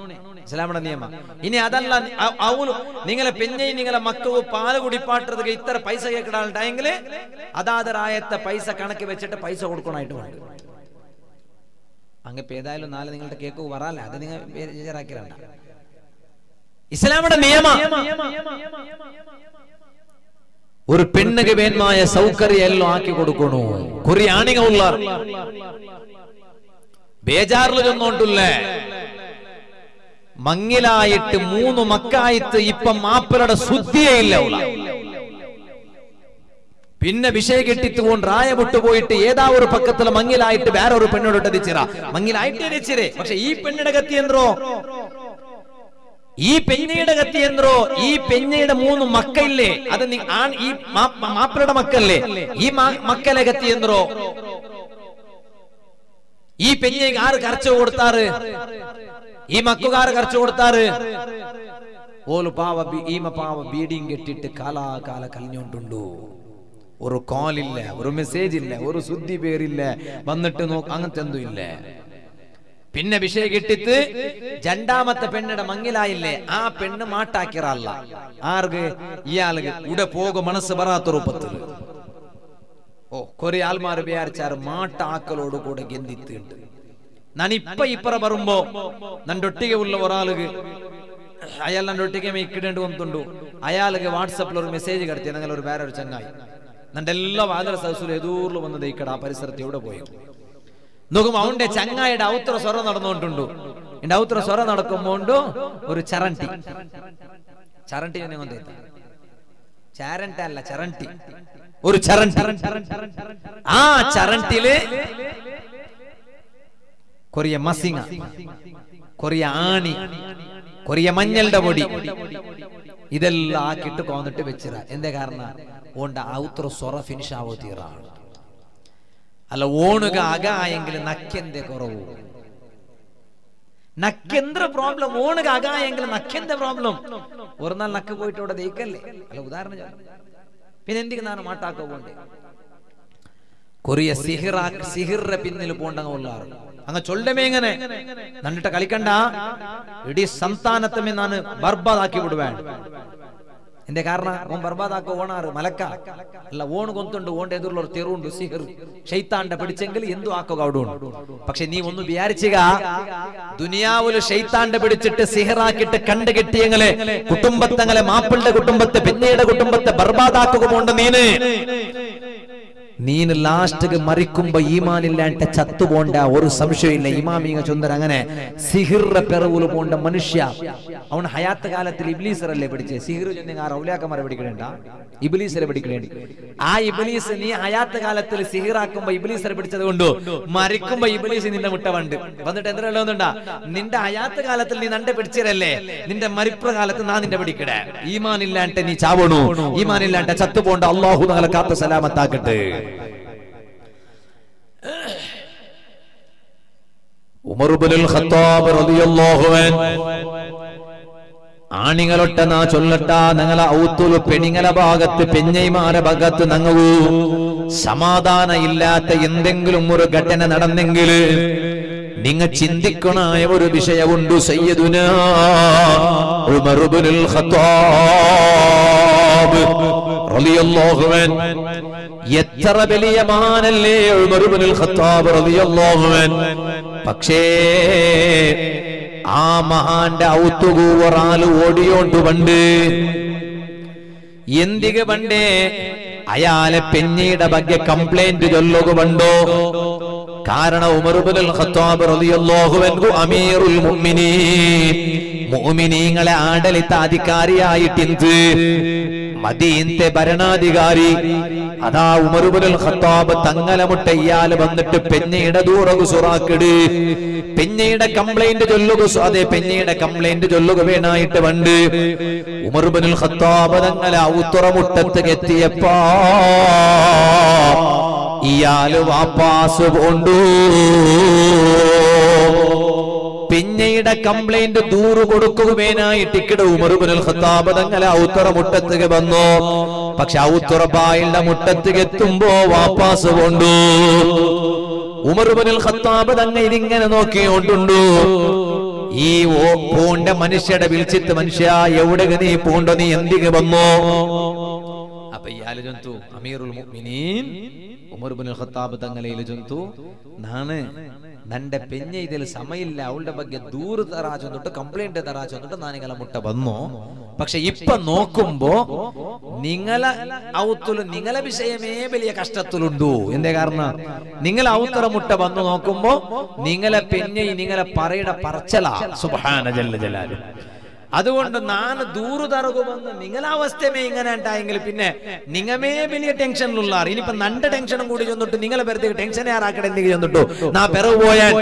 Speaker 1: ഇസ്ലാമിന്റെ നിയമ ഇനി അതല്ല അ- അവല് നിങ്ങളെ പെഞ്ഞൈ നിങ്ങളെ മക്കവ് പാല് കുടിപ്പാട്ടത് ഇത്ര പൈസ കേൾക്കണമെങ്കിൽ അതാതരായത്തെ പൈസ കണക്ക് വെച്ചിട്ട് പൈസ കൊടുക്കണമായിട്ട് വേണം അങ്ങ് ഏതായാലും നാളെ നിങ്ങളുടെ കേക്ക് വരാല്ല അത് നിങ്ങൾ ബേജാറാക്കിരണ്ട ഇസ്ലാമിന്റെ നിയമ ഒരു പെണ്ണുക്ക് വേന്മായ സൗകര്യം എല്ലാം ആക്കി കൊടുക്കണു കുറി ആണിക ഉള്ള ബേജാറിൽ ചെന്നോണ്ടില്ലേ മങ്ങിലായിട്ട് മൂന്ന് മക്കായിട്ട് ഇപ്പൊ മാപ്പിളുടെ ശുദ്ധിയേ ഇല്ല ഉള്ള പിന്നെ വിഷയ കെട്ടിത്തുകൊണ്ട് റായ വിട്ടുപോയിട്ട് ഏതാ ഒരു പക്കത്തില് മങ്ങിലായിട്ട് വേറെ ഒരു പെണ്ണോട് എത്തിച്ചിറ മങ്ങിലായിട്ട് എത്തിച്ചിരേ പക്ഷെ ഈ പെണ്ണിടെ ഗത്തി എന്തോ ഈ പെഞ്ഞയുടെ ഗത്തി എന്തോ ഈ പെഞ്ഞയുടെ മൂന്ന് മക്കയില്ലേ അത് നി- ആൺ ഈ മാ- മാപ്പിളയുടെ മക്കല്ലേ ഈ മാ- മക്കളെ ഗത്തി എന്തോ ഈ പെഞ്ഞയ്ക്ക് ആറ് കറച്ചു കൊടുത്താറ് ഈ മക്കുകാർ കറച്ചു കൊടുത്താറ് ഓല് പാവ ബി- ഈമ പാവ ബീഡിയും കെട്ടിട്ട് കാലാകാല കലിഞ്ഞോണ്ടുണ്ടു ഒരു കോൾ ഇല്ല ഒരു മെസ്സേജ് ഇല്ല ഒരു ശുദ്ധി പേരില്ല വന്നിട്ട് നോക്ക് അങ്ങനത്തെ എന്തും ഇല്ല പിന്നെ വിഷയം കിട്ടിത്ത് രണ്ടാമത്തെ പെണ്ണിടെ മങ്ങിലായില്ലേ ആ പെണ്ണ് മാട്ടാക്കിറല്ല ആർക്ക് ഇയാൾക്ക് ഇവിടെ പോകും മനസ്സ് വരാത്ത രൂപത്തില് ഓ കൊറേ ആൾമാർ വിചാരിച്ചാറ് മാട്ടാക്കലോട് കൂടെ ഗന്ധിത്തുണ്ട് നാനിപ്പ ഇപ്പറ വരുമ്പോ നണ്ടൊട്ടിಗೆ ഉള്ള ഒരാൾക്ക് അയാൾ നണ്ടൊട്ടിಗೆ ഇക്കിടേണ്ടി വന്നിട്ടുണ്ടു അയാൾക്ക് വാട്സപ്പിൽ ഒരു മെസ്സേജ് കടത്തി നിങ്ങൾ ഒരു വേറെ ഒരു ചങ്ങായി നന്റെ എല്ലാ വാതിര സദസ്സിലും എതൂറിൽ വന്നത് ഇക്കട ആ പരിസരത്ത് എവിടെ പോയി നോക്കുമ്പോ അവന്റെ ചങ്ങായിയുടെ ഔത്ര സ്വര നടന്നുകൊണ്ടുണ്ടു എന്റെ ഔത്ര സ്വര നടക്കുമ്പോണ്ടു ഒരു ചരണ്ടി ചരണ്ടി എന്നെ കൊണ്ട് ചാരണ്ട അല്ല ചരണ്ടി ഒരു ചരണ്ടി ആ ചരണ്ടില് കൊറിയ മസിങ്ങ കൊറിയ ആണി കൊറിയ മഞ്ഞളുടെ പൊടി ഇതെല്ലാം ആക്കിയിട്ട് കോന്നിട്ട് വെച്ചിറ എന്തേ കാരണം ഓണ്ട ഔത്ര സ്വറ ഫിനിഷ് ആവോ തീറാണ് അല്ല ഓണുക അക ആയെങ്കിൽ നക്കെന്തേ കുറവ് നക്കെന്ത പ്രോബ്ലം ഓണുക അക ആയെങ്കിൽ നക്കെന്ത പ്രോബ്ലം ഒരു നാൾ നക്ക് പോയിട്ട് ഇവിടെ ദയിക്കല്ലേ അല്ല ഉദാഹരണം ചൊല്ലാം. പിന്നെ എന്തിക്ക് ನಾನು മാട്ടാക്കോ പോണ്ടേ കൊറിയ സിഹിറാ സിഹിറിന്റെ പിന്നിൽ പോണ്ടങ്ങ ഉള്ളാറ് അങ്ങ ചൊല്ലമേ ഇങ്ങനെ നന്നിട്ട് കളിക്കണ്ട ഇടീ സംസ്ഥാനത്തമേ ನಾನು ಬರ್ಬಾದಾಕಿ ಬಿಡುವೇಣ എന്റെ കാരണം ഓൻ ബർബാദാക്ക ഓണാറ് മലക്ക അല്ല ഓണ് കൊന്തുണ്ട് ഓണ്ട് എതിരുള്ള ഒരു തെറുണ്ട് സിഹിർ ഷെയ്ത്താന്റെ പിടിച്ചെങ്കിൽ എന്തു ആക്കുക അവിടെ ഉണ്ട് പക്ഷെ നീ ഒന്ന് വിചാരിച്ചുക ദുനിയാവില് ഷെയ്ത്താന്റെ പിടിച്ചിട്ട് സിഹിറാക്കിട്ട് കണ്ടു കെട്ടിയങ്ങളെ കുടുംബത്തങ്ങളെ മാപ്പിളുടെ കുടുംബത്തെ പിന്നീട് കുടുംബത്തെ ബർബാദാക്കുക പോണ്ട് നീന് നീന് ലാസ്റ്റ് മറിക്കുമ്പോ ഈമാനില്ലാണ്ട് ചത്തുപോണ്ട ഒരു സംശയമില്ല ഇമാമിങ്ങ ചൊന്തർ അങ്ങനെ സിഹിറിന്റെ പെറവുല് പോണ്ട മനുഷ്യ അവൻ ഹയാത്ത കാലത്തിൽ ഇബ്ലീസറല്ലേ പിടിച്ചേ സിഹിർ ചെന്നെങ്കിൽ ആ റൗലാക്കന്മാരെ പിടിക്കണേണ്ട ഇബിലീസരെ പിടിക്കണേണ്ടി ആ ഇബിലീസ് നീ ഹയാത്ത കാലത്തിൽ സിഹിറാക്കുമ്പോ ഇബിലീസരെ പിടിച്ചത് കൊണ്ട് മരിക്കുമ്പോ ഇബിലീസ് നിന്റെ മുട്ട വണ്ട് വന്നിട്ട് എന്താ ഉള്ളതുണ്ടാ നിന്റെ ഹയാത്ത കാലത്തിൽ നീ നന്റെ പിടിച്ചിരല്ലേ നിന്റെ മരിപ്ര കാലത്ത് നാ നിന്റെ പിടിക്കടേ ഈമാനില്ലാണ്ട് നീ ചാവണു ഈമാനില്ലാണ്ട് ചത്തുപോണ്ട അള്ളാഹു നാളെ കാത്ത സലാമത്താക്കട്ടെ ഉമർബുൽ ഖത്താബ് റളിയല്ലാഹു അൻഹു ആണിങ്ങളൊട്ട നാ ചൊല്ലട്ട ഞങ്ങളെ ഔത്തുലു പെണിങ്ങളെ ഭാഗത്ത് പെഞ്ഞൈമാരെ ഭാഗത്ത് നങ്ങവൂ സമാധാന ഇല്ലാത്ത എന്തെങ്കിലും ഒരു ഘടന നടന്നെങ്കിൽ നിങ്ങൾ ചിന്തിക്കണായ ഒരു വിഷയമുണ്ട് സയ്യദുന ഉമർബുൽ ഖത്താബ് റളിയല്ലാഹു അൻഹു എത്ര വലിയ മഹാനല്ലേ ഉമർബുൽ ഖത്താബ് റളിയല്ലാഹു അൻഹു പക്ഷേ ആ മഹാന്റെ ഔത്തുകൂ ഒരാള് ഓടിയോണ്ട് പണ്ട് എന്തിക പണ്ടേ അയാളെ പെഞ്ഞിയുടെ ಬಗ್ಗೆ കംപ്ലൈന്റ് ചൊല്ലുക പണ്ടോ കാരണം ഉമർബുൽ ഖത്താബ് റളിയല്ലാഹു അൻഹു അമീറുൽ മുഅ്മിനീൻ മുഅ്മിനീങ്ങളെ ആഡളിത്ത അധികാരിയായിട്ടിന്ത് മദീനത്തെ ഭരണാധികാരി അതാ ഉമറുബുൽ ഖത്താബ് തങ്ങല മുട്ട ഇയാല് വന്നിട്ട് പെഞ്ഞയുടെ ദൂറകു സുറാക്കിട് പെഞ്ഞയുടെ കംപ്ലൈന്റ് ചൊല്ലുക സു- അതെ പെഞ്ഞയുടെ കംപ്ലൈന്റ് ചൊല്ലുക വേണായിട്ട് വണ്ട് ഉമറുബുൽ ഖത്താബ് തങ്ങല ഔത്തുറ മുട്ടത്ത് എത്തിയപ്പോ ഇയാല് വാപ്പാസ് കൊണ്ടു പിന്നീട് കംപ്ലൈന്റ് ദൂറ് കൊടുക്കുകയായിട്ട് ഇക്കിട ഉമറുബുൽ ഖത്താബ് തങ്ങളെ ഔത്തുറ മുട്ടത്തുക വന്നു പക്ഷെ ഔത്തുറ ബായിയുടെ മുട്ടത്തുക എത്തുമ്പോ വാപ്പാസ് കൊണ്ടു ഉമറുബുൽ ഖത്താബ് തന്നെ ഇതിങ്ങനെ നോക്കിയോണ്ടുണ്ടു
Speaker 2: ഈ ഓ പൂണ്ട മനുഷ്യടെ വിളിച്ചിട്ട് മനുഷ്യ എവിടെ നീ പൂണ്ടോ നീ എന്തിന് വന്നോ അപ്പൊ ഇയാള് ജന്തു അമീറുൽ മുഅ്മിനീൻ ഉമർ ഇബ്നുൽ ഖത്താബ് തങ്ങളെ ജന്തു നാണ് നന്റെ പെഞ്ഞ ഇതിൽ സമയില്ല അവളുടെ ಬಗ್ಗೆ ದೂರ ತರಾ ಚಂದಿಟ್ಟು ಕಂಪ್ಲೇಂಟ್ ತರಾ ಚಂದಿಟ್ಟು ನಾನು ನಿങ്ങളെ മുട്ട വന്നു പക്ഷെ ഇപ്പൊ നോക്കുമ്പോ നിങ്ങളെ ഔത്തുല് നിങ്ങളെ വിഷയമേ വലിയ കഷ്ടത്തിലുണ്ടു എന്തേ കാരണം നിങ്ങളെ ഔത്തറ മുട്ട വന്നു നോക്കുമ്പോ നിങ്ങളെ പെഞ്ഞ നിങ്ങളെ പറയുടെ പറച്ചല സുബ്ഹാന ജല്ല ജലാലു അതുകൊണ്ട് നാന് ദൂരു തറകുമെന്ന് നിങ്ങളെ അവസ്ഥമേ ഇങ്ങനെ ഉണ്ടായെങ്കിൽ പിന്നെ നിങ്ങമേ വലിയ ടെൻഷനിലുള്ള ഇനിയിപ്പോ നന്റെ ടെൻഷനും കൂടി ചെന്നിട്ട് നിങ്ങളെ വെറുതെ ടെൻഷൻ ആറാക്കടെ എന്തെങ്കിലും ചെന്നിട്ടു നാ പിറവ് പോയാൽ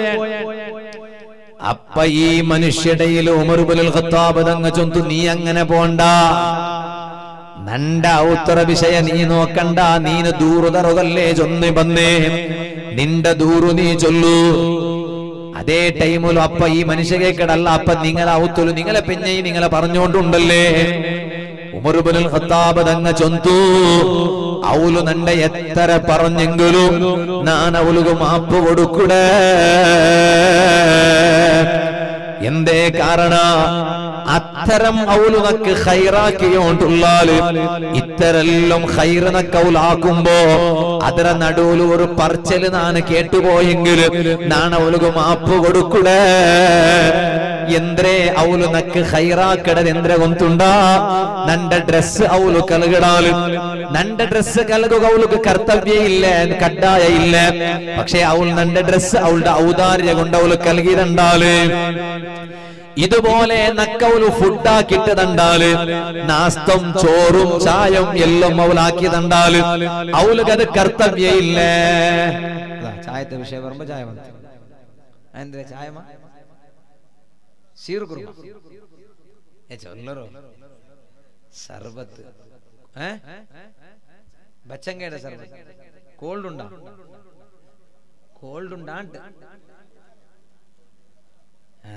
Speaker 2: അപ്പ ഈ മനുഷ്യടയിൽ ഉമർബുൽ ഖത്താബ് തങ്ങ ചൊന്തു നീ അങ്ങനെ പോണ്ട നണ്ട ഉത്തര വിഷയ നീ നോക്കണ്ട നീന് ദൂരു തറുകല്ലേ ചൊന്ന് വന്നേ നിന്റെ ദൂരു നീ ചൊല്ലൂ അതേ ടൈമിലും അപ്പ ഈ മനുഷ്യ കേക്കടല്ല അപ്പ നിങ്ങളെ ഔത്തുലു നിങ്ങളെ പെഞ്ഞൈ നിങ്ങളെ പറഞ്ഞോണ്ടുണ്ടല്ലേ ഉമറുബുൽ ഖത്താബ് തങ്ങ ചൊന്തു ഔലു നണ്ട എത്ര പറഞ്ഞെങ്കിലും ഞാൻ അവലുകു മാപ്പ് കൊടുക്കൂടെ എന്തേ കാരണ അത്തരം ഔലുനക്ക് ഹൈറാക്കിയോണ്ടുള്ളാല് ഇത്തരെല്ലാം ഹൈറിനക്ക് ഔലാക്കുമ്പോ അതിര നടുവിൽ ഒരു പറച്ചല് നാണ് കേട്ടുപോയെങ്കിൽ നാണ് അവലുകു മാപ്പ് കൊടുക്കൂടെ ಎಂದ್ರೆ ಅವಳು ನಕ್ಕ ಹೈರಾಕಡದ ಎಂದ್ರೆ ಗೊಂತುಂಡ ನಂಡ ಡ್ರೆಸ್ ಅವಳು ಕಲಗಡಾಲು ನಂಡ ಡ್ರೆಸ್ ಕಲಗುಗ ಅವಳಿಗೆ ಕರ್ತವ್ಯ ಇಲ್ಲ ಕಡ್ಡಾಯ ಇಲ್ಲ പക്ഷേ അവൾ നണ്ട ഡ്രസ് അവളുടെ ഔദാര്യ കൊണ്ട് അവള് കലകിരണ്ടാല് ഇതുപോലെ നക്കവല് ഫുഡാക്കിട്ട് തണ്ടാല് നാസ്തം ചോറും ചായം എല്ലാം അവളാക്കി തണ്ടാല് അവൾക്ക് അത് കർത്തവ്യ ഇല്ലേ ചായത്തെ വിഷയം പറയുമ്പോ ചായ വന്നു എന്താ ചായമാ സീർകുറുമ ഏ ചൊല്ലറോ സർബത്ത് ഏ ബച്ചങ്കയുടെ സർബത്ത് കോൾഡ് ഉണ്ടാ കോൾഡ് ഉണ്ടാണ്ട് ആ.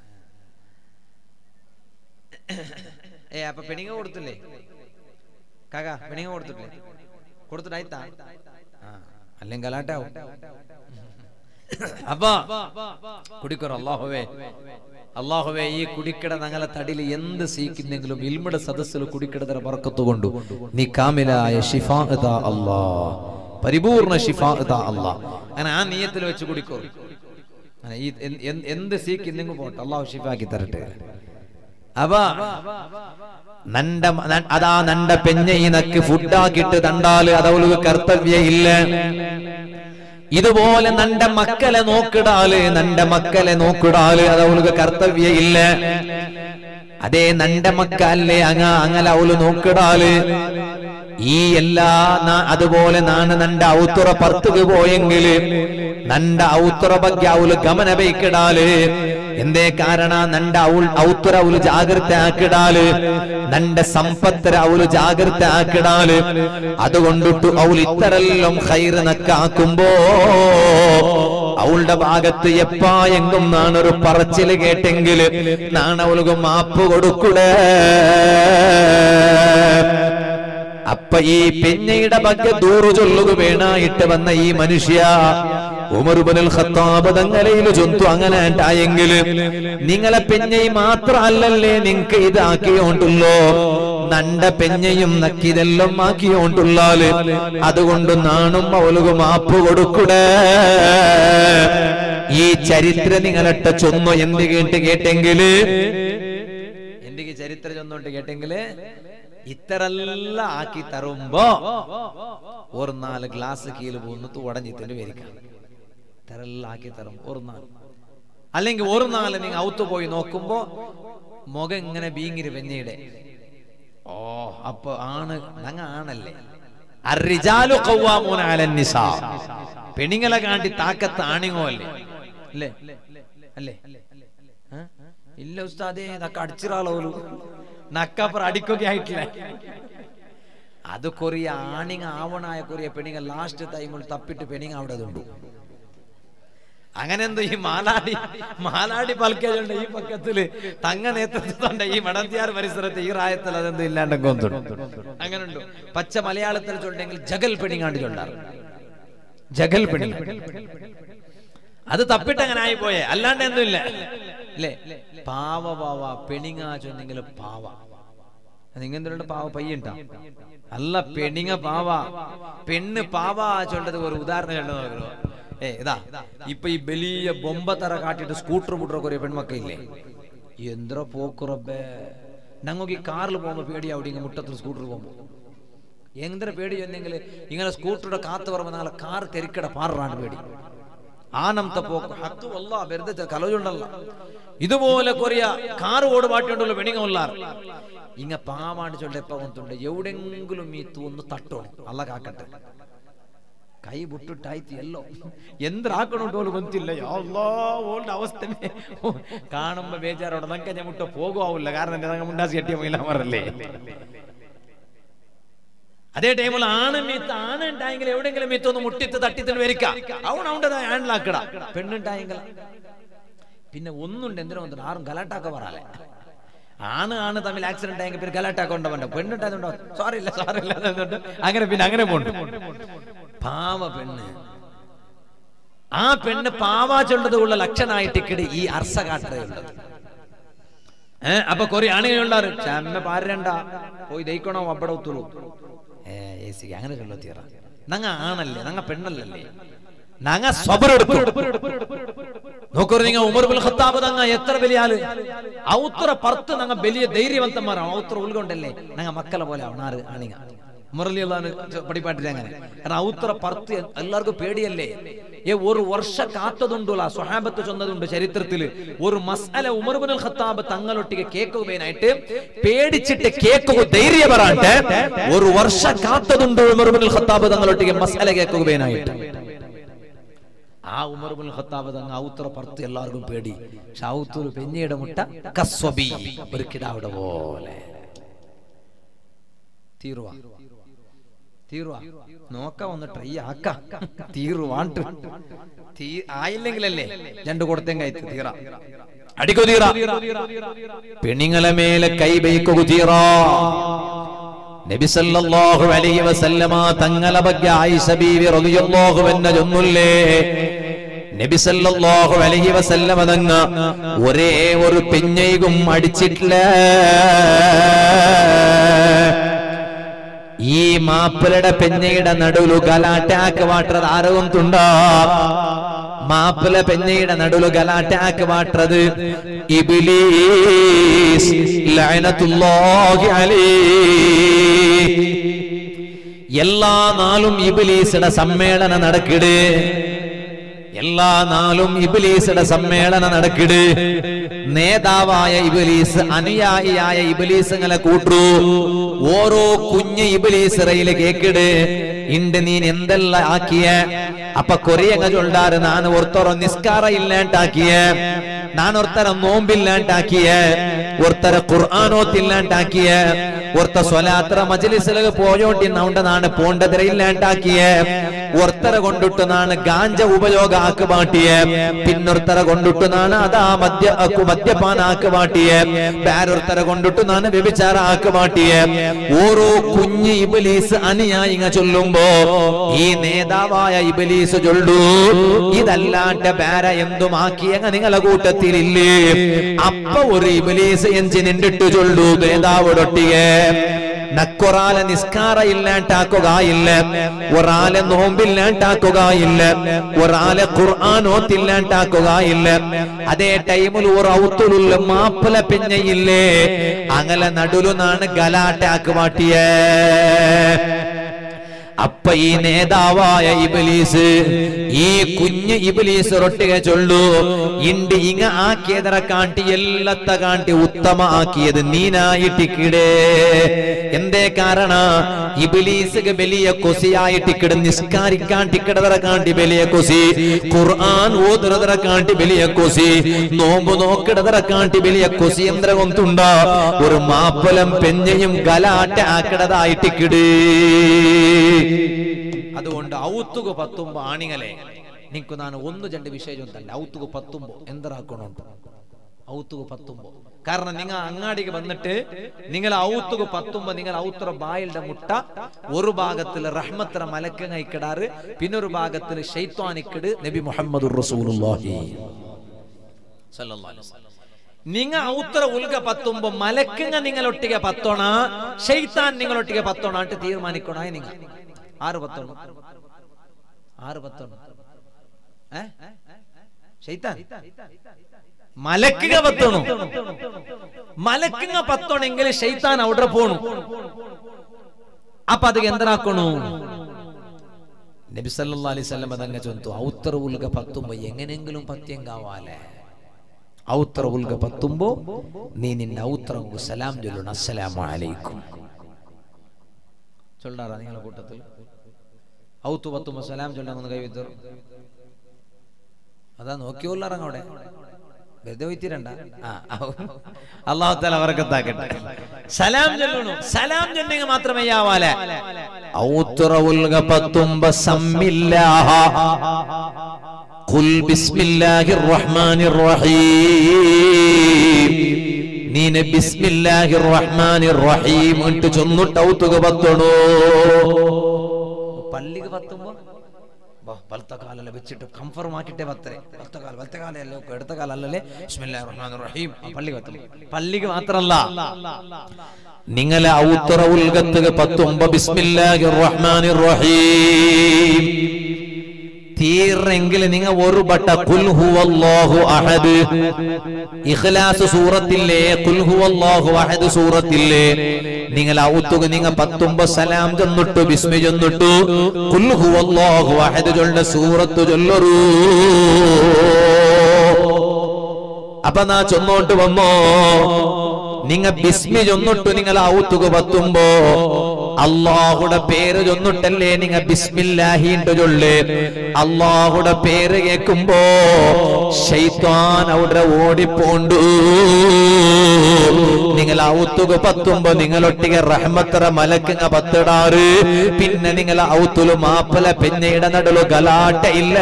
Speaker 2: ഏ അപ്പൊ പെണിങ്ങ കൊടുത്തില്ലേ കാക പെണിങ്ങ കൊടുത്തിട്ടില്ലേ കൊടുത്തിട്ടായിത്താ ആ അല്ലെങ്കിൽ ഗലാട്ടാവും അപ്പൊ കുടിക്കൊറ അള്ളാഹുവേ അള്ളാഹുവേ ഈ കുടിക്കട ഞങ്ങളെ തടിയിൽ എന്ത് സീക്കുന്നെങ്കിലും ഇൽമയുടെ സദസ്സിൽ കുടിക്കടതര പറക്കത്തുകൊണ്ടു നീ കാമിലായ ഷിഫാ അല്ലാ പരിപൂർണ ഷിഫാ അല്ലാ അങ്ങനെ ആ നീയത്തിൽ വെച്ച് കുടിക്കോ അങ്ങനെ ഈ എന്ത്- എന്ത്- എന്ത് സീക്കുന്നെങ്കിലും പോട്ടെ അള്ളാഹു ഷിഫാക്കി തരട്ടെ അപ്പൊ നണ്ട ന- അതാ നണ്ട പെഞ്ഞയിനക്ക് ഫുഡാക്കിട്ട് തണ്ടാല് അതവൾക്ക് കർത്തവ്യ ഇല്ല ഇതുപോലെ നണ്ട മക്കളെ നോക്കിടാല് നണ്ട മക്കളെ നോക്കിടാല് അത് അവൾക്ക് കർത്തവ്യ ഇല്ല അതേ നണ്ട മക്കല്ലേ അങ്ങ അങ്ങനെ അവള് നോക്കിടാല് ഈ എല്ലാ ന- അതുപോലെ നാണ് നണ്ട ഔത്തുറ പർത്തുക പോയെങ്കിൽ നണ്ട ഔത്തുറ ಬಗ್ಗೆ ಅವಳು ಗಮನ ಬೇಕಿಡಾಲು എന്തേ കാരണ നണ്ട ഔൾ ഔത്തുര അവಳು ജാഗ്രത ആക്കിടാല് നണ്ട സംപത്തര അവಳು ജാഗ്രത ആക്കിടാല് അതുകൊണ്ടിട്ടു അവൾ ഇത്തരെല്ലാം ഹൈറ് നക്കാക്കുമ്പോ അവളുടെ ഭാഗത്ത് എപ്പാ എങ്കും നാണൊരു പറച്ചില് കേട്ടെങ്കിൽ നാണവൾക്ക് മാപ്പ് കൊടുക്കൂടെ അപ്പ ഈ പെഞ്ഞയുടെ ಬಗ್ಗೆ ദൂറു ചൊല്ലുക വേണായിട്ട് വന്ന ഈ മനുഷ്യ ഉമറുബനുൽ ഖത്താബ് തങ്ങളയിൽ ചൊന്തു അങ്ങനെ ഉണ്ടായെങ്കിൽ നിങ്ങളെ പെഞ്ഞയി മാത്രല്ലല്ലേ നിങ്ങക്ക് ഇതാക്കിയോണ്ടുള്ളോ നണ്ട പെഞ്ഞയും നക്കിതെല്ലാം ആക്കിയോണ്ടുള്ളാല് അതുകൊണ്ട് നാണും അവളുക മാപ്പ് കൊടുക്കൂടെ ഈ ചരിത്രം നിങ്ങളട്ട ചൊന്നു എന്ത് കേട്ട് കേട്ടെങ്കില് എന്തിക്ക് ചരിത്രം ചൊന്നോട്ട് കേട്ടെങ്കില് ഇത്തരെല്ല ആക്കി തരുമ്പോ ഒരു നാല് ഗ്ലാസ് കീഴിൽ പോന്നിട്ട് ഉടഞ്ഞിത്തിന്റെ വരിക്കാം ഇത്തരെല്ലാം ആക്കി തരും ഒരു നാല് അല്ലെങ്കിൽ ഒരു നാല് നിങ്ങൾ ഔത്ത് പോയി നോക്കുമ്പോ മുഖം ഇങ്ങനെ ബീങ്ങിരി വെഞ്ഞയുടെ ഓ അപ്പൊ ആണ് നങ്ങ ആണല്ലേ അർറിജാലു ഖവ്വാമൂന അലൻ നിസാ പെണ്ണുങ്ങളെ കാണ്ടി താക്കത്ത് ആണിങ്ങോ അല്ലേ അല്ലേ അല്ലേ ആ? ഇല്ല ഉസ്താദേ നക്ക അടിച്ചിറാളോലു നക്കപ്പുറ അടിക്കൊക്കെ ആയിട്ടില്ല അത് കൊറിയ ആണിങ് ആവണായ കൊറിയ പെണ്ണിങ്ങ ലാസ്റ്റ് ടൈമിൽ തപ്പിട്ട് പെണ്ണിങ് അവിടെ അതുണ്ട് അങ്ങനെ എന്തോ ഈ മാലാടി മാലാടി പൽക്കുണ്ട് ഈ പക്കത്തില് തങ്ങ നേതൃത്വത്തുണ്ട് ഈ മടന്തിയാർ പരിസരത്ത് ഈ റായത്തിൽ അതെന്തോ ഇല്ലാണ്ടെങ്കിൽ ഒന്നുണ്ട് അങ്ങനെ ഉണ്ട് പച്ച മലയാളത്തിൽ ചൊല്ലെങ്കിൽ ജഗൽ പെണ്ണിങ്ങാണ്ട് ചൊല്ലാറ് ജഗൽ പെണ്ണി അത് തപ്പിട്ട് അങ്ങനെ ആയി പോയേ അല്ലാണ്ട് എന്തുമില്ല
Speaker 1: അല്ലേ പാവ പാവ പെണിങ്ങ ചൊന്നെങ്കിൽ പാവ നിങ്ങെന്തുണ്ട് പാവ പയ്യണ്ട അല്ല പെണിങ്ങ പാവ പെണ്ണ് പാവ ചൊല്ലത് ഒരു ഉദാഹരണം ചൊല്ലത് നോക്കണോ ഏ ഇതാ ഇപ്പൊ ഈ വലിയ ബൊമ്പ തറ കാട്ടിട്ട് സ്കൂട്ടർ പുട്ടറൊക്കെ ഒരു പെൺമക്കളില്ലേ എന്തോ പോക്കുറബേ ഞങ്ങൾക്ക് ഈ കാറിൽ പോകുമ്പോ പേടിയാവും ഇങ്ങനെ മുട്ടത്തിൽ സ്കൂട്ടർ പോകുമ്പോ എന്തിനാ പേടി ചെന്നെങ്കിൽ ഇങ്ങനെ സ്കൂട്ടറുടെ കാത്ത് പറയുമ്പോൾ നാളെ കാർ തെരിക്കട പാറാണ് പേടി ആനന്ത പോക്ക് ഹക്ക് വല്ല വെറുതെ കലോജുണ്ടല്ല ഇതുപോലെ കൊറിയ കാർ ഓട് പാട്ടിയുണ്ടല്ലോ വെണിങ്ങൊല്ലാർ ഇങ്ങ പാവാണ്ട് ചൊല്ല എപ്പ വന്നിട്ടുണ്ട് എവിടെങ്കിലും ഈ തൂന്ന് തട്ടണം അല്ല കാക്കട്ടെ ಕೈ ಬಿಟ್ಟುಟ್ಟಾಯ್ತು ಎಲ್ಲೋ ಎಂದ್ರ ಹಾಕೊಂಡು ಗೊತ್ತಿಲ್ಲ ಯಾವ್ದೋ ಓಲ್ಡ್ ಅವಸ್ಥೆ കാണുമ്പോ ബേജാറോടെ നമുക്ക് ഞാൻ മുട്ട പോകുമാവില്ല കാരണം ഞങ്ങൾ മുണ്ടാസി കെട്ടിയ മൈലാമറല്ലേ അതേ ടൈമിൽ ആണ് മീത്ത് ആണ് ഉണ്ടായെങ്കിൽ എവിടെയെങ്കിലും മീത്ത് ഒന്ന് മുട്ടിത്ത് തട്ടിത്തിന് വരിക്കാം അവൻ അവൻ്റെ ഹാൻഡിലാക്കട പെണ്ണുണ്ടായെങ്കിൽ പിന്നെ ഒന്നുണ്ട് എന്തിനു വന്നിട്ട് ആരും ഗലാട്ടാക്ക പറയാലേ ആണ് ആണ് തമ്മിൽ ആക്സിഡന്റ് ആയെങ്കിൽ പിന്നെ ഗലാട്ടാക്ക ഉണ്ടോ പെണ്ണുണ്ടായതുണ്ടോ സോറി ഇല്ല സോറി ഇല്ല എന്നുണ്ട് അങ്ങനെ പിന്നെ അങ്ങനെ പോണ്ട് പാവ പെണ്ണ് ആ പെണ്ണ് പാവാ ചൊല്ലത് ഉള്ള ലക്ഷണായിട്ടിക്കട് ഈ അർസ കാട്ടുള്ളത് ഏ അപ്പൊ കൊറേ ആണുങ്ങളുണ്ടാറ് ചമ്മ പാരണ്ട പോയി ദയിക്കണോ അപ്പടെ ഒത്തുള്ളൂ ഏ ഏസി അങ്ങനെ ചൊല്ലോ തീറ നങ്ങ ആണല്ലേ നങ്ങ പെണ്ണല്ലല്ലേ നങ്ങ സ്വബരെടുത്തു നോക്കൂ നിങ്ങൾ ഉമർ ബുൽ ഖത്താബ് തങ്ങ എത്ര വലിയ ആള് ഔത്ര പർത്ത് നങ്ങ വലിയ ധൈര്യവന്തന്മാരാണ് ഔത്ര ഉൾകൊണ്ടല്ലേ നങ്ങ മക്കളെ പോലെ ആവണം ആറ് ആണിങ്ങ ഉമർലി അള്ളഹാന് പടിപ്പാട്ടില്ല അങ്ങനെ കാരണം ഔത്ര പർത്ത് എല്ലാവർക്കും പേടിയല്ലേ ഏ ഒരു വർഷ കാത്തതുണ്ടല്ല സ്വഹാബത്ത് ചൊന്നതുണ്ട് ചരിത്രത്തില് ഒരു മസ്അല ഉമർ ബുൽ ഖത്താബ് തങ്ങളൊട്ടിಗೆ കേക്കുകയായിട്ട് പേടിച്ചിട്ട് കേക്കുക ധൈര്യം പറയാണ്ട് ഒരു വർഷ കാത്തതുണ്ട് ഉമർ ബുൽ ഖത്താബ് തങ്ങളൊട്ടിಗೆ മസ്അല കേക്കുകയായിട്ട് ആ ഉമർ ബുൽ ഖത്താബ് തങ്ങ ഔത്ര പർത്ത് എല്ലാവർക്കും പേടി പക്ഷെ ഔത്തൂർ പെഞ്ഞയുടെ മുട്ട കസ്വബി ഒരു കിടാവിടെ പോലെ തീരുവ തീരുവ നോക്ക ഒന്ന് ട്രൈ ആക്ക തീരുവാണ്ട് തീ ആയില്ലെങ്കിലല്ലേ രണ്ട് കൊടുത്തേം കയറ്റി തീറ അടിക്കു തീറ പെണ്ണുങ്ങളെ മേലെ കൈ ബൈക്കു തീറ നബി സല്ലല്ലാഹു അലൈഹി വസല്ലമ തങ്ങളെ ಬಗ್ಗೆ ആയിഷ ബീവി റളിയല്ലാഹു അൻഹ ചൊന്നുല്ലേ നബി സല്ലല്ലാഹു അലൈഹി വസല്ലമ തങ്ങ ഒരേ ഒരു പെഞ്ഞൈകും അടിച്ചിട്ടില്ല ഈ മാപ്പിളയുടെ പെഞ്ഞയുടെ നടുലു ഗലാറ്റാക്ക് വാട്ടത് ആരോഗത്തുണ്ടോ മാപ്പിള പെഞ്ഞയുടെ നടുലു ഗലാറ്റാക്ക് വാട്ടത് ഇബിലീസ് ലഅനത്തുല്ലാഹി അലൈഹി എല്ലാ നാളും ഇബിലീസിന്റെ സമ്മേളനം നടക്കിട് എല്ലാ നാളും ഇബിലീസിന്റെ സമ്മേളനം നടക്കിട് നേതാവായ ഇബിലീസ് അനുയായിയായ ഇബിലീസുങ്ങളെ കൂട്ടു ഓരോ കുഞ്ഞ് ഇബിലീസ് റയില് കേക്കിട് ഇണ്ട് നീൻ എന്തെല്ലാം ആക്കിയ അപ്പൊ കൊറിയങ്ങ ചൊല്ലാറ് ನಾನು ಒರ್ತರ ನಿಸ್ಕಾರ ಇಲ್ಲಾಂಟಾಕಿಯ ನಾನು ಒರ್ತರ ನೋಂಬಿಲ್ಲಾಂಟಾಕಿಯ ಒರ್ತರ ഖുർആൻ ഓത്തില്ലാണ്ടാക്കിയ ഒർത്ത സ്വലാത്ര മജ്ലിസിലൊക്കെ പോയോണ്ടിന്നൗണ്ടനാണ് പോണ്ടതിര ഇല്ലാണ്ടാക്കിയ ഒർത്തര കൊണ്ടിട്ട് നാണ് ഗാഞ്ച ഉപയോഗ ആക്ക് മാട്ടിയ പിന്നൊർത്തര കൊണ്ടിട്ട് നാണ് അതാ മദ്യ അക്കു മദ്യപാന ആക്ക് മാട്ടിയ വേറൊരുത്തര കൊണ്ടിട്ട് നാണ് വ്യഭിചാര ആക്ക് മാട്ടിയ ഓരോ കുഞ്ഞ് ഇബലീസ് അനുയായിങ്ങ ചൊല്ലുമ്പോ ഈ നേതാവായ ഇബലീസ് ചൊല്ലു ഇതല്ലാണ്ട് വേറെ എന്തുമാക്കിയങ്ങ നിങ്ങളെ കൂട്ടത്തിലില്ലേ അപ്പൊ ഒരു ഇബലീസ് എഞ്ചി നിന്നിട്ട് ചൊല്ലു നേതാവോടൊട്ടിയെ നക്കൊറാലെ നിസ്കാര ഇല്ലാണ്ടാക്കുക ഇല്ല ഒരാളെ നോമ്പില്ലാണ്ടാക്കുക ഇല്ല ഒരാളെ ഖുർആാനോത്തില്ലാണ്ടാക്കുക ഇല്ല അതേ ടൈമിൽ ഒരു ഔത്തുലുള്ള മാപ്പിള പിഞ്ഞയില്ലേ അങ്ങനെ നടുലുനാണ് ഗലാട്ടാക്ക് മാട്ടിയേ അപ്പ ഈ നേതാവായ ഇബലീസ് ഈ കുഞ്ഞ് ഇബലീസ് റൊട്ടിക ചൊല്ലു ഇണ്ട് ഇങ്ങ ആക്കിയതറ കാട്ടി ಎಲ್ಲತ್ತ കാട്ടി ഉത്തമ ആക്കിയത് നീനായിട്ടിക്കിടേ എന്തേ കാരണ ഇബിലീസ് വലിയ കൊസിയായിട്ടിക്കിട നിസ്കാരിക്കാൻ ടിക്കിടതറ കാണ്ടി വലിയ കൊസി ഖുർആൻ ഓതുറതറ കാണ്ടി വലിയ കൊസി നോമ്പ് നോക്കിടതറ കാണ്ടി വലിയ കൊസി എന്ത്ര കൊന്തുണ്ട ഒരു മാപ്പലം പെഞ്ഞയും ഗലാട്ട ആക്കിടതായിട്ടിക്കിടേ അതുകൊണ്ട് ഔത്തുക പത്തുമ്പോ ആണിങ്ങളെ നിനക്ക് ನಾನು ಒಂದು ಜಂಡ ವಿಷಯ ಚೊಂತಲ್ಲ ಔತುಗು ಪತ್ತುಂಬೋ ಎಂದರಾಕೋಣುಂಟು ഔത്തുക പത്തുമ്പോ കാരണം നിങ്ങൾ അങ്ങാടിക്ക് വന്നിട്ട് നിങ്ങൾ ഔത്തുക പത്തുമ്പോ നിങ്ങൾ ഔത്തുറ ബായിയുടെ മുട്ട ഒരു ഭാഗത്തിൽ റഹ്മത്തറ മലക്കങ്ങ ഇക്കിടാറ് പിന്നെ ഒരു ഭാഗത്തിൽ ഷെയ്ത്വാനിക്കിട് നബി മുഹമ്മദ് റസൂലുള്ളാഹി സല്ലല്ലാഹു അലൈഹി വസല്ലം നിങ്ങ ഔത്ര ഉൽക പത്തുമ്പോ മലക്കുങ്ങ നിങ്ങളൊട്ടിಗೆ പത്തോണ ഷെയ്ത്താൻ നിങ്ങളൊട്ടിಗೆ പത്തോണ ಅಂತ തീരുമാനിക്കണ നിങ്ങ ആറ് പത്തോണ ആറ് പത്തോണ ഏ ഷെയ്ത്താൻ മലക്കുക പത്തോണു മലക്കുങ്ങ പത്തോണെങ്കിൽ ഷെയ്ത്താൻ അവിടെ പോണു അപ്പൊ അത് എന്തരാക്കണു നബി സല്ലല്ലാഹു അലൈഹി വസല്ലം അതങ്ങ ചൊന്തു ഔത്ര ഉൽക പത്തുമ്പോ എങ്ങനെങ്കിലും പത്യം കാവാലേ ഔത്ര ഉൽക പത്തുമ്പോ നീ നിന്റെ ഔത്രങ്ങു സലാം ചൊല്ലണം അസ്സലാമു അലൈക്കും ചൊല്ലാറാ നിങ്ങളെ കൂട്ടത്തിൽ ഔത്തു പത്തുമ്പോ സലാം ചൊല്ലാമെന്ന് കൈവിത്തർ അതാ നോക്കിയോല്ലറങ്ങ അവിടെ വെറുതെ വയ്ത്തിരണ്ട അള്ളാഹു താല വർക്കത്താക്കട്ടെ സലാം ചൊല്ലണു സലാം ചൊല്ലിങ്ങ മാത്രമേ ആവാലെ
Speaker 2: ഔത്ര ഉൽക പത്തുമ്പ സമ്മില്ലാഹ ഖുൽ ബിസ്മില്ലാഹിർ റഹ്മാനിർ റഹീം നീന ബിസ്മില്ലാഹിർ റഹ്മാനിർ റഹീം ഇട്ട് ചൊന്നിട്ട് ഔത്തുക പത്തണോ
Speaker 1: പള്ളിക്ക് പത്തുമ്പോ വലത്ത കാലല്ല വെച്ചിട്ട് കൺഫർം ആക്കിട്ടേ പത്തരെ വലത്ത കാല വലത്ത കാലല്ലോ എടുത്ത കാലല്ലേ ബിസ്മില്ലാഹിർ റഹ്മാനിർ റഹീം ആ പള്ളിക്ക് പത്തും പള്ളിക്ക് മാത്രല്ല
Speaker 2: നിങ്ങളെ ഔത്തറ ഉൽഗത്തുക പത്തുമ്പ ബിസ്മില്ലാഹിർ റഹ്മാനിർ റഹീം തീർന്നെങ്കിൽ നിങ്ങൾ ഒരു ബട്ട കുൽ ഹുവല്ലാഹു അഹദ് ഇഖ്ലാസ് സൂറത്തില്ലേ കുൽ ഹുവല്ലാഹു അഹദ് സൂറത്തില്ലേ നിങ്ങൾ ഔത്തുക നിങ്ങൾ പത്തുമ്പ സലാം ചൊന്നിട്ടു ബിസ്മി ചൊന്നിട്ടു കുൽ ഹുവല്ലാഹു അഹദ് ചൊല്ല സൂറത്ത് ചൊല്ലറൂ അപ്പൊ നാ ചൊന്നോട്ട് വന്നോ നിങ്ങ ബിസ്മി ചൊന്നിട്ടു നിങ്ങൾ ഔത്തുക പത്തുമ്പോ അള്ളാഹുടെ പേര് ചൊന്നിട്ടല്ലേ നിങ്ങ ബിസ്മില്ലാഹിണ്ട് ചൊല്ല് അള്ളാഹുടെ പേര് കേൾക്കുമ്പോ ഷെയ്ത്താൻ അവിടെ ഓടിപ്പോണ്ടു നിങ്ങൾ ഔത്തുക പത്തുമ്പോ നിങ്ങളൊട്ടിಗೆ റഹ്മത്തറ മലക്കുങ്ങ പത്തിടാറ് പിന്നെ നിങ്ങൾ ഔത്തുലു മാപ്പല പെഞ്ഞയുടെ നടുലു ഗലാട്ടയില്ല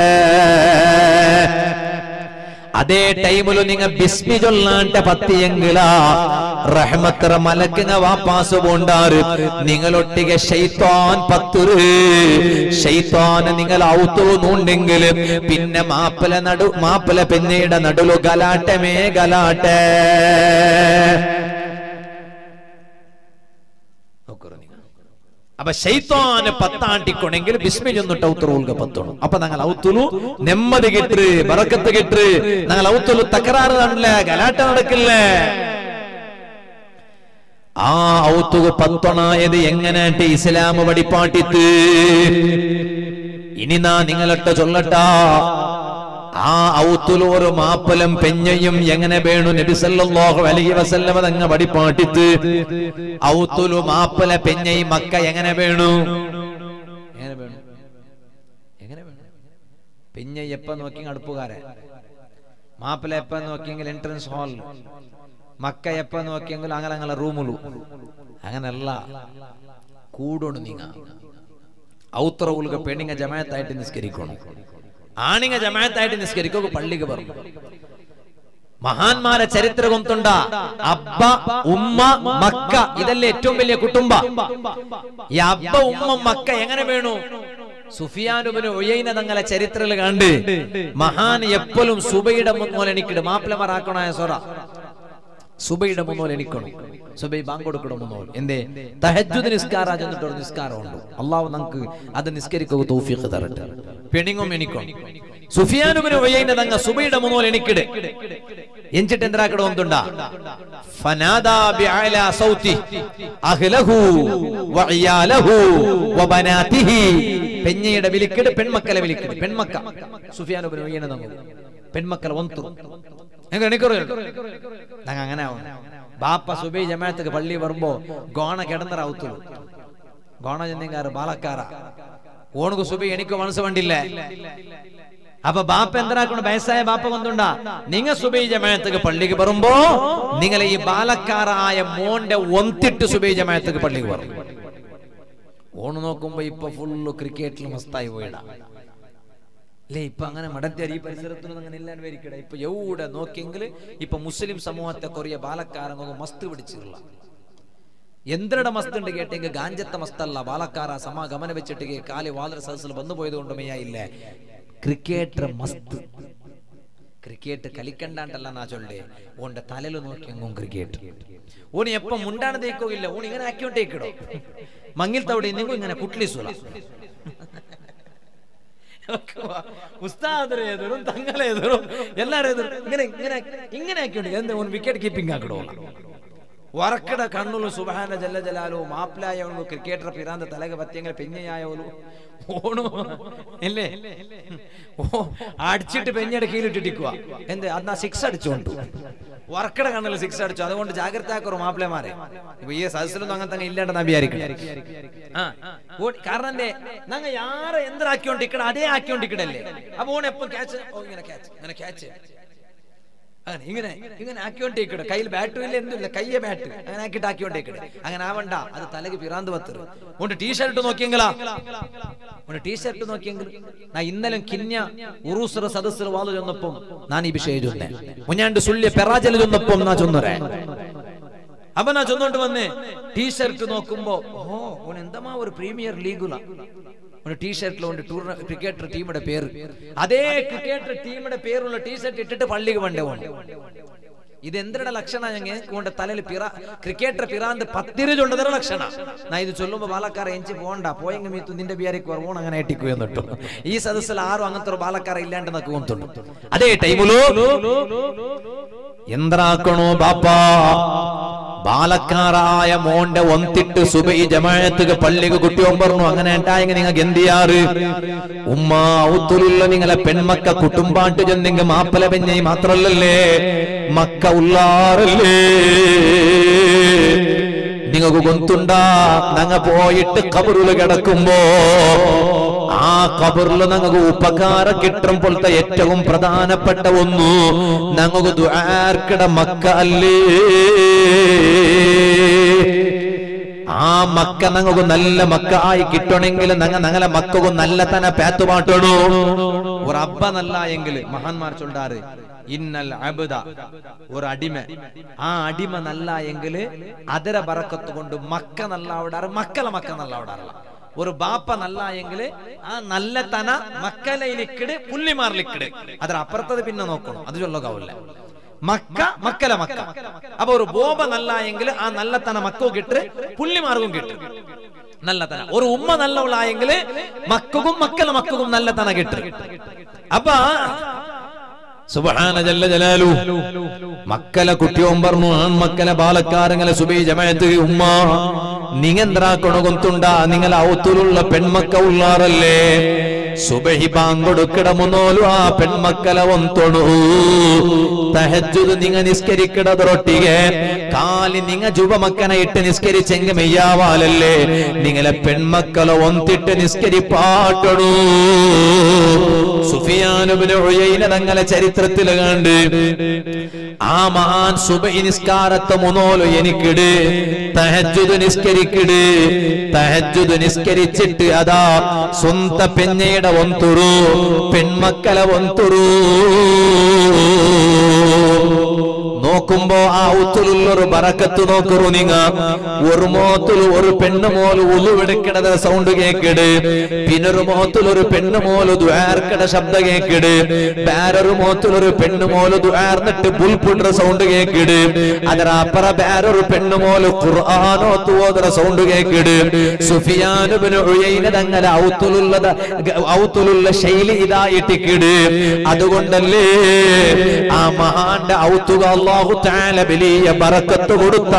Speaker 2: അതേ ടൈമില് നിങ്ങ ബിസ്മി ചൊല്ലാണ്ട പത്തിയെങ്കില റഹ്മത്തറ മലക്കുങ്ങ വാപ്പാസ് പോണ്ടാറ് നിങ്ങളൊട്ടിಗೆ ഷെയ്ത്താൻ പത്തുറ് ഷെയ്ത്താൻ നിങ്ങൾ ഔത്തുന്നുണ്ടെങ്കിൽ പിന്നെ മാപ്പല നടു മാപ്പല പെഞ്ഞയുടെ നടുലു ഗലാട്ടമേ ഗലാട്ടേ നോക്കൂ നിങ്ങൾ അപ്പൊ ಶೈತಾನ ಪತ್ತಾಂಟಿಕೊಣೆಂಗಿಲ್ ಬಿಸ್ಮಿ ಚೊಂದುಟ್ಟು ಔತರು ಉಲ್ಗ ಪತ್ತೋಣ ಅಪ್ಪ ನಂಗಲ್ ಔತುಲು ನೆಮ್ಮದಿ ಗಿಟ್ರು ಬರಕತ್ತು ಗಿಟ್ರು ನಂಗಲ್ ಔತುಲು ತಕರಾರು നടല്ല ಗಲಾಟ നടക്കില്ല ആ ഔത്തുക പത്തൊണായത് എങ്ങനെയായിട്ട് ഇസ്ലാം പഠിപ്പാട്ടിത്ത് ഇനി നാ നിങ്ങളൊട്ട ചൊല്ലട്ടാ ആ ഔത്തുലു ഒരു മാപ്പലം പെഞ്ഞയും എങ്ങനെ വേണു നബി സല്ലല്ലാഹു അലൈഹി വസല്ലമ തങ്ങ പഠിപ്പാട്ടിത്ത് ഔത്തുലു മാപ്പല പെഞ്ഞയും മക്ക എങ്ങനെ വേണു
Speaker 1: എങ്ങനെ വേണം എങ്ങനെ വേണം പിന്നെ എപ്പ നോക്കി അടുപ്പുകാരെ മാപ്പിള എപ്പ നോക്കിയെങ്കിൽ എൻട്രൻസ് ഹാൾ മക്ക എപ്പ നോക്കിയെങ്കിൽ അങ്ങനെ അങ്ങനെ റൂമുലു അങ്ങനല്ല കൂടോണ് നീങ്ങ ഔത്ര ഉൽക പെണ്ണിങ്ങ ജമായത്തായിട്ട് നിസ്കരിക്കണം ആണിങ്ങ ജമായത്തായിട്ട് നിസ്കരിക്കുക പള്ളിക്ക് പറഞ്ഞു മഹാന്മാരെ ചരിത്ര കൊന്തുണ്ട അബ്ബ ഉമ്മ മക്ക ഇതല്ലേ ഏറ്റവും വലിയ കുടുംബ ഈ അബ്ബ ഉമ്മ മക്ക എങ്ങനെ വേണു സുഫിയാനുബിന് ഒയ്യന തങ്ങളെ ചരിത്രത്തിൽ കണ്ട് മഹാൻ എപ്പോഴും സുബയുടെ മുന്നോൽ എനിക്കിട് മാപ്പിളമാറാക്കണായ സൊറ സുബയുടെ മുന്നോൽ എനിക്കണം സുബൈ ബാങ്ക് കൊടുക്കണം മുന്നോൽ എന്തേ തഹജുദ് നിസ്കാര ചെന്നിട്ടൊരു നിസ്കാരമുണ്ട് അള്ളാഹു നമുക്ക് അത് നിസ്കരിക്കുക തൗഫീഖ് തരട്ടെ പെണിങ്ങും എനിക്കും സുഫിയാനുബിന് ഒയ്യന തങ്ങ സുബയുടെ മുന്നോൽ എനിക്കിട് ಎಂಚಿട്ട് ಎಂದ್ರಾಕಡ ಒಂದುಂಡ ಫನಾದಾ ಬಿಅಲಾ ಸೌತಿ അഹ്ലഹു വഇയാലഹു വബനാതിഹി പെഞ്ഞയുടെ വിളിക്കട് പെൺമക്കളെ വിളിക്കട് പെൺമക്ക സുഫിയാൻ ഇബ്നു ഉയ്യന നമ്മു പെൺമക്കളെ ഒന്തു എങ്ങനെ എണിക്കറോ ഞങ്ങ അങ്ങനെ ആവും ബാപ്പ സുബൈ ജമാഅത്തുക്ക് പള്ളി വരുമ്പോ ഗോണ കിടന്നറ ഔത്തുള്ളൂ ഗോണ ചെന്നിങ്കാറ് ബാലക്കാര ഓണുക്ക് സുബൈ എനിക്ക് മനസ്സ് വണ്ടില്ലേ അപ്പൊ ബാപ്പ എന്തിനാക്കണം വയസ്സായ ബാപ്പ കൊണ്ടുണ്ടാ നിങ്ങ സുബൈ ജമായത്തേക്ക് പള്ളിക്ക് വരുമ്പോ നിങ്ങൾ ഈ ബാലക്കാരായ മോന്റെ ഒന്തിട്ട് സുബൈ ജമായത്തേക്ക് പള്ളിക്ക് വരും ഓണ് നോക്കുമ്പോ ഇപ്പൊ ഫുള്ള് ക്രിക്കറ്റിൽ മസ്തായി പോയിടാ അല്ലേ ഇപ്പൊ അങ്ങനെ മടത്തേരി ഈ പരിസരത്തൊന്നും അങ്ങനെ ഇല്ലാണ്ട് വരിക്കട ഇപ്പൊ എവിടെ നോക്കിയെങ്കിൽ ഇപ്പൊ മുസ്ലിം സമൂഹത്തെ കൊറിയ ബാലക്കാരങ്ങ മസ്ത് പിടിച്ചിട്ടുള്ള എന്തിനടെ മസ്ത് ഉണ്ട് കേട്ടെങ്കിൽ ഗാഞ്ചത്തെ മസ്തല്ല ബാലക്കാര സമ ഗമന വെച്ചിട്ട് കാലി വാലര സദസ്സിൽ വന്നു പോയത് കൊണ്ട് മെയ്യായില്ലേ ക്രിക്കറ്റർ മസ്ത് ക്രിക്കറ്റ് കളിക്കണ്ടാണ്ടല്ല നാ ചൊല്ലേ ഓന്റെ തലയിൽ നോക്കി അങ്ങും ക്രിക്കറ്റ് ഓന് എപ്പം മുണ്ടാണ് തേക്കോയില്ല ഓൺ ഇങ്ങനെ ആക്കിയോണ്ടേക്കിടോ മങ്ങിൽ തവിടെ നിങ്ങൾ ഇങ്ങനെ കുട്ട്ലിസുല ഉസ്താദരെ എതിരും തങ്ങളെ എതിരും എല്ലാരും എതിരും ഇങ്ങനെ ഇങ്ങനെ ഇങ്ങനെ ആക്കിയോണ്ട് എന്താ ഓൻ വിക്കറ്റ് കീപ്പിംഗ് ആക്കടോ വറക്കട കണ്ണുలు സുബഹാന ജല്ല ജലാലു മാപ്പിലായവನು ಕ್ರಿಕೆಟರ್ ಪಿರಾಂದ ತಲೆಗೆ ಬತ್ತಿಯಂಗೆ പെഞ്ഞയായവನು ഓണു അല്ലേ ഓ അടിച്ചിട്ട് പെഞ്ഞയുടെ കീഴിലിട്ടിട്ടിക്കുക എന്ത് അന്നാ സിക്സ് അടിച്ചോണ്ടു വർക്കട കണ്ണിൽ സിക്സ് അടിച്ചു അതുകൊണ്ട് ജാഗ്രത ആക്കറു മാപ്പിളമാരെ ഇപ്പൊ ഈ സദസ്സിലൊന്നും അങ്ങനെ തന്നെ ഇല്ലാണ്ട് നാ വിചാരിക്കണം ആ ഓ- കാരണം എന്തേ ഞങ്ങ യാറെ എന്തിനാക്കിയോണ്ടിക്കണ അതേ ആക്കിയോണ്ടിക്കണല്ലേ അപ്പൊ ഓൺ എപ്പം ക്യാച്ച് ഓ ഇങ്ങനെ ക്യാച്ച് ഇങ്ങനെ ക്യാച്ച് അങ്ങനെ ഇങ്ങനെ ഇങ്ങനെ ആക്കിക്കൊണ്ടേക്കിടെ കയ്യിൽ ബാറ്റും ഇല്ല എന്തുമില്ല കയ്യെ ബാറ്റ് അങ്ങനെ ആക്കിയിട്ട് ആക്കിക്കൊണ്ടേക്കിടെ അങ്ങനെ ആവണ്ട അത് തലക്ക് പിറാന്ത് പത്തറ് ഉണ്ട് ടീഷർട്ട് നോക്കിയെങ്കിലാ ഉണ്ട് ടീഷർട്ട് നോക്കിയെങ്കിൽ നാ ഇന്നലെ കിഞ്ഞ ഉറൂസറ സദസ്സിൽ വാളു ചെന്നപ്പം ഞാൻ ഈ വിഷയം ചൊന്നെ മുഞ്ഞാണ്ട് സുല്യ പെറാജൽ ചെന്നപ്പം നാ ചൊന്നരേ അപ്പൊ നാ ചൊന്നോണ്ട് വന്നേ ടീഷർട്ട് നോക്കുമ്പോ ഓ ഓൻ എന്തമാ ഒരു പ്രീമിയർ ലീഗുല ഒരു ടീഷർട്ടിൽ ഉണ്ട് ടൂർ ക്രിക്കറ്റ് ടീമിന്റെ പേര് അതേ ക്രിക്കറ്റ് ടീമിന്റെ പേരുള്ള ടീഷർട്ട് ഇട്ടിട്ട് പള്ളിക്ക് പണ്ടേ പോണ്ട് ഇത് എന്തിരുടെ ലക്ഷണ ഞങ്ങൾ കൊണ്ട് തലയിൽ പിറ ക്രിക്കറ്റർ പിറാന്ത് പത്തിരിച്ചുള്ളതൊരു ലക്ഷണ നാ ഇത് ചൊല്ലുമ്പോ ബാലക്കാരെ എഞ്ചി പോണ്ട പോയെങ്കിൽ മീത്തു നിന്റെ ബിയാരിക്ക് ഓൺ അങ്ങനെ ഏട്ടിക്കു എന്നിട്ടു ഈ സദസ്സിൽ ആരും അങ്ങനത്തെ ഒരു ബാലക്കാരെ ഇല്ലാണ്ട് നക്ക് കൊണ്ടുണ്ട്
Speaker 2: ಅದೇ ಟೈಮುಲು ಎಂದ್ರಾಕಣೋ ಬಾಪಾ ബാലക്കാരായ മോന്റെ ഒന്തിട്ട് സുബൈ ജമാഅത്തുക പള്ളിക്ക് കുട്ടിയോൻ പറഞ്ഞു അങ്ങനെ ഉണ്ടായെങ്കിൽ നിങ്ങൾക്ക് എന്ത് ചെയ്യാറ് ഉമ്മ ഔത്തുലുള്ള നിങ്ങളെ പെൺമക്ക കുട്ടുംപാട്ട് ചെന്നെങ്കിൽ മാപ്പല പെഞ്ഞൈ മാത്രല്ലല്ലേ മക്ക ഉള്ളാറല്ലേ നിങ്ങൾക്ക് ഗൊന്തുണ്ടാ ഞങ്ങ പോയിട്ട് കബറില് കിടക്കുമ്പോ ആ കബറില് ഞങ്ങൾക്ക് ഉപകാരം കിട്ടും പോലത്തെ ഏറ്റവും പ്രധാനപ്പെട്ട ഒന്നു ഞങ്ങൾക്ക് ദ്വാർക്കിട മക്ക അല്ലേ ആ മക്ക ഞങ്ങൾക്ക് നല്ല മക്ക ആയി കിട്ടണമെങ്കിൽ ഞങ്ങ ഞങ്ങളെ മക്കൾക്ക് നല്ല തന്നെ പേത്തുപാട്ടണോ
Speaker 1: ഒരു അബ്ബ നല്ല എങ്കിൽ മഹാന്മാർ ചൊല്ലാറ് ഇന്നൽ അബുദ ഒരു അടിമ ആ അടിമ നല്ല എങ്കിൽ അതര ബറക്കത്ത് കൊണ്ട് മക്ക നല്ല അവിടാറ് മക്കളെ മക്ക നല്ല അവിടാറില്ല ഒരു ബാപ്പ നല്ല എങ്കിൽ ആ നല്ല തന മക്കലയിലിക്കിട് പുള്ളിമാറിലിക്കിട് അതിന് അപ്പുറത്തത് പിന്നെ നോക്കണം അത് ചൊല്ലുകാവില്ല മക്ക മക്കല മക്ക അപ്പൊ ഒരു ബോബ നല്ല എങ്കിൽ ആ നല്ല തന മക്കോ കിട്ട് പുള്ളിമാർക്കും കിട്ടും നല്ല തന ഒരു ഉമ്മ നല്ലവളായെങ്കിൽ മക്കവും മക്കള മക്കവും നല്ല തന കിട്ടും അപ്പൊ
Speaker 2: സുബ്ഹാന ജല്ല ജലാലു മക്കളെ കുട്ടിയോൻ പറഞ്ഞു ആൺമക്കളെ ബാലക്കാരങ്ങളെ സുബൈ ജമാഅത്ത് ഉമ്മ നിങ്ങെന്തറാക്കണ കൊന്തുണ്ട നിങ്ങളെ ഔത്തുലുള്ള പെൺമക്ക ഉള്ളാറല്ലേ സുബഹി പാങ്കൊടുക്കിട മുന്നോലു ആ പെൺമക്കളെ ഒന്തൊണു തഹജ്ജുദ് നിങ്ങ നിസ്കരിക്കിടതൊട്ടിಗೆ കാലി നിങ്ങ ജുവമക്കനെ ഇട്ട് നിസ്കരിച്ചെങ്ക മെയ്യാവാലല്ലേ നിങ്ങളെ പെൺമക്കളെ ഒന്തിട്ട് നിസ്കരിപ്പാട്ടണു സുഫിയാനുബിന് ഒഴയില തങ്ങളെ ചരിത്രത്തിൽ കണ്ട് ആ മഹാൻ സുബൈ നിസ്കാരത്തെ മുന്നോലു എനിക്കിട് തഹജ്ജുദ് നിസ്കരിക്കിട് തഹജ്ജുദ് നിസ്കരിച്ചിട്ട് അതാ സ്വന്ത പെഞ്ഞയുടെ ഒന്തുറു പെൺമക്കളെ ഒന്തുറു നോക്കുമ്പോ ആ ഉത്തുലുള്ളൊരു ബറക്കത്ത് നോക്കറു നിങ്ങ ഒരു മോത്തില് ഒരു പെണ്ണ് മോല് ഉളുവെടുക്കണത് സൗണ്ട് കേക്കിട് പിന്നൊരു മോത്തിൽ ഒരു പെണ്ണ് മോല് ദ്വാർക്കട ശബ്ദ കേക്കിട് വേറൊരു മോത്തിൽ ഒരു പെണ്ണ് മോല് ദ്വാർന്നിട്ട് പുൽപുണ്ട സൗണ്ട് കേക്കിട് അതിനപ്പുറ വേറൊരു പെണ്ണ് മോല് ഖുർആാനോ തുവോദര സൗണ്ട് കേക്കിട് സുഫിയാനുബിന് ഉയൈന തങ്ങനെ ഔത്തുലുള്ളത് ഔത്തുലുള്ള ശൈലി ഇതായിട്ടിക്കിട് അതുകൊണ്ടല്ലേ ആ മഹാന്റെ ഔത്തുക അള്ളാഹു താല വലിയ ബറക്കത്ത് കൊടുത്ത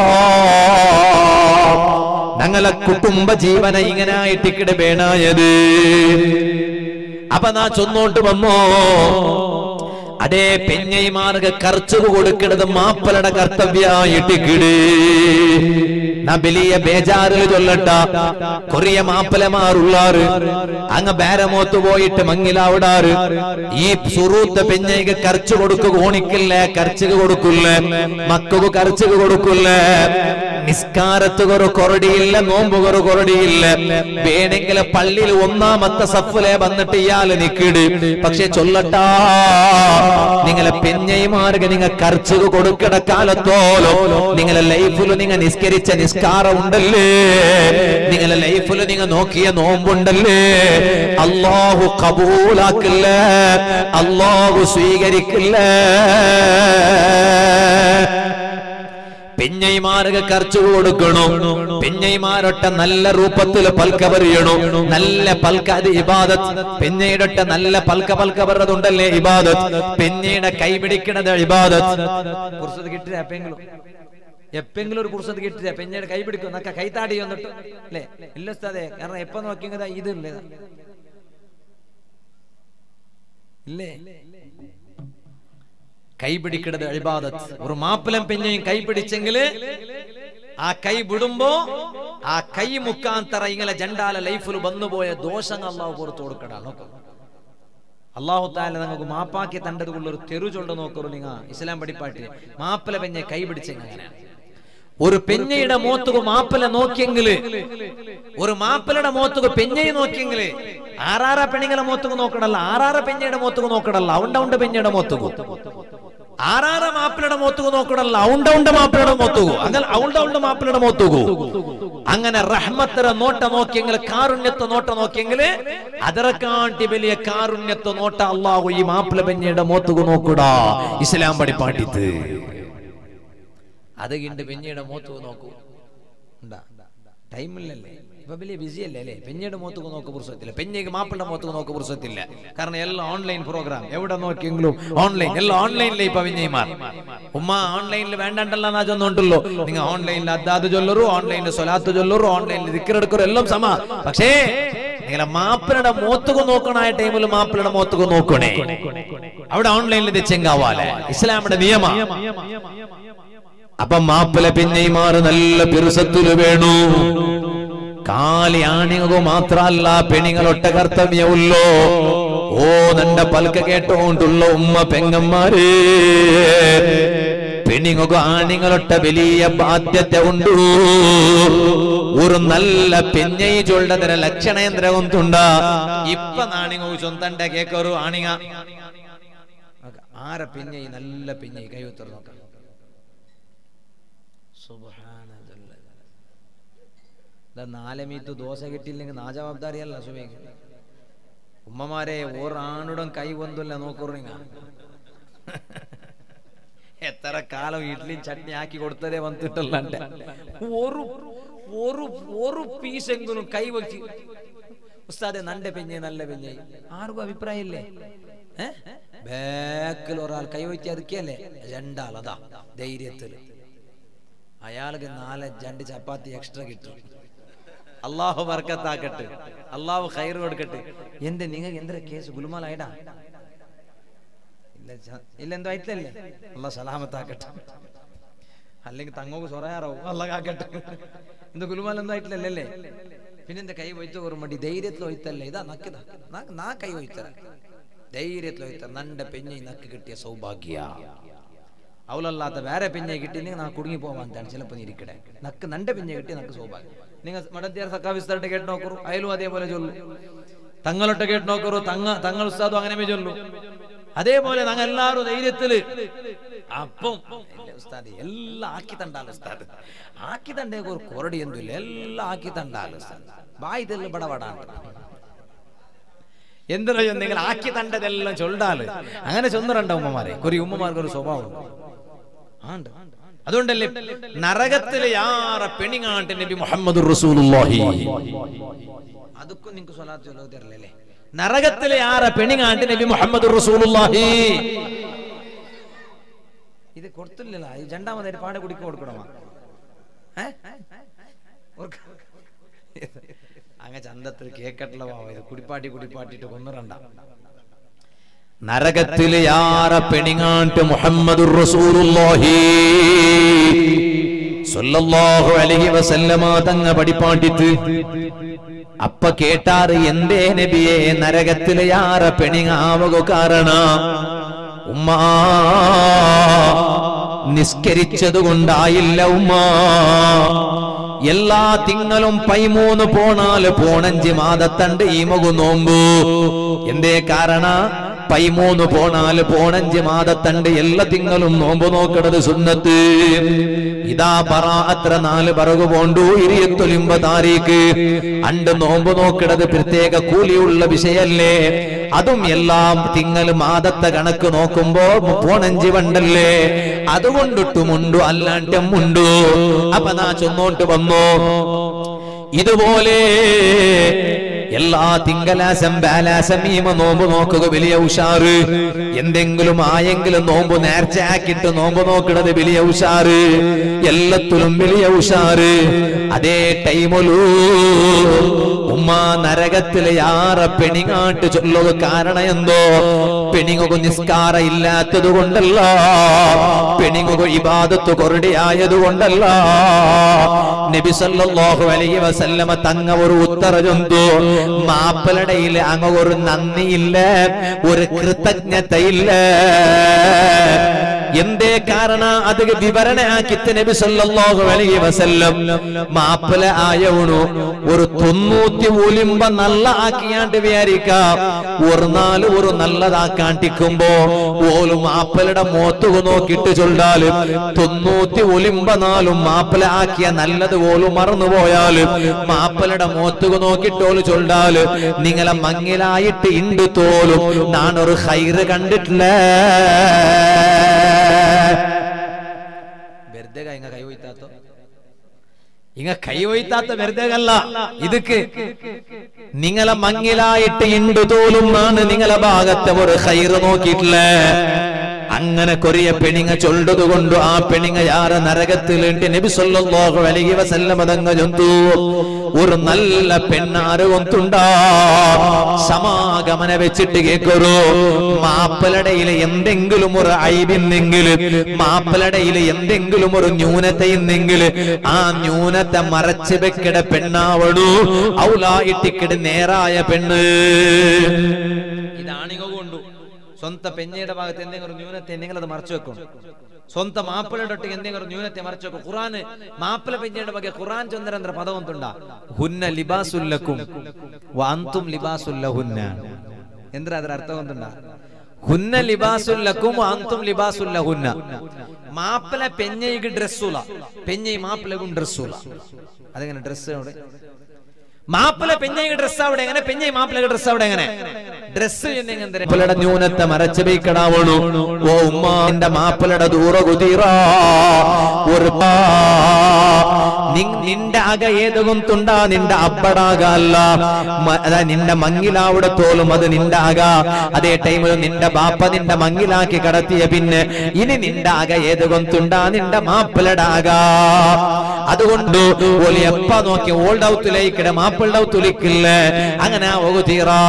Speaker 2: ഞങ്ങളെ കുടുംബ ജീവന ഇങ്ങനെ ആയിട്ടിക്കിട് വേണായത് അപ്പൊ നാ ചൊന്നോട്ട് വന്നോ അതേ പെഞ്ഞൈമാർക്ക് കർച്ചു കൊടുക്കണത് മാപ്പലയുടെ കർത്തവ്യായിട്ടിക്കിട് നാ വലിയ ബേജാറിൽ ചൊല്ലട്ട കൊറിയ മാപ്പലമാറുള്ളാറ് അങ്ങ് ബേരമോത്ത് പോയിട്ട് മങ്ങിലാവിടാറ് ഈ സുറൂത്ത പെഞ്ഞയ്ക്ക് കർച്ചു കൊടുക്കുക ഓണിക്കില്ല കർച്ചുക കൊടുക്കില്ല മക്കൾക്ക് കർച്ചുക കൊടുക്കില്ല നിസ്കാരത്തുകൊരു കൊറടിയില്ല നോമ്പുകൊരു കൊറടിയില്ല വേണമെങ്കിൽ പള്ളിയിൽ ഒന്നാമത്തെ സഫിലെ വന്നിട്ട് ഇയാള് നിക്കിട് പക്ഷെ ചൊല്ലട്ടാ നിങ്ങളെ പെഞ്ഞൈമാർക്ക് നിങ്ങൾ കർച്ചുക കൊടുക്കണ കാലത്തോലോ നിങ്ങളെ ലൈഫിൽ നിങ്ങൾ നിസ്കരിച്ച നിസ്കാരം ഉണ്ടല്ലേ നിങ്ങളെ ലൈഫിൽ നിങ്ങൾ നോക്കിയ നോമ്പുണ്ടല്ലേ അള്ളാഹു കബൂലാക്കില്ല അള്ളാഹു സ്വീകരിക്കില്ല പെഞ്ഞൈമാർക്ക് ಖರ್ಚು കൊടുക്കണോ പെഞ്ഞൈമാരൊട്ട നല്ല രൂപത്തിൽ പൽക്ക പറയണോ നല്ല പൽക്ക അത് ഇബാദത്ത് പെഞ്ഞയുടെ നല്ല പൽക്ക പൽക്ക പറഞ്ഞതുണ്ടല്ലേ ഇബാദത്ത് പെഞ്ഞയുടെ കൈ പിടിക്കണത് ഇബാദത്ത് കുർസത്ത് കിട്ടില്ല എപ്പെങ്കിലും എപ്പെങ്കിലും ഒരു കുർസത്ത് കിട്ടില്ല പെഞ്ഞയുടെ കൈ പിടിക്കും നക്ക കൈത്താടി വന്നിട്ട് അല്ലേ ഇല്ല ഉസ്താദേ കാരണം എപ്പോ നോക്കിയത് ഇതില്ലേ ഇല്ലേ കൈ പിടിക്കണത് അഴിബാദത്ത് ഒരു മാപ്പിളം പെഞ്ഞയും കൈ പിടിച്ചെങ്കില് ആ കൈ വിടുമ്പോ ആ കൈ മുക്കാന്തറ ഇങ്ങനെ ജണ്ടാല ലൈഫിൽ വന്നുപോയ ദോഷങ്ങൾ അള്ളാഹു പുറത്തു കൊടുക്കടാ നോക്കാം അള്ളാഹു താല നിങ്ങൾക്ക് മാപ്പാക്കി തണ്ടതുള്ള ഒരു തെരു ചൊണ്ട നോക്കറു നിങ്ങ ഇസ്ലാം പഠിപ്പാട്ടില് മാപ്പിള പെഞ്ഞെ കൈ പിടിച്ചെങ്കിൽ അങ്ങനെയാണ് ഒരു പെഞ്ഞയുടെ മോത്തുക മാപ്പിള നോക്കിയെങ്കില് ഒരു മാപ്പിളയുടെ മോത്തുക പെഞ്ഞയെ നോക്കിയെങ്കില് ആറാറ പെണ്ണുങ്ങളെ മോത്തുക നോക്കണല്ല ആറാറ പെഞ്ഞയുടെ മോത്തുക നോക്കണല്ല ഔണ്ട ഔണ്ട പെഞ്ഞയുടെ മോത്തുക ആറാറ മാപ്പിളയുടെ മോത്തുക നോക്കണല്ല ഔണ്ട ഔണ്ട മാപ്പിളയുടെ മോത്തുക അങ്ങനെ ഔണ്ട ഔണ്ട മാപ്പിളയുടെ മോത്തുക അങ്ങനെ റഹ്മത്തര നോട്ട നോക്കിയെങ്കിൽ കാരുണ്യത്തെ നോട്ട നോക്കിയെങ്കിൽ അതരക്കാട്ടി വലിയ കാരുണ്യത്തെ നോട്ട അള്ളാഹു ഈ മാപ്പിള പെഞ്ഞയുടെ മോത്തുക നോക്കൂടാ ഇസ്ലാം പഠിപ്പാട്ടിത്ത് അത് കണ്ട് പെഞ്ഞയുടെ മോത്തുക നോക്കൂ ഉണ്ടാ ടൈമില്ലല്ലേ ഇപ്പൊ വലിയ ബിസി അല്ലേ അല്ലേ പെഞ്ഞയുടെ മോത്തുക നോക്ക് പുരുഷത്തില്ല പെഞ്ഞയ്ക്ക് മാപ്പിളുടെ മോത്തുക നോക്ക് പുരുഷത്തില്ല കാരണം എല്ലാം ഓൺലൈൻ പ്രോഗ്രാം എവിടെ നോക്കിയെങ്കിലും ഓൺലൈൻ എല്ലാം ഓൺലൈനിലെ ഇപ്പൊ പെഞ്ഞൈമാർ ഉമ്മ ഓൺലൈനിൽ വേണ്ടണ്ടല്ല എന്നാ ചൊന്നുണ്ടല്ലോ നിങ്ങൾ ഓൺലൈനിൽ അദ്ദാദ് ചൊല്ലറു ഓൺലൈനിൽ സ്വലാത്ത് ചൊല്ലറു ഓൺലൈനിൽ ദിക്കറെടുക്കറു എല്ലാം സമ പക്ഷേ നിങ്ങളെ മാപ്പിളുടെ മോത്തുക നോക്കണായ ടൈമിൽ മാപ്പിളുടെ മോത്തുക നോക്കണേ അവിടെ ഓൺലൈനിൽ തെച്ചെങ്കാവാലെ ഇസ്ലാമിന്റെ നിയമ അപ്പൊ മാപ്പിള പിന്നെയുമാർ നല്ല പിറുസത്തില് വേണു കാലി ആണിങ്ങു മാത്രല്ല പെണിങ്ങളൊട്ട കർത്തവ്യമുള്ളോ ഓ നന്റെ പൽക്ക കേട്ടോണ്ടുള്ള ഉമ്മ പെങ്ങന്മാരേ പെണിങ്ങു ആണിങ്ങളൊട്ട വലിയ ബാധ്യത ഉണ്ടു ഒരു നല്ല പെഞ്ഞൈ ചൊല്ലതിന് ലക്ഷണേന്ദ്രവും തുണ്ട ഇപ്പൊ നാണിങ്ങു ചൊന്തണ്ട കേക്കൊരു ആണിങ്ങ ആര പെഞ്ഞൈ നല്ല പെഞ്ഞൈ കൈ ഉത്തർ നോക്കാം സുബ്ഹാനല്ലാഹ്. ദാ നാലമീത്ത് ദോശ കിട്ടിയില്ലെങ്കിൽ നാ ജവാബ്ദാരിയല്ല സുബൈക്ക് ഉമ്മമാരെ ഒരാണുടൻ കൈ വന്നില്ല നോക്കുറിങ്ങ എത്ര കാലം ഇഡ്ലിയും ചട്നി ആക്കി കൊടുത്തതേ വന്നിട്ടല്ല ഒരു ഒരു ഒരു പീസെങ്കിലും കൈ വെച്ച് ഉസ്താദെ നന്റെ പെഞ്ഞെ നല്ല പെഞ്ഞെ ആർക്കും അഭിപ്രായം ഇല്ലേ ബാക്കിൽ ഒരാൾ കൈ വെച്ച് അതുക്കല്ലേ രണ്ടാൾ അതാ ധൈര്യത്തില് അയാൾക്ക് നാല് രണ്ട് ചപ്പാത്തി എക്സ്ട്രാ കിട്ടും അള്ളാഹു വർക്കത്താക്കട്ടെ അള്ളാഹു ഖൈർ കൊടുക്കട്ടെ എന്റെ നിങ്ങൾക്ക് എന്തൊരു കേസ് ഗുലുമാലായിടാ ഇല്ല ച- ഇല്ല എന്തോ ആയിട്ടില്ലല്ലേ അള്ളാഹ് സലാമത്താക്കട്ടെ അല്ലെങ്കിൽ തങ്ങോക്ക് സൊറയാറാവും അള്ളാഹ് കാക്കട്ടെ എന്ത് ഗുലുമാൽ എന്തോ ആയിട്ടില്ലല്ലേ പിന്നെന്താ കൈ വയ്ത്ത ഓർമ്മണ്ടി ധൈര്യത്തിൽ ഒയ്ത്തല്ലേ ഇതാ നക്കിതാ നാ- നാ കൈ വയ്ത്തര ധൈര്യത്തിൽ ഒയ്ത്തര നന്റെ പെഞ്ഞി നക്ക് കിട്ടിയ സൗഭാഗ്യ അവളല്ലാത്ത വേറെ പെഞ്ഞെ കിട്ടിയില്ലെങ്കിൽ നാ കുടുങ്ങി പോവാൻ താൻ ചിലപ്പോൾ ഇരിക്കട്ടെ നക്ക് നന്റെ പെഞ്ഞെ കിട്ടി നക്ക് സൗഭാഗ്യം നിങ്ങൾ മടത്തിയാർ സക്കാവിസ്താരുടെ കേട്ട് നോക്കറു അയലും അതേപോലെ ചൊല്ലു തങ്ങളൊട്ട് കേട്ട് നോക്കറു തങ്ങ തങ്ങൾ ഉസ്താദും അങ്ങനെ ചൊല്ലു അതേപോലെ ഞങ്ങൾ എല്ലാവരും ധൈര്യത്തില് അപ്പം ഇല്ല ഉസ്താദ് എല്ലാം ആക്കി തണ്ടാൽ ഉസ്താദ് ആക്കി തണ്ടേ ഒരു കൊറടി എന്തില്ല എല്ലാം ആക്കി തണ്ടാൽ ഉസ്താദ് ബായിതെല്ലാം ബടപടാണ്ട് എന്തിനാ നിങ്ങൾ ആക്കി തണ്ടതെല്ലാം ചൊല്ലാല് അങ്ങനെ ചൊന്നരണ്ട ഉമ്മമാരെ ഒരു ഉമ്മമാർക്ക് ഒരു സ്വഭാവം ആണ്ട് അതുകൊണ്ടല്ലേ നരകത്തിലെ യാറ പെണിങ്ങാട്ട് നബി മുഹമ്മദ് റസൂലുള്ളാഹി അതൊക്കെ നിങ്ങൾക്ക് സ്വലാത്ത് ചൊല്ലു തരില്ലല്ലേ നരകത്തിലെ യാറ പെണിങ്ങാട്ട് നബി മുഹമ്മദ് റസൂലുള്ളാഹി ഇത് കൊടുത്തില്ലല്ലോ ഇത് രണ്ടാമതായിട്ട് പാടെ കുടിക്ക് കൊടുക്കണമാ ഏ? ഓർക്ക് അങ്ങ ചന്തത്തിൽ കേക്കട്ടില്ല വാവ ഇത് കുടിപ്പാട്ടി കുടിപ്പാട്ടിട്ട് കൊന്നുറണ്ട നരകത്തില് യാറ പെണിങ്ങാട്ട് മുഹമ്മദ് റസൂലുള്ളാഹി സ്വല്ലല്ലാഹു അലൈഹി വസല്ലമ തങ്ങ പഠിപ്പാട്ടിട്ട് അപ്പ കേട്ടാറ് എന്തേ നബിയെ നരകത്തില് യാറ പെണിങ്ങാവക കാരണ ഉമ്മാ നിസ്കരിച്ചത് കൊണ്ടായില്ല ഉമ്മ എല്ലാ തിങ്ങളും പൈമൂന്ന് പോണാല് പോണഞ്ച് മാതത്തണ്ട് ഈ മകു നോമ്പു എന്തേ കാരണ പൈമൂന്ന് പോണാല് പോണഞ്ച് മാതത്തണ്ട് എല്ലാ തിങ്ങളും നോമ്പ് നോക്കണത് സുന്നത്ത് ഇതാ പറ അത്ര നാല് പറകു പോണ്ടു ഇരിയത്തൊലിമ്പ താരീക്ക് അണ്ട് നോമ്പ് നോക്കണത് പ്രത്യേക കൂലിയുള്ള വിഷയല്ലേ അതും എല്ലാം തിങ്ങൾ മാതത്തെ കണക്ക് നോക്കുമ്പോ പോണഞ്ച് വണ്ടല്ലേ അതുകൊണ്ടിട്ടുമുണ്ടു അല്ലാണ്ടുമുണ്ടു അപ്പൊ നാ ചൊന്നോട്ട് വന്നു ഇതുപോലെ എല്ലാ തിങ്കളാസം ബാലാസം ഈമ നോമ്പ് നോക്കുക വലിയ ഉഷാറ് എന്തെങ്കിലും ആയെങ്കിലും നോമ്പ് നേർച്ച ആക്കിയിട്ട് നോമ്പ് നോക്കണത് വലിയ ഉഷാറ് എല്ലാത്തിലും വലിയ ഉഷാറ് അതേ ടൈമൊലൂ ഉമ്മ നരകത്തിലെ യാറ പെണിങ്ങാട്ട് ചൊല്ലുക കാരണം എന്തോ പെണിങ്ങുക നിസ്കാര ഇല്ലാത്തത് കൊണ്ടല്ല പെണിങ്ങുക ഇബാദത്ത് കൊറടിയായത് കൊണ്ടല്ല നബി സല്ലല്ലാഹു അലൈഹി വസല്ലമ തങ്ങ ഒരു ഉത്തര ചൊന്തു മാപ്പലടയിൽ അങ്ങ് ഒരു നന്ദിയില്ല ഒരു കൃതജ്ഞതയില്ല എന്തേ കാരണ അത് വിവരണയാക്കിത്ത് നബി സല്ലല്ലാഹു അലൈഹി വസല്ലം മാപ്പല ആയവണു ഒരു തൊണ്ണൂറ്റി ഒലിമ്പ നല്ല ആക്കിയാണ്ട് വിചാരിക്കാം ഒരു നാല് ഒരു നല്ലതാക്കാണ്ടിക്കുമ്പോ ഓലും മാപ്പലയുടെ മോത്തുക നോക്കിയിട്ട് ചൊല്ലാല് തൊണ്ണൂറ്റി ഒലിമ്പ നാലും മാപ്പല ആക്കിയ നല്ലത് ഓലും മറന്നുപോയാല് മാപ്പലയുടെ മോത്തുക നോക്കിയിട്ട് ഓല് ചൊല്ലാല് നിങ്ങളെ മങ്ങിലായിട്ട് ഇണ്ട് തോലും നാനൊരു ഹൈറ് കണ്ടിട്ടില്ല വെറുതെ ഇങ്ങ കൈ ഒയ്ത്താത്തോ ഇങ്ങ കൈ ഒയ്ത്താത്ത വെറുതെ അല്ല ഇതൊക്കെ നിങ്ങളെ മങ്ങിലായിട്ട് ഇണ്ട് തോലും ആണ് നിങ്ങളെ ഭാഗത്തെ ഒരു ഹൈറ് നോക്കിയിട്ടില്ലേ അങ്ങനെ കൊറിയ പെണിങ്ങ ചൊല്ലത് കൊണ്ട് ആ പെണിങ്ങ യാറ നരകത്തിലുണ്ട് നബി സല്ലല്ലാഹു അലൈഹി വസല്ലം അതങ്ങ ചൊന്തു ഒരു നല്ല പെണ്ണാറ് കൊന്തുണ്ടാ സമാഗമന വെച്ചിട്ട് കേക്കൊരു മാപ്പലടയിലെ എന്തെങ്കിലും ഒരു ഐബിന്നെങ്കിൽ മാപ്പലടയിലെ എന്തെങ്കിലും ഒരു ന്യൂനതയെന്നെങ്കിൽ ആ ന്യൂനത്തെ മറച്ചു വെക്കട പെണ്ണാവണു ഔലായിട്ടിക്കട നേരായ പെണ്ണ് ഇതാണിക കൊണ്ടു സ്വന്തം പെഞ്ഞയുടെ ഭാഗത്ത് എന്തെങ്കിലും ഒരു ന്യൂനത്തെ എന്തെങ്കിലും അത് മറച്ചു വെക്കും സ്വന്തം മാപ്പിളയുടെ ഒട്ടിಗೆ എന്തെങ്കിലും ഒരു ന്യൂനത്തെ മറച്ചു വെക്കും ഖുറാൻ മാപ്പിള പെഞ്ഞയുടെ ಬಗ್ಗೆ ഖുറാൻ ചൊന്നരന്തര പദം തുണ്ട ഹുന്ന ലിബാസുല്ലക്കും വാന്തും ലിബാസുല്ലഹുന്ന എന്ದ್ರ ಅದರ ಅರ್ಥ ಒಂದುಂಡ ಹುನ್ನ ಲಿಬಾಸುಲ್ಲക്കും വാന്തും ലിബാസുല്ലഹുന്ന മാപ്പിള പെഞ്ഞയ്ക്ക് ഡ്രസ്സുല പെഞ്ഞൈ മാപ്പിളക്കും ഡ്രസ്സുല അതെങ്ങനെ ഡ്രസ്സ് അവിടെ മാപ്പിള പെഞ്ഞയ്ക്ക് ഡ്രസ്സ് അവിടെ എങ്ങനെ പെഞ്ഞൈ മാപ്പിളക്ക് ഡ്രസ്സ് അവിടെ എങ്ങനെ ഡ്രസ്സ് മാപ്പിളയുടെ ന്യൂനത്തെ മറച്ചു വയ്ക്കണാവണു ഓ ഉമ്മ എന്റെ മാപ്പിളയുടെ ദൂര കുതിറ ഒരു പാ. നിൻ- നിന്റെ അക ഏത് കൊന്തുണ്ടാ നിന്റെ അബ്ബടാക അല്ല മ- അതാ നിന്റെ മങ്ങിലാവിടെ തോലും അത് നിന്റെ അക അതേ ടൈമിൽ നിന്റെ ബാപ്പ നിന്റെ മങ്ങിലാക്കി കടത്തിയ പിന്നെ ഇനി നിന്റെ അക ഏത് കൊന്തുണ്ടാ നിന്റെ മാപ്പിളയുടെ അക അതുകൊണ്ട് ഓല് എപ്പ നോക്കി ഓൾഡ് ഔത്തിലേക്കിടെ മാപ്പിളുടെ ഔത്തുലിക്കില്ല അങ്ങനെ ഒകുതീറാ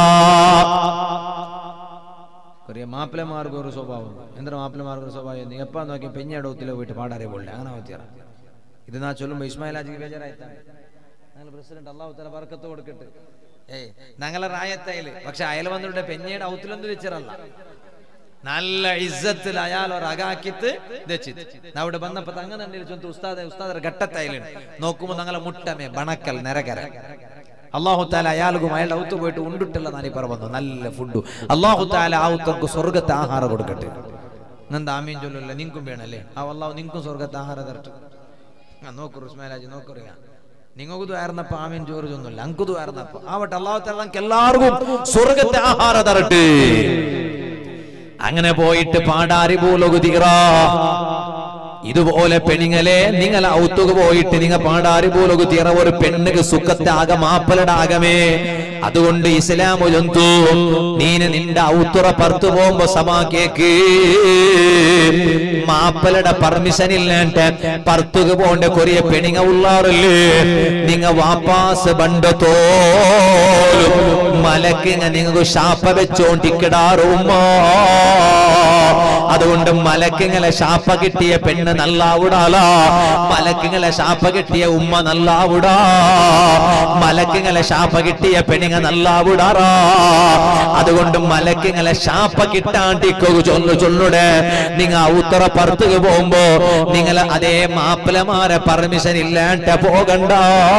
Speaker 2: കൊറിയ മാപ്പിളമാർക്ക് ഒരു സ്വഭാവം എന്തിനാ മാപ്പിളമാർക്ക് ഒരു സ്വഭാവം നീ എപ്പാ നോക്കി പെഞ്ഞയുടെ ഒത്തിലെ പോയിട്ട് പാടാറേ പോലെ അങ്ങനെ ഒത്തിയറ ഇത് നാ ചൊല്ലുമ്പോ ഇസ്മായിൽ ആജിക്ക് ബേജാറായിട്ടാണ് ഞങ്ങൾ പ്രസിഡന്റ് അള്ളാഹു തല ബർക്കത്ത് കൊടുക്കട്ടെ ഏയ് ഞങ്ങളെ റായത്തയില് പക്ഷെ അയൽ വന്നിട്ട് പെഞ്ഞയുടെ ഔത്തിലൊന്നും വെച്ചിറല്ല നല്ല ഇസ്സത്തിൽ അയാൾ ഒരു അകാക്കിത്ത് ദച്ചിത് അവിടെ വന്നപ്പോ തങ്ങനണ്ടിൽ ചൊന്ത് ഉസ്താദ് ഉസ്താദർ ഘട്ടത്തയില് നോക്കുമ്പോ ഞങ്ങളെ മുട്ടമേ ബണക്കൽ നരകര അള്ളാഹു താല അയാൾക്കും അയാളുടെ ഔത്ത് പോയിട്ട് ഉണ്ടിട്ടില്ല നാനി പറഞ്ഞു നല്ല ഫുഡ് അള്ളാഹു താല ആ ഉത്തർക്ക് സ്വർഗത്തെ ആഹാരം കൊടുക്കട്ടെ എന്താ ആമീൻ ചൊല്ലല്ല നിങ്ങൾക്കും വേണല്ലേ ആ അള്ളാഹു നിങ്ങൾക്കും സ്വർഗത്തെ ആഹാരം തരട്ടെ ആ നോക്കൂ ഉസ്മാലാജി നോക്കറിയാ നിങ്ങൾക്ക് ദ്വാരുന്നപ്പോ ആമീൻ ചോറ് ചൊന്നില്ല അങ്കു ദ്വാരുന്നപ്പോ ആവട്ടെ അള്ളാഹു താല നമുക്ക് എല്ലാവർക്കും സ്വർഗത്തെ ആഹാരം തരട്ടെ അങ്ങനെ പോയിട്ട് പാടാരി പോലൊകുതിറാ ഇതുപോലെ പെണ്ണുങ്ങളെ നിങ്ങൾ ഔത്തുക പോയിട്ട് നിങ്ങ പാടാരി പോലൊക്കെ തീറ ഒരു പെണ്ണുക്ക് സുഖത്തെ ആക മാപ്പലയുടെ ആകമേ അതുകൊണ്ട് ഇസ്ലാം ജന്തു നീന് നിന്റെ ഔത്തുറ പുറത്തു പോകുമ്പോ സമാ കേക്ക് മാപ്പലയുടെ പെർമിഷൻ ഇല്ലാണ്ട് പുറത്തുക പോണ്ട കൊറിയ പെണിങ്ങ ഉള്ളാറില്ലേ നിങ്ങ വാപ്പാസ് ബണ്ടത്തോ മലക്കിങ്ങ നിങ്ങൾക്ക് ശാപ വെച്ചോണ്ടിക്കിടാറുമ്മ അതുകൊണ്ട് മലക്കിങ്ങളെ ശാപ കിട്ടിയ പെണ്ണ് നല്ലാവിടാല മലക്കിങ്ങളെ ശാപ കിട്ടിയ ഉമ്മ നല്ലാവിടാ മലക്കിങ്ങളെ ശാപ കിട്ടിയ പെണിങ്ങ നല്ലാവിടാറാ അതുകൊണ്ട് മലക്കിങ്ങളെ ശാപ കിട്ടാണ്ടിക്കു ചൊല്ലു ചൊല്ലുടെ നിങ്ങ ഉത്തറ പുറത്തുക പോകുമ്പോ നിങ്ങൾ അതേ മാപ്പിളമാരെ പെർമിഷൻ ഇല്ലാണ്ട് പോകണ്ട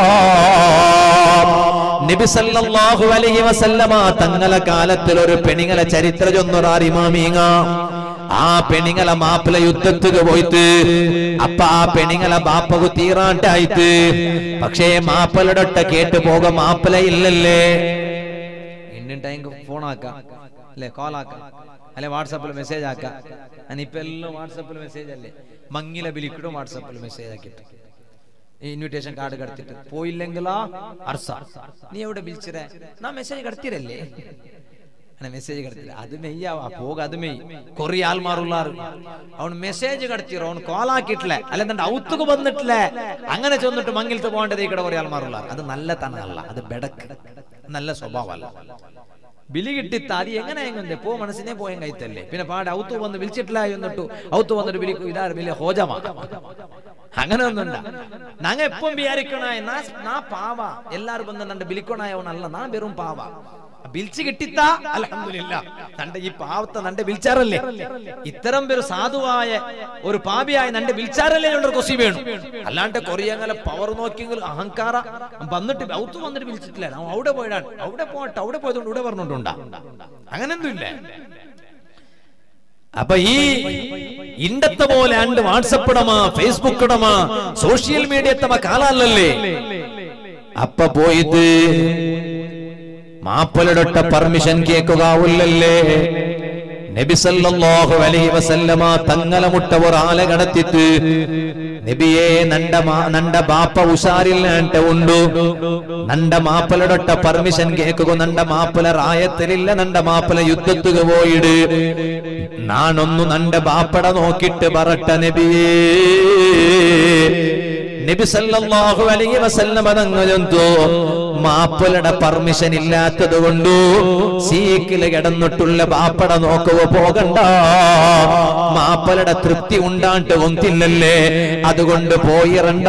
Speaker 2: നബി സല്ലല്ലാഹു അലൈഹി വസല്ലമ തങ്ങളെ കാലത്തിൽ ഒരു പെണിങ്ങളെ ചരിത്ര ചൊന്നൊരാറിമാമീങ്ങ ആ പെണിങ്ങളെ മാപ്പിള യുദ്ധத்துக்கு പോയിട്ട് അപ്പ ആ പെണിങ്ങളെ ബാപ്പകു തീറാണ്ടായിട്ട് പക്ഷേ മാപ്പിളയുടെ ഒട്ട കേട്ട് പോക മാപ്പിള ഇല്ലല്ലേ
Speaker 1: ഇന്ത്യൻ ടൈം ഫോൺ ആക്കാം അല്ലെ കോൾ ആക്കാം അല്ലെ വാട്സാപ്പിൽ മെസ്സേജ് ആക്കാം ഞാൻ ഇപ്പൊ എല്ലാം വാട്സാപ്പിൽ മെസ്സേജ് അല്ലേ മങ്ങിലെ ബിലിക്കിടും വാട്സാപ്പിൽ മെസ്സേജ് ആക്കിയിട്ട് ഇൻവിറ്റേഷൻ കാർഡ് കടത്തിട്ട് പോയില്ലെങ്കിലോ അർസ നീ എവിടെ വിളിച്ചിരേ നാ മെസ്സേജ് കടത്തിരല്ലേ അങ്ങനെ മെസ്സേജ് കടത്തില്ല അത് മെയ്യാവാ പോക അത് മെയ് കൊറേ ആൾമാറുള്ളാറ് അവൻ മെസ്സേജ് കടത്തിറോ അവൻ കോൾ ആക്കിയിട്ടില്ല അല്ലെന്നുണ്ട് ഔത്തുക്ക് വന്നിട്ടില്ല അങ്ങനെ ചെന്നിട്ട് മങ്ങിലത്ത് പോകേണ്ടത് ഇവിടെ കുറെ ആൾമാറുള്ളാറ് അത് നല്ല തനല്ല അത് ബെടക്ക് നല്ല സ്വഭാവമല്ല ബിലി കിട്ടിത്ത അത് എങ്ങനെ എങ്ങനെ പോ മനസ്സിനെ പോയ കൈത്തല്ലേ പിന്നെ പാടെ ഔത്തു വന്ന് വിളിച്ചിട്ടില്ല എന്നിട്ടു ഔത്തു വന്നിട്ട് വിളിക്കും ഇതാ വലിയ ഹോജമാ അങ്ങനെ ഒന്നുണ്ട ഞങ്ങ എപ്പം വിചാരിക്കണായ നാ പാവ എല്ലാരും ಬಂದ ನಂಡ ಬಿಲಿಕೊಣಾಯವನಲ್ಲ ನಾ ಬೆറും ಪಾವ ബിൽച്ച് കിട്ടിത്ത അലഹമില്ല നന്റെ ഈ പാവത്തെ നന്റെ വിളിച്ചാറല്ലേ ഇത്തരം ഒരു സാധുവായ ഒരു പാപിയായ നന്റെ വിളിച്ചാറല്ലേ ഉള്ള കൊസി വേണം അല്ലാണ്ട് കൊറിയങ്ങനെ പവർ നോക്കിയെങ്കിൽ അഹങ്കാര വന്നിട്ട് ഔത്ത് വന്നിട്ട് വിളിച്ചിട്ടില്ല അവൻ അവിടെ പോയിടാൻ അവിടെ പോട്ടെ അവിടെ പോയതുകൊണ്ട് ഇവിടെ പറഞ്ഞിട്ടുണ്ടാ അങ്ങനെയൊന്നും ഇല്ല
Speaker 2: അപ്പൊ ഈ ഇണ്ടത്തെ പോലെ അണ്ട് വാട്സപ്പ് ഇടമാ ഫേസ്ബുക്ക് ഇടമാ സോഷ്യൽ മീഡിയത്തമ കാലല്ലേ അപ്പ പോയിട്ട് മാപ്പലടൊട്ട പെർമിഷൻ കേൾക്കുകയില്ലല്ലേ നബി സല്ലല്ലാഹു അലൈഹി വസല്ലമ തങ്ങളെ മുട്ട ഒരാളെ കടത്തിട്ട് നബിയെ നണ്ട മാ- നണ്ട ബാപ്പ ഉഷാറില്ലാണ്ട് ഉണ്ടു നണ്ട മാപ്പലടൊട്ട പെർമിഷൻ കേൾക്കുക നണ്ട മാപ്പല റായത്തിലില്ല നണ്ട മാപ്പല യുദ്ധത്തുക പോയിട് നാണൊന്നു നണ്ട ബാപ്പട നോക്കിട്ട് പറട്ട നബിയേ നബി സല്ലല്ലാഹു അലൈഹി വസല്ലമ തങ്ങളെന്തോ മാപ്പലയുടെ പെർമിഷൻ ഇല്ലാത്തത് കൊണ്ടു സീക്കില് കിടന്നിട്ടുള്ള ബാപ്പട നോക്കുക പോകണ്ട മാപ്പലയുടെ തൃപ്തി ഉണ്ടാണ്ട് ഒന്നില്ലല്ലേ അതുകൊണ്ട് പോയിരണ്ട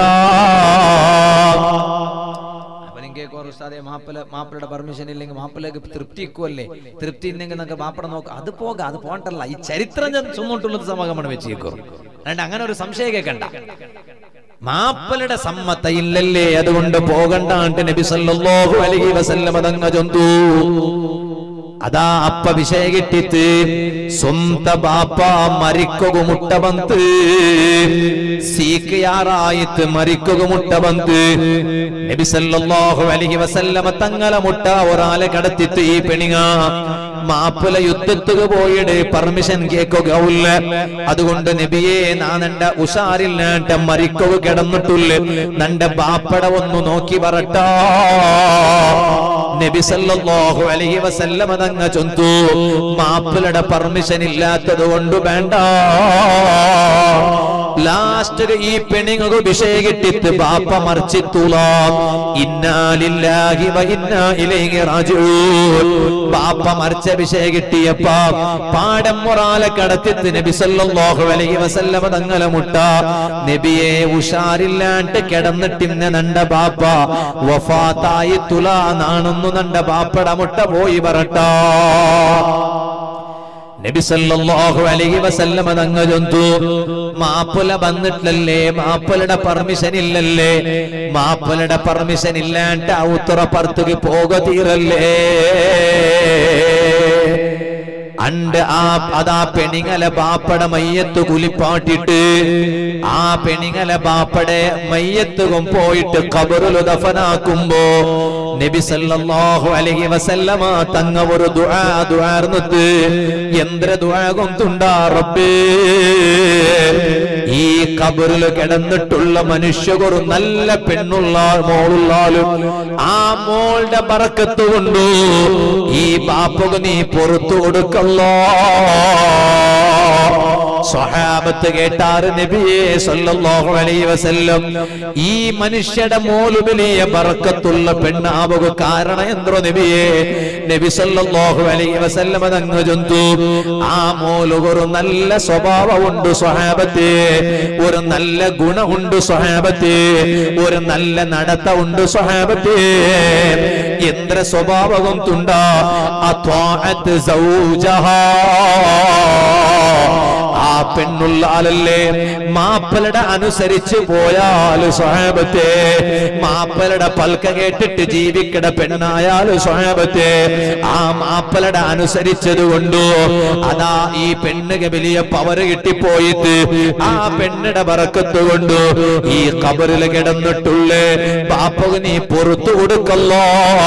Speaker 1: അപ്പൊ നിങ്ങൾക്ക് ഉസ്താദെ മാപ്പിള മാപ്പിളയുടെ പെർമിഷൻ ഇല്ലെങ്കിൽ മാപ്പിളക്ക് തൃപ്തി ഇക്കുമല്ലേ തൃപ്തി ഇല്ലെങ്കിൽ നിങ്ങൾക്ക് മാപ്പിള നോക്കാം അത് പോകാം അത് പോകണ്ടല്ല ഈ ചരിത്രം ഞാൻ ചുമട്ടുള്ളത് സമാഗമനം വെച്ചേക്കും അതുകൊണ്ട് അങ്ങനെ ഒരു സംശയം കേൾക്കണ്ട
Speaker 2: മാപ്പലയുടെ സമ്മത ഇല്ലല്ലേ അതുകൊണ്ട് പോകണ്ടാണ്ട് നബി സല്ലല്ലാഹു അലൈഹി വസല്ലമ തങ്ങ ചൊന്തു അതാ അപ്പ വിഷയ കിട്ടിത്ത് സ്വന്ത ബാപ്പ മരിക്കുക മുട്ട ബന്ത് സീക്കയാറായിട്ട് മരിക്കുക മുട്ട ബന്ത് നബി സല്ലല്ലാഹു അലൈഹി വസല്ലമ തങ്ങളെ മുട്ട ഒരാളെ കടത്തിത്ത് ഈ പെണിങ്ങ മാപ്പുല യുദ്ധത്തുക പോയിട് പെർമിഷൻ കേൾക്കുകയില്ല അതുകൊണ്ട് നബിയെ നാ നണ്ട ഉഷാരിൽ നാട്ട മരിക്കുക കിടന്നിട്ടുള്ള നന്റെ ബാപ്പട ഒന്ന് നോക്കി പറട്ടാ നബി സല്ലല്ലാഹു അലൈഹി വസല്ലമ തങ്ങ ചൊന്തു മാപ്പിളയുടെ പെർമിഷൻ ഇല്ലാത്തത് കൊണ്ട് വേണ്ട ലാസ്റ്റ് ഈ പെണ്ണുങ്ങൾക്ക് വിഷയ കിട്ടിത്ത് ബാപ്പ മറിച്ചിത്തുള ഇന്നാലില്ലാഹി വ ഇന്നാ ഇലൈഹി റാജിഊൻ ബാപ്പ മറിച്ച വിഷയ കിട്ടിയപ്പ പാടം മൊറാലെ കടത്തിത്ത് നബി സല്ലല്ലാഹു അലൈഹി വസല്ലമ തങ്ങളെ മുട്ട നബിയെ ഉഷാറില്ലാണ്ട് കിടന്നിട്ടിന്ന നണ്ട ബാപ്പ വഫാത്തായി തുല നാണുന്നു നണ്ട ബാപ്പട മുട്ട പോയി പറട്ടാ നബി സല്ലല്ലാഹു അലൈഹി വസല്ലമ തങ്ങൾ ചൊന്തു മാപ്പുല വന്നിട്ടില്ലല്ലേ മാപ്പുലയുടെ പെർമിഷൻ ഇല്ലല്ലേ മാപ്പുലയുടെ പെർമിഷൻ ഇല്ലാണ്ട് ഔത്തുറ പുറത്തേക്ക് പോക തീരല്ലേ അണ്ട് ആ അതാ പെണിങ്ങല ബാപ്പട മയ്യത്ത് കുലിപ്പാട്ടിട്ട് ആ പെണിങ്ങല ബാപ്പടെ മയ്യത്തുകം പോയിട്ട് കബറുലു ദഫനാക്കുമ്പോ നബി സല്ലല്ലാഹു അലൈഹി വസല്ലമ തങ്ങ ഒരു ദുആ ദുആർന്നിട്ട് എന്ത്ര ദുആ കൊണ്ടുണ്ടാ റബ്ബേ ഈ കബറിൽ കിടന്നിട്ടുള്ള മനുഷ്യകൊരു നല്ല പെണ്ണുള്ള മോളുള്ളാലും ആ മോളുടെ ബറക്കത്ത് കൊണ്ടു ഈ ബാപ്പക നീ പുറത്തു കൊടുക്കല്ലോ സ്വഹാബത്ത് കേട്ടാറ് നബിയെ സല്ലല്ലാഹു അലൈഹി വസല്ലം ഈ മനുഷ്യയുടെ മോല് വലിയ ബർക്കത്തുള്ള പെണ്ണാവുക കാരണം എന്തോ നബിയെ നബി സല്ലല്ലാഹു അലൈഹി വസല്ലം അതങ്ങ് ചൊന്തു ആ മോല് ഒരു നല്ല സ്വഭാവമുണ്ട് സ്വഹാബത്തെ ഒരു നല്ല ഗുണമുണ്ട് സ്വഹാബത്തെ ഒരു നല്ല നടത്ത ഉണ്ട് സ്വഹാബത്തെ എന്ത്ര സ്വഭാവം തുണ്ട അത്വാഅത്ത് സൗജഹാ ആ പെണ്ണുള്ള ആളല്ലേ മാപ്പലയുടെ അനുസരിച്ച് പോയാൽ സ്വഹാബത്തെ മാപ്പലയുടെ പൽക്ക കേട്ടിട്ട് ജീവിക്കട പെണ്ണായാൽ സ്വഹാബത്തെ ആ മാപ്പലയുടെ അനുസരിച്ചത് കൊണ്ടു അതാ ഈ പെണ്ണുക വലിയ പവറ് കിട്ടിപ്പോയിട്ട് ആ പെണ്ണിടെ പറക്കത്ത് കൊണ്ടു ഈ കബറിൽ കിടന്നിട്ടുള്ളേ ബാപ്പക നീ പുറത്തു കൊടുക്കല്ലോ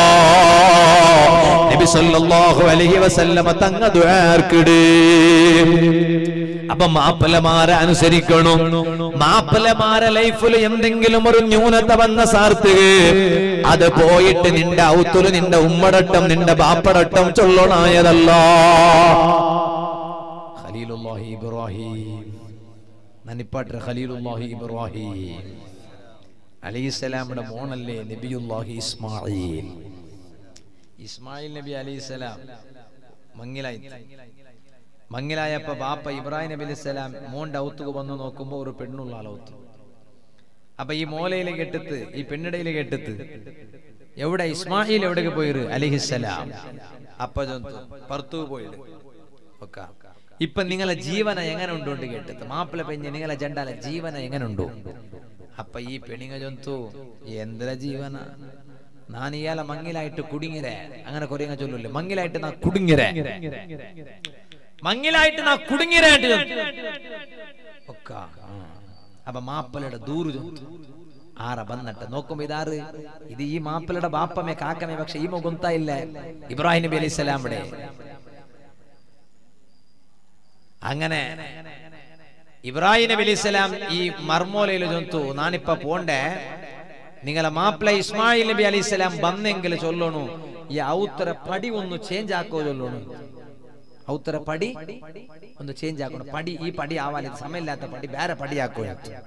Speaker 2: നബി സല്ലല്ലാഹു അലൈഹി വസല്ലമ തങ്ങ ദുആർക്കിട് അപ്പൊ മാപ്പലമാരെ അനുസരിക്കണം മാപ്പലമാരെ ലൈഫിൽ എന്തെങ്കിലും ഒരു ന്യൂനത വന്ന സാർത്തുക അത് പോയിട്ട് നിന്റെ ഔത്തുല് നിന്റെ ഉമ്മടട്ടം നിന്റെ ബാപ്പടട്ടം ചൊല്ലണായതല്ല ഖലീലുല്ലാഹി ഇബ്രാഹിം നനിപ്പാട്ട് ഖലീലുല്ലാഹി ഇബ്രാഹിം അലൈഹിസ്സലാമിന്റെ മോണല്ലേ നബിയുല്ലാഹി ഇസ്മായിൽ ഇസ്മായിൽ നബി അലൈഹിസ്സലാം മങ്ങിലായി മങ്ങിലായപ്പോ ബാപ്പ ഇബ്രാഹിം നബി അലൈഹിസ്സലാം മോന്റെ ഔത്തുക വന്ന് നോക്കുമ്പോ ഒരു പെണ്ണുള്ള ആളൗത്ത് അപ്പൊ ഈ മോലയിലെ കെട്ടത്ത് ഈ പെണ്ണിടയിലെ കെട്ടത്ത് എവിടെ ഇസ്മായിൽ എവിടേക്ക് പോയിரு അലിഹിസ്സലാം അപ്പ ചൊന്തു പുറത്തു പോയിട് ഒക്ക ഇപ്പൊ നിങ്ങളെ ജീവന എങ്ങനെ ഉണ്ടോണ്ട് കേട്ടത് മാപ്പിള പെഞ്ഞ് നിങ്ങളെ ജണ്ടാല ജീവന എങ്ങനെ ഉണ്ടോ അപ്പൊ ഈ പെണിങ്ങ ചൊന്തു എന്തിര ജീവന ഞാൻ ഇയാളെ മങ്ങിലായിട്ട് കുടുങ്ങിരേ അങ്ങനെ കൊറേ ചൊല്ലൂല്ലേ മങ്ങിലായിട്ട് നാ കുടുങ്ങിരേ മങ്ങിലായിട്ട് നാ കുടുങ്ങിരായിട്ട് ഒക്ക അപ്പൊ മാപ്പലയുടെ ദൂരു ചൊന്തു ആറ ബന്നിട്ട് നോക്കുമ്പോ ഇതാറ് ഇത് ഈ മാപ്പിളയുടെ ബാപ്പമേ കാക്കമേ പക്ഷെ ഈ മുഖന്ത ഇല്ല ഇബ്രാഹിം നബി അലൈഹി സ്വലാമിടെ അങ്ങനെ ഇബ്രാഹിം നബി അലൈഹി സ്വലാം ഈ മർമോലയിൽ ചൊന്തു നാനിപ്പ പോണ്ടേ നിങ്ങളെ മാപ്പിള ഇസ്മായിൽ നബി അലൈഹി സ്വലാം ബന്നെങ്കിൽ ചൊല്ലണു ഈ ഔത്തര പടി ഒന്ന് ചേഞ്ച് ആക്കോ ചൊല്ലണു ഔത്തര പടി ഒന്ന് ചേഞ്ച് ആക്കണം പടി ഈ പടി ആവാൻ സമയമില്ലാത്ത പടി വേറെ പടിയാക്കോ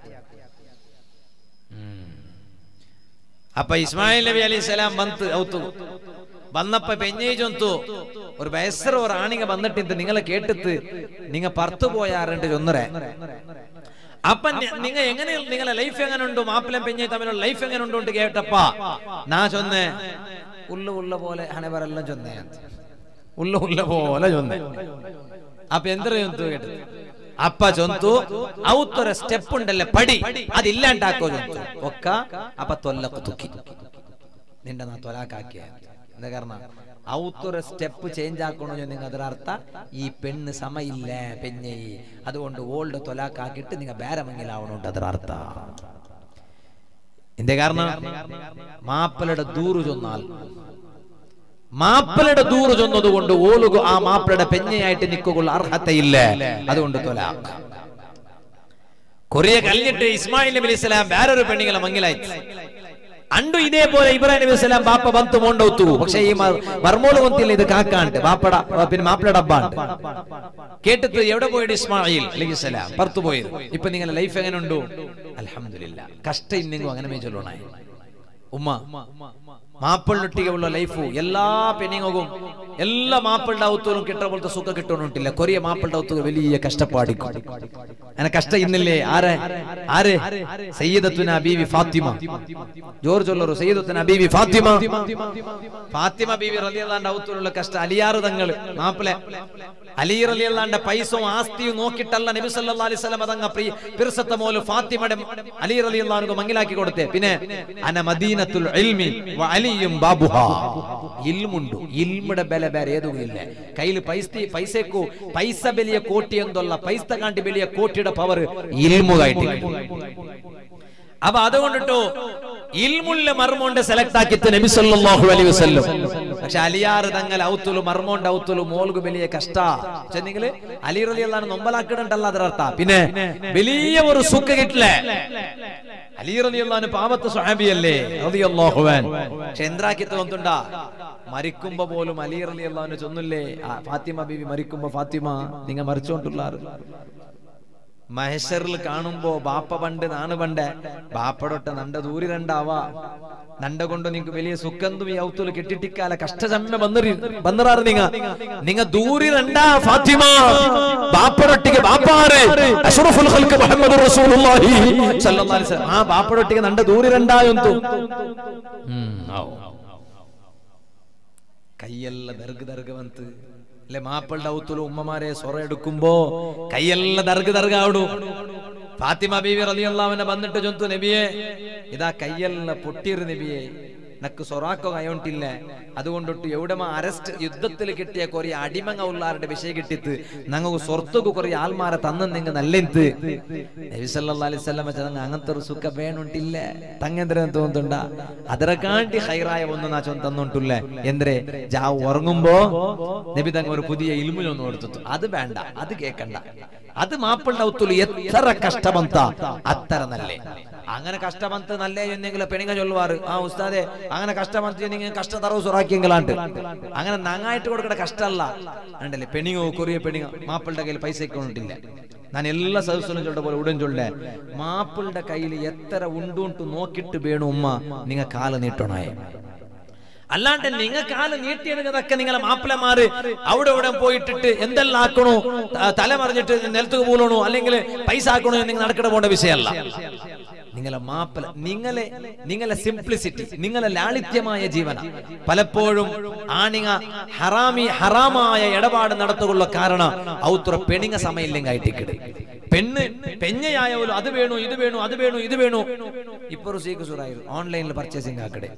Speaker 2: അപ്പൊ ഇസ്മായിൽ നബി അലൈഹി സ്വലാം ബന്ത് ഔത്തു വന്നപ്പോ പെഞ്ഞേ ചൊന്തു ഒരു വയസ്സറ ഒരു ആണിങ്ങ വന്നിട്ട് നിങ്ങളെ കേട്ടിട്ട് നിങ്ങ പറത്തു പോയാറുണ്ട് ചൊന്നറേ അപ്പൊ നിങ്ങ എങ്ങനെ നിങ്ങളെ ലൈഫ് എങ്ങനെ ഉണ്ടോ മാപ്പിളം പെഞ്ഞെ തമ്മിലുള്ള ലൈഫ് എങ്ങനെ ഉണ്ടോ കേട്ടപ്പാ നാ ചൊന്നേ ഉള്ള ഉള്ള പോലെ ഹനവരെല്ലാം ചൊന്നേ ഉള്ള ഉള്ള പോലെ ചൊന്നേ അപ്പൊ എന്തൊരു ചൊന്തു കേട്ടത് അപ്പ ചൊന്തു ഔത്തൊരു സ്റ്റെപ്പ് ഉണ്ടല്ലേ പടി അതില്ലാണ്ടാക്കോ ചൊന്തു ഒക്ക അപ്പൊ തൊല്ലക്ക് തുക്കി നിന്റെ നാ തൊലാക്കാക്കിയ എന്താ കാരണം ഔത്തൊരു സ്റ്റെപ്പ് ചേഞ്ച് ആക്കണോ നിങ്ങൾ അതിനർത്ഥ ഈ പെണ്ണ് സമയില്ല പെഞ്ഞെ അതുകൊണ്ട് ഓൾഡ് തൊലാക്കാക്കിട്ട് നിങ്ങൾ ബേരമങ്ങിലാവണോണ്ട് അതിനർത്ഥ എന്തേ കാരണം മാപ്പലയുടെ ദൂറ് ചൊന്നാൽ മാപ്പിളയുടെ ദൂറ് ചൊന്നത് കൊണ്ട് ഓലുക ആ മാപ്പിളയുടെ പെഞ്ഞയായിട്ട് നിൽക്കുക അർഹതയില്ല അതുകൊണ്ട് തൊലാഖ് കൊറിയ കഴിഞ്ഞിട്ട് ഇസ്മായിൽ നബി അലൈഹി സ്വലാം വേറൊരു പെണ്ണികളെ മങ്ങിലായി അണ്ടു ഇതേപോലെ ഇബ്രാഹിം നബി സ്വലാം ബാപ്പ ബന്ത് മോണ്ടൊത്തു പക്ഷേ ഈ മർമോള് കൊന്തില്ല ഇത് കാക്കാണ്ട് ബാപ്പട പിന്നെ മാപ്പിള ഡബ്ബാണ്ട് കേട്ടിട്ട് എവിടെ പോയിട്ട് ഇസ്മായിൽ അലൈഹി സ്വലാം പുറത്തു പോയത് ഇപ്പൊ നിങ്ങളുടെ ലൈഫ് എങ്ങനെ ഉണ്ടോ അലഹമില്ല കഷ്ടം ഇന്നെങ്കിലും അങ്ങനെ മേ ചൊല്ലണേ ഉമ്മ മാപ്പിളിനൊട്ടിಗೆ ഉള്ള ലൈഫು ಎಲ್ಲಾ പെണ്ണിങ്ങും എല്ലാ മാപ്പിളുടെ ഔത്തൂരും കിട്ട പോലത്തെ സുഖം കിട്ടണമെന്നിട്ടില്ല കൊറിയ മാപ്പിളുടെ ഔത്തുകൾ വലിയ കഷ്ടപ്പാടിക്കും അങ്ങനെ കഷ്ടം ഇന്നില്ലേ ആരെ ആരെ സയ്യിദത്തുന ബീവി ഫാത്തിമ ജോർ ചൊല്ലറു സയ്യിദത്തുന ബീവി ഫാത്തിമ ഫാത്തിമ ബീവി റളിയല്ലാഹുവിന്റെ ഔത്തൂലുള്ള കഷ്ടം അലിയാറ് തങ്ങൾ മാപ്പിളെ അലി റളിയല്ലാഹുവിന്റെ പൈസയും ആസ്തിയും നോക്കിട്ടല്ല നബി സല്ലല്ലാഹു അലൈഹി വസല്ലം അതങ്ങ പ്രിയ പിർസത്ത മോല് ഫാത്തിമയുടെ അലി റളിയല്ലാഹുവിന് മങ്ങിലാക്കി കൊടുത്തേ പിന്നെ അന മദീനത്തുൽ ഇൽമി വ അലിയും ബാബുഹ ഇൽമുണ്ട് ഇൽമുടെ ಬೆಲೆ ಬೇರೆ ಏದೂ ಇಲ್ಲ ಕೈಲಿ ಪೈಸ್ತಿ ಪೈಸೆಕ್ಕೂ ಪೈಸ ಬೆಲೆಯ ಕೋಟಿ ಎಂದಲ್ಲ ಪೈಸ್ತ ಕಾಂಟಿ ಬೆಲೆಯ ಕೋಟಿയുടെ പവർ ഇൽമുകായിട്ട് അപ്പൊ അതുകൊണ്ടിട്ടോ ഇൽമുള്ള മർമോണ്ട് സെലക്ട് ആക്കിത്ത് നബി സല്ലല്ലാഹു അലൈഹി വസല്ലം പക്ഷെ അലിയാറ് തങ്ങൾ ഔത്തുലു മർമോണ്ട് ഔത്തുലു മോൾക്ക് വലിയ കഷ്ട ചെന്നെങ്കില് അലി റളിയല്ലാഹു നൊമ്പലാക്കിടണ്ടല്ല അതിനർത്ഥ പിന്നെ വലിയ ഒരു സുഖ കിട്ടില്ലേ അലി റളിയല്ലാഹു പാവത്ത് സ്വഹാബിയല്ലേ റളിയല്ലാഹു അൻ പക്ഷെ എന്താക്കിത്ത് വന്നിട്ടുണ്ടാ മരിക്കുമ്പോ പോലും അലി റളിയല്ലാഹു ചൊന്നില്ലേ ഫാത്തിമ ബീവി മരിക്കുമ്പോ ഫാത്തിമ നിങ്ങൾ മരിച്ചോണ്ടുള്ളാറ്
Speaker 1: മഹേശ്വറിൽ കാണുമ്പോ ബാപ്പ പണ്ട് നാണ് പണ്ട് ബാപ്പടൊട്ട നണ്ട ദൂരി രണ്ടാവാ നണ്ട കൊണ്ട് നിങ്ങക്ക് വലിയ സുഖന്തും ഈ ഔത്തുല് കെട്ടിട്ടിക്കാല കഷ്ടചമ്മ വന്നിരി വന്നിറാറ് നിങ്ങ നിങ്ങ ദൂരി രണ്ടാ ഫാത്തിമ ബാപ്പടൊട്ടിക്ക് ബാപ്പാറ് അഷ്റഫുൽ ഖൽഖ് മുഹമ്മദ് റസൂലുള്ളാഹി സല്ലല്ലാഹു അലൈഹി വസല്ലം ആ ബാപ്പടൊട്ടിക്ക് നണ്ട ദൂരി രണ്ടായൊന്തു ಹ್ಮ್ ಅವು ಕೈಯೆಲ್ಲ ದರ್ಗ ದರ್ಗ ಬಂತು ಅಲ್ಲೇ ಮಾಪಳ್ಳ ಔತುಲು ಉಮ್ಮಮಾರೆ ಸೊರ ಎಡುಕುಂಬೋ ಕೈಯೆಲ್ಲ ದರ್ಗ ದರ್ಗ ಆಡು ಫಾತಿಮಾ ಬೀವಿ ರಲಿಯಲ್ಲಾವನ್ನ ಬಂದಿಟ್ಟು ಜಂತು നബിയെ ഇതാ കയ്യെല്ല പൊട്ടിയൊരു നബിയെ നക്ക് സൊറാക്കോ കയോണ്ടില്ല അതുകൊണ്ടിട്ട് എവിടെമ അറസ്റ്റ് യുദ്ധത്തിൽ കിട്ടിയ കുറെ അടിമങ്ങ ഉള്ളാരുടെ വിഷയം കിട്ടിത്ത് ഞങ്ങൾക്ക് സ്വർത്തൊക്കെ കുറെ ആൾമാരെ തന്നു നിങ്ങൾ നല്ലെന്ത് നബി സല്ലല്ലാഹു അലൈഹി വസല്ലം ചതങ്ങ അങ്ങനത്തെ ഒരു സുഖ വേണുണ്ടില്ല തങ്ങെന്തരം തോന്നുന്നുണ്ട ಅದರ കാണ്ടി ഹൈറായ ഒന്ന് നാ ചൊന്ന് തന്നോണ്ടില്ല എന്തരെ ജാ ഉറങ്ങുമ്പോ നബി തങ്ങ ഒരു പുതിയ ഇൽമു ചൊന്ന് കൊടുത്തു അത് വേണ്ട അത് കേക്കണ്ട അത് മാപ്പിളുടെ ഔത്തുല് എത്ര കഷ്ടമന്ത അത്ര നല്ലേ അങ്ങനെ കഷ്ടമന്ത് നല്ലേ എന്നെങ്കിൽ പെണിങ്ങ ചൊല്ലുവാറ് ആ ഉസ്താദെ അങ്ങനെ കഷ്ടമന്ത് നിങ്ങൾ കഷ്ട തറവ് സുറാക്കിയെങ്കിലാണ്ട് അങ്ങനെ നങ്ങായിട്ട് കൊടുക്കേണ്ട കഷ്ടമല്ല ഉണ്ടല്ലേ പെണിങ്ങോ കൊറിയ പെണിങ്ങോ മാപ്പിളുടെ കയ്യിൽ പൈസ കൊണ്ടിട്ടില്ല ഞാൻ എല്ലാ സദസ്സിലും ചൊല്ല പോലെ ഉടൻ ചൊല്ലേ മാപ്പിളുടെ കയ്യിൽ എത്ര ഉണ്ടുണ്ട് നോക്കിട്ട് വേണു ഉമ്മ നിങ്ങ കാല് നീട്ടണേ അല്ലാണ്ട് നിങ്ങൾ കാല് നീട്ടിയെടുക്കുന്നതൊക്കെ നിങ്ങളെ മാപ്പിളമാര് അവിടെ ഇവിടെ പോയിട്ടിട്ട് എന്തെല്ലാം ആക്കണോ ത- തല മറിഞ്ഞിട്ട് നിലത്ത് പോലണോ അല്ലെങ്കിൽ പൈസ ആക്കണോ എന്ന് നിങ്ങൾ നടക്കണ പോണ്ട വിഷയമല്ല നിങ്ങളെ മാപ്പിള നിങ്ങളെ നിങ്ങളെ സിംപ്ലിസിറ്റി നിങ്ങളെ ലാളിത്യമായ ജീവന പലപ്പോഴും ആണിങ്ങ ഹറാമി ഹറാമായ ഇടപാട് നടത്തുകൊള്ള കാരണം ഔത്ര പെണിങ്ങ സമയമില്ലെങ്കിൽ ആയിട്ടിക്കട് പെണ്ണ് പെഞ്ഞയായാലും അത് വേണു ഇത് വേണു അത് വേണു ഇത് വേണു ഇപ്പൊ ഒരു സീക്ക് സുറായിരുന്നു ഓൺലൈനിൽ പർച്ചേസിംഗ് ആക്കടെ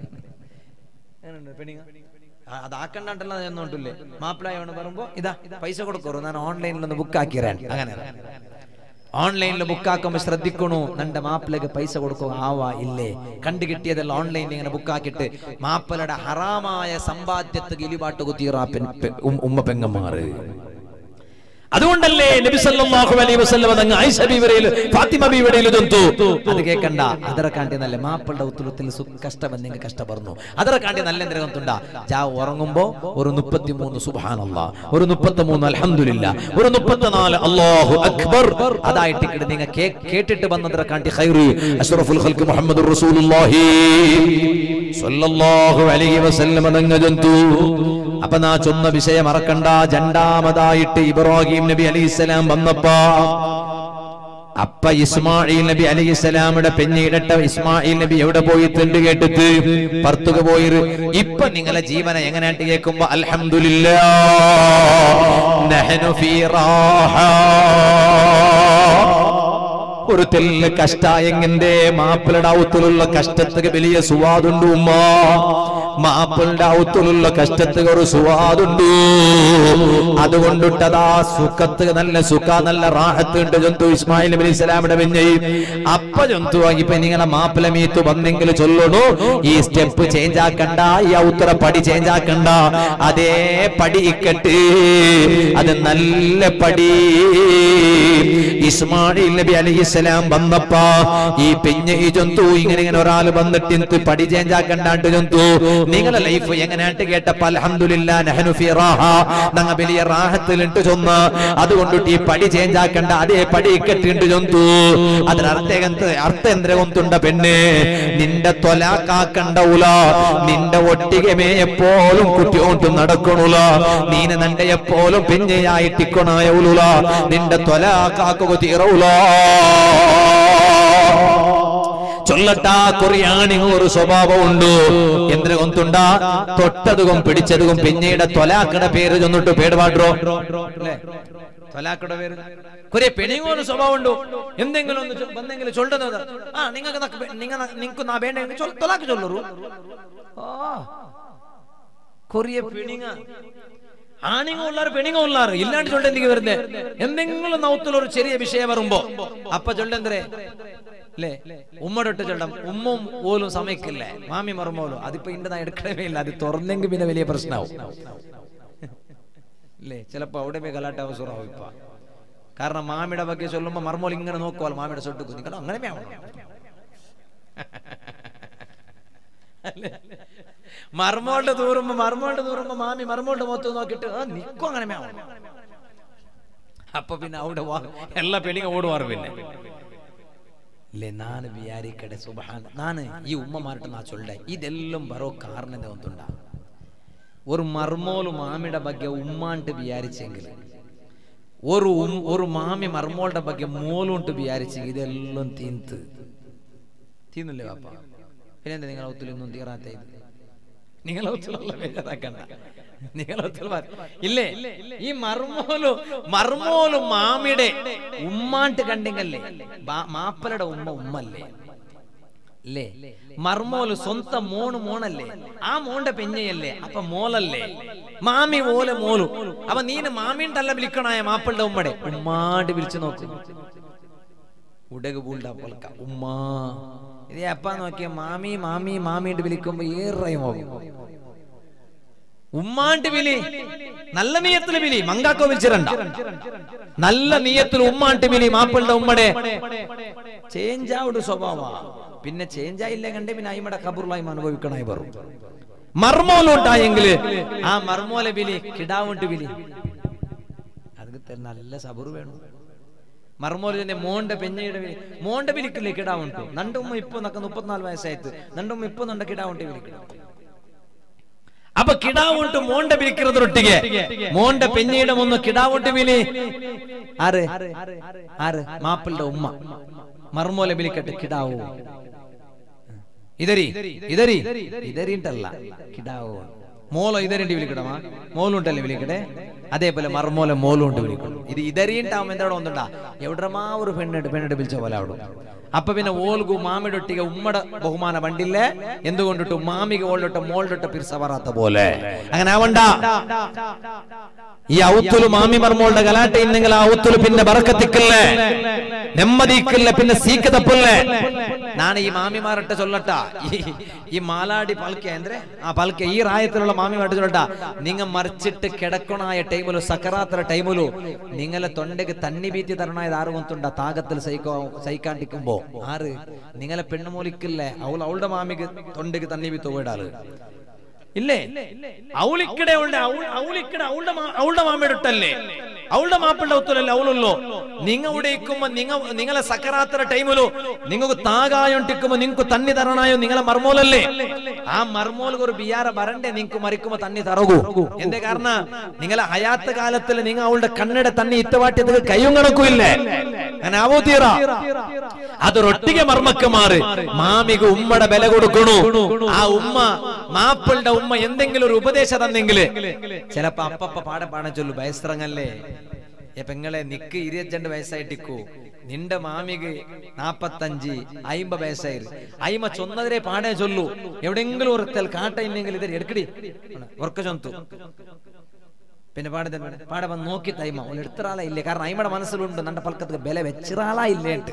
Speaker 1: ആ, അതാക്കണ്ടല്ല എന്നോണ്ടില്ലേ മാപ്പിളായോണ്ട് പറയുമ്പോ ഇതാ പൈസ കൊടുക്കറു ഞാൻ ഓൺലൈനിൽ ഒന്ന് ബുക്ക് ആക്കിരാൻ അങ്ങനെ ഓൺലൈനിൽ ബുക്ക് ആക്കുമ്പോ ശ്രദ്ധിക്കണു നന്റെ മാപ്പിളക്ക് പൈസ കൊടുക്കുക ആവാ ഇല്ലേ കണ്ടു കിട്ടിയതെല്ലാം ഓൺലൈനിൽ ഇങ്ങനെ ബുക്ക് ആക്കിയിട്ട് മാപ്പിളയുടെ ഹറാമായ സമ്പാദ്യത്ത് ഗിലിപാട്ട് കുത്തിയറാ പെൺ- പെ- ഉം- ഉമ്മ പെങ്ങന്മാറ് അതുകൊണ്ടല്ലേ നബി സല്ലല്ലാഹു അലൈഹി വസല്ലം തങ്ങ ആയിഷ ബീവിരയിൽ ഫാത്തിമ ബീവിരയിൽ ഇതൊന്തു അത് കേക്കണ്ട ಅದರ കാണ്ടി നല്ല മാപ്പിളുടെ ഉത്തരത്തിൽ കഷ്ടം നിങ്ങൾ കഷ്ടപ്പെടുന്നു ಅದರ കാണ്ടി നല്ല എന്തിനും തുണ്ട ജാ ഉറങ്ങുമ്പോ ഒരു മുപ്പത്തിമൂന്ന് സുബ്ഹാനല്ലാ ഒരു മുപ്പത്തിമൂന്ന് അൽഹംദുലില്ലാ ഒരു മുപ്പത്തിനാല് അല്ലാഹു അക്ബർ അതായിട്ട് ഇങ്ങട് നിങ്ങൾ കേ- കേട്ടിട്ട് വന്നതിനെ കാണ്ടി ഖൈറ് അഷ്റഫുൽ ഖൽഖ് മുഹമ്മദുർ റസൂലുള്ളാഹി സ്വല്ലല്ലാഹു അലൈഹി വസല്ലം തങ്ങ ജന്തു അപ്പൊ നാ ചൊന്ന വിഷയം മറക്കണ്ട രണ്ടാമതായിട്ട് ഇബ്രാഹിം നബി അലൈഹിസ്സലാം വന്നപ്പോ അപ്പ ഇസ്മായിൽ നബി അലൈഹിസ്സലാമിയുടെ പെഞ്ഞിടട്ട ഇസ്മായിൽ നബി എവിടെ പോയി തെണ്ട് കേട്ടിട്ട് പുറത്തുക പോയി ഇപ്പൊ നിങ്ങളെ ജീവന എങ്ങനെയായിട്ട് കേൾക്കുമ്പോ അൽഹംദുലില്ലാ നഹ്നു ഫീ റാഹ ഒരു തെല്ല് കഷ്ടായെങ്കിന്റെ മാപ്പിളുടെ ഔത്തിലുള്ള കഷ്ടത്തിന് വലിയ സുവാദുണ്ട് ഉമ്മ മാപ്പിളുടെ ഔത്തിലുള്ള കഷ്ടത്തിന് ഒരു സുവാദുണ്ട് അതുകൊണ്ടിട്ടതാ സുഖത്ത് നല്ല സുഖ നല്ല റാഹത്ത് ഉണ്ട് ജന്തു ഇസ്മായിൽ നബി ഇസ്ലാമിയുടെ പിഞ്ഞയി അപ്പ ജന്തു ഇപ്പൊ നിങ്ങളെ മാപ്പിള മീത്ത് വന്നെങ്കിൽ ചൊല്ലണു ഈ സ്റ്റെപ്പ് ചേഞ്ച് ആക്കണ്ട ഈ ഔത്തറ പടി ചേഞ്ച് ആക്കണ്ട അതേ പടി ഇക്കട്ട് അത് നല്ല പടി ഇസ്മായിൽ നബി അലഹിസ്സലാം വന്നപ്പ ഈ പെഞ്ഞ ഈ ജന്തു ഇങ്ങനെ ഇങ്ങനെ ഒരാൾ വന്നിട്ട് എന്ത് പടി ചേഞ്ച് ആക്കണ്ടാണ്ട് ജന്തു നിങ്ങളെ ലൈഫ് എങ്ങനെയായിട്ട് കേട്ടപ്പോ അൽഹംദുലില്ലാ നഹ്നു ഫീ റാഹ ഞങ്ങ വലിയ റാഹത്തിലിട്ട് ചൊന്ന് അതുകൊണ്ടിട്ട് ഈ പടി ചേഞ്ച് ആക്കണ്ട അതേ പടി ഇക്കട്ടിണ്ട് ജന്തു അതിനർത്ഥം എന്ത് അർത്ഥം എന്തുണ്ട പെണ്ണ് നിന്റെ തൊലാക്കാക്കണ്ട ഉല നിന്റെ ഒട്ടികമേ എപ്പോഴും കുട്ടിയോട്ടും നടക്കണുല നീന നന്റെ എപ്പോഴും പിന്നെയായിട്ടിക്കൊണായ ഉലുല നിന്റെ തൊലാക്കാക്കുക തീറവുല ചൊല്ലട്ടാ കൊറിയാണി ഒരു സ്വഭാവമുണ്ട് എന്തിനു കൊന്തുണ്ട തൊട്ടതുകം പിടിച്ചതുകം പിന്നീട് തൊലാക്കട പേര് ചൊന്നിട്ട് പേടുപാടോ തൊലാക്കട പേര് കുറെ പെണിങ്ങോന്ന് സ്വഭാവമുണ്ടോ എന്തെങ്കിലും ഒന്ന് ചൊ- വന്നെങ്കിലും ചൊല്ലുന്നത് ആ നിങ്ങൾക്ക് നക്ക് ബേ- നിങ്ങ നിങ്ങൾക്ക് നാ വേണ്ടെങ്കിൽ ചൊൽ- തൊലാക്ക് ചൊല്ലറു ആ കൊറിയ പെണിങ്ങ ആണിങ്ങ ഉള്ളാറ് പെണിങ്ങ ഉള്ളാറ് ഇല്ലാണ്ട് ചൊല്ലെന്തെങ്കിലും വരുന്നേ എന്തെങ്കിലും നൗത്തിൽ ഒരു ചെറിയ വിഷയം വരുമ്പോ അപ്പൊ ചൊല്ലെന്തരേ അല്ലേ ഉമ്മടൊട്ട് ചൊല്ലം ഉമ്മും പോലും സമയക്കില്ലേ മാമി മറുമ്പോലും അതിപ്പോ ഇന്റെ എടുക്കണമേ ഇല്ല അത് തുറന്നെങ്കിൽ പിന്നെ വലിയ പ്രശ്നമാവും അല്ലേ ചിലപ്പോ അവിടെ പോയി കലാട്ട അവസരമാവും ഇപ്പൊ കാരണം മാമിയുടെ ಬಗ್ಗೆ ചൊല്ലുമ്പോ മർമോൽ ഇങ്ങനെ നോക്കുവാൽ മാമിയുടെ സൊട്ട് കുഞ്ഞിക്കണം അങ്ങനെ വേണം മർമോളുടെ തൂറുമ്പോ മർമോളുടെ തൂറുമ്പോ മാമി മർമോളുടെ മുഖത്ത് നോക്കിയിട്ട് ആ നിക്കും അങ്ങനെ വേണം അപ്പൊ പിന്നെ അവിടെ വാ- എല്ലാ പെണ്ണിങ്ങ ഓടുവാറ് പിന്നെ ഇല്ലേ ನಾನು ಬಿಯಾರಿ ಕಡೆ ಸುಬಹಾನ್ ನಾನು ಈ ಉಮ್ಮ ಮಾರ್ಟ ನಾ ಚೊಲ್ಲೆ ಇದೆಲ್ಲಂ ಬರೋ ಕಾರಣದ ಒಂದುಂಡ ഒരു മർമോല് മാമിയുടെ ಬಗ್ಗೆ ഉമ്മാണ്ട് വിചാരിച്ചെങ്കിൽ ഒരു ഉം- ഒരു മാമി മർമോളുടെ ಬಗ್ಗೆ മോലുണ്ട് വിചാരിച്ചെങ്കിൽ ഇതെല്ലാം തീന്ത് തീന്നില്ലേ പാപ്പ പിന്നെന്താ നിങ്ങളെ ഒത്തിലൊന്നും തീറാത്ത ഇത് നിങ്ങളെ ഒത്തിലുള്ള ബേജാറാക്കണ്ട നിങ്ങളെ ഒത്തിരി ഇല്ലേ ഈ മർമോലു മർമോലു മാമിയുടെ ഉമ്മാണ്ട് കണ്ടെങ്കല്ലേ ബാ- മാപ്പലയുടെ ഉമ്മ ഉമ്മല്ലേ അല്ലേ മർമോല് സ്വന്തം മോണ് മോണല്ലേ ആ മോണ്ട പെഞ്ഞയല്ലേ അപ്പൊ മോലല്ലേ മാമി ഓലെ മോലു അപ്പൊ നീന് മാമീണ്ടല്ല വിളിക്കണായ മാപ്പിളുടെ ഉമ്മടെ ഉമ്മാണ്ട് വിളിച്ചു നോക്ക് ഉടക് പൂണ്ട പോൽക്ക ഉമ്മാ ഇത് അപ്പ നോക്കിയ മാമി മാമി മാമിണ്ട് വിളിക്കുമ്പോ ഏറെയും പോകും ഉമ്മാണ്ട് വിളി നല്ല നീയത്തിൽ വിളി മങ്കാക്കോ വിളിച്ചിരണ്ട നല്ല നീയത്തിൽ ഉമ്മാണ്ട് വിളി മാപ്പിളുടെ ഉമ്മടെ ചേഞ്ച് ആവുടെ സ്വഭാവ പിന്നെ ചേഞ്ച് ആയില്ല കണ്ടേ പിന്നെ അയിമടെ കബുറുള്ളായി അനുഭവിക്കണായി വരും മർമോലുണ്ടായെങ്കിൽ ആ മർമോലെ വിളി കിടാവുണ്ട് വിളി അത് നല്ല സബുറ് വേണം മർമോല് തന്നെ മോണ്ട പെഞ്ഞയുടെ വിളി മോണ്ട വിളിക്കില്ലേ കിടാവുണ്ട് നണ്ടുമ്മ ഇപ്പൊ നക്ക മുപ്പത്തിനാല് വയസ്സായിട്ട് നണ്ടുമ്മ ഇപ്പൊ നണ്ട കിടാവുണ്ട് വിളിക്കണം അപ്പൊ കിടാവുണ്ട് മോണ്ട വിളിക്കുന്നതൊട്ടിಗೆ മോണ്ട പെഞ്ഞയുടെ മുന്ന് കിടാവുണ്ട് വിളി ആര് ആര് മാപ്പിളുടെ ഉമ്മ മർമോലെ വിളിക്കട്ടെ കിടാവോ ഇതരി ഇതരി ഇതരിട്ടല്ല കിടാവോ മോലോ ഇതരിണ്ട് വിളിക്കണമാ മോലുണ്ടല്ലേ വിളിക്കട്ടെ അതേപോലെ മർമോലെ മോലുണ്ട് വിളിക്കണം ഇത് ഇതരിണ്ടാവും എന്താടോ ഒന്നുണ്ടാ എവിടമാ ഒരു പെണ്ണിട്ട് പെണ്ണിട്ട് വിളിച്ച പോലെ അവിടെ അപ്പൊ പിന്നെ ഓൽഗു മാമിടൊട്ടിಗೆ ഉമ്മടെ ബഹുമാന വണ്ടില്ലേ എന്തുകൊണ്ടിട്ട് മാമിക ഓളിട്ട് മോളിട്ട് പിരിസവറാത്ത പോലെ അങ്ങനെ ആവണ്ട ഈ ഔത്തുല് മാമി മർമോളുടെ ഗലാട്ട ഇന്നെങ്കിൽ ആ ഔത്തുല് പിന്നെ ബറക്കത്തിക്കല്ലേ നെമ്മതിക്കില്ല പിന്നെ സീക്ക് തപ്പല്ലേ ನಾನು ಈ ಮಾಮಿಮಾರಟ್ಟ ಚೊಲ್ಲಟ್ಟ ಈ ಈ ಮಾಲಾಡಿ ಪಾಲ್ಕೆ ಅಂದ್ರೆ ಆ ಪಾಲ್ಕೆ ಈ ರಾಯത്തിലുള്ള മാമിമാരട്ടെ ചൊല്ലട്ട നിങ്ങ മറിച്ചിട്ട് കിടക്കണായ ടൈമിലു സക്കറാത്തര ടൈമിലു നിങ്ങളെ തൊണ്ടക്ക് തണ്ണി ബീത്തി തരണായത് ആറ് കൊണ്ടുണ്ട താകത്തിൽ സൈക്കോ സൈക്കാണ്ടിക്കുമ്പോ ആറ് നിങ്ങളെ പെണ്ണുമൂലിക്കില്ലേ അവൾ അവളുടെ മാമിക്ക് തൊണ്ടക്ക് തണ്ണി ബീത്ത് പോയിടാറ് ഇല്ലേ അവളിക്കടെ അവളുടെ അവൾ- അവളിക്കടെ അവളുടെ മാ- അവളുടെ മാമയുടെ ഇട്ടല്ലേ അവളുടെ മാപ്പിളുടെ ഒത്തല്ലേ അവളുള്ളോ നിങ്ങ ഇവിടെ ഇരിക്കുമ്പോ നിങ്ങ നിങ്ങളെ സക്കറാത്തര ടൈമിലോ നിങ്ങൾക്ക് താകായോണ്ടിക്കുമ്പോ നിങ്ങൾക്ക് തണ്ണി തരണായോ നിങ്ങളെ മർമോലല്ലേ ആ മർമോൽ ഒരു ബിയാറ വരണ്ടേ നിങ്ങൾക്ക് മരിക്കുമ്പോ തണ്ണി തറകൂ എന്തേ കാരണം നിങ്ങളെ ഹയാത്ത കാലത്തിൽ നിങ്ങൾ അവളുടെ കണ്ണിടെ തണ്ണി ഇത്തവാട്ടിയത് കയ്യും കണക്കും ഇല്ലേ അങ്ങനെ ആവോ തീറ അതൊരൊട്ടിಗೆ മർമ്മക്ക് മാറ് മാമിക ഉമ്മയുടെ വില കൊടുക്കണു ആ ഉമ്മ മാപ്പിളുടെ ഉമ്മ എന്തെങ്കിലും ഒരു ഉപദേശം തന്നെങ്കില് ചിലപ്പോ അപ്പപ്പ പാടെ പാടാൻ ചൊല്ലു വയസ്സിറങ്ങല്ലേ ഏ പെങ്ങളെ നിക്ക് ഇരുപത്തിരണ്ട് വയസ്സായിട്ടിക്കൂ നിന്റെ മാമിക്ക് നാപ്പത്തഞ്ച് അയിമ്പ വയസ്സായി അയിമ ചൊന്നതിരെ പാടേ ചൊല്ലു എവിടെങ്കിലും ഒരുത്തൽ കാട്ട ഇല്ലെങ്കിൽ ഇത് എടുക്കടി ഉറക്ക ചൊന്തു പിന്നെ പാടെ തന്നെ പാടെ വന്ന് നോക്കി തൈമ ഓൾ എടുത്തൊരാളെ ഇല്ലേ കാരണം അയിമയുടെ മനസ്സിലുണ്ട് നന്റെ പൽക്കത്ത് ബല വെച്ചൊരാളാ ഇല്ലേട്ട്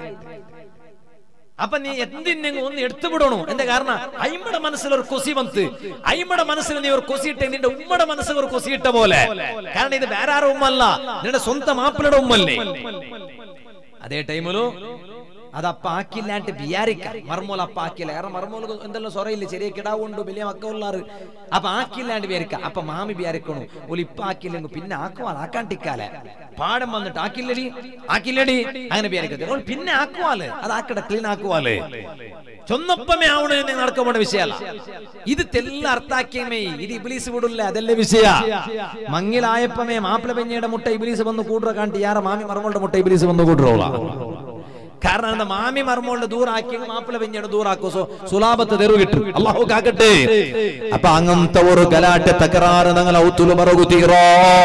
Speaker 1: അപ്പൊ നീ എന്തിനെങ്ങ് ഒന്ന് എടുത്തുവിടണോ എന്റെ കാരണം അയിമ്മയുടെ മനസ്സിൽ ഒരു കൊസി വന്ന് അയിമ്മയുടെ മനസ്സിൽ നീ ഒരു കൊസിയിട്ടെ നിന്റെ ഉമ്മയുടെ മനസ്സിൽ ഒരു കൊസിയിട്ട പോലെ കാരണം ഇത് വേറെ ആരും ഉമ്മല്ല നിന്റെ സ്വന്തം മാപ്പിളുടെ ഉമ്മല്ലേ അതേ ടൈമിലു അതപ്പ ആക്കില്ലാണ്ട് വിചാരിക്ക മർമോൽ അപ്പ ആക്കില്ല കാരണം മർമോൽ എന്തെല്ലാം സൊറയില്ല ചെറിയ കിടാവുണ്ട് വലിയ മക്കളുള്ളാറ് അപ്പൊ ആക്കില്ലാണ്ട് വിചാരിക്ക അപ്പൊ മാമി വിചാരിക്കണു ഓല് ഇപ്പൊ ആക്കില്ലെങ്കിൽ പിന്നെ ആക്കുവാൾ ആക്കാണ്ടിക്കാലെ പാടം വന്നിട്ട് ആക്കില്ലടി ആക്കില്ലടി അങ്ങനെ വിചാരിക്കത്തെ ഓൾ പിന്നെ ആക്കുവാല് അത് ആക്കട ക്ലീൻ ആക്കുവാല് ചൊന്നപ്പമേ ആവണ നടക്കപ്പെട്ട വിഷയമല്ല ഇത് തെല്ല അർത്ഥാക്കിയമേ ഇത് ഇബിലീസ് വിടില്ല അതല്ലേ വിഷയ മങ്ങിലായപ്പമേ മാപ്പിള പെഞ്ഞയുടെ മുട്ട ഇബിലീസ് വന്ന് കൂട്ടുക കാണ്ടി യാറ മാമി മറമോളുടെ മുട്ട ഇബിലീസ് വന്ന് കൂട്ടുറോളാ കാരണം എന്താ മാമി മർമോളുടെ ദൂറാക്കി മാപ്പിള പെഞ്ഞയുടെ ദൂറാക്കോ സോ സുലാഭത്ത് തെരുവ് കിട്ടും അള്ളാഹു കാക്കട്ടെ
Speaker 2: അപ്പൊ അങ്ങനത്തെ ഒരു ഗലാട്ട് തകരാറ് നിങ്ങൾ ഔത്തുല് മറകു തീറോ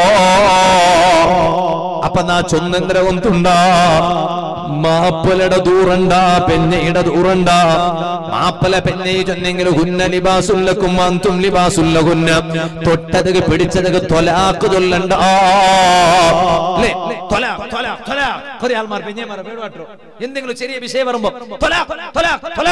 Speaker 2: അപ്പൊ നാ ചൊന്നെന്തര ഒന്നുണ്ട മാപ്പലയുടെ ദൂറണ്ട പെന്നയുടെ ദൂറണ്ട മാപ്പല പെന്നെ ചൊന്നെങ്കിൽ ഹുന്ന ലിബാസുല്ലക്കും അന്തും ലിബാസുല്ല ഹുന്ന തൊട്ടത് പിടിച്ചത് തൊലാക്ക് ചൊല്ലണ്ട
Speaker 1: അല്ലേ? തൊല, തൊല, തൊല. കുറെ ആൾമാർ പെഞ്ഞേമാരെ പേടുവാട്ടോ എന്തെങ്കിലും ചെറിയ വിഷയം വരുമ്പോ തൊല, തൊല, തൊല.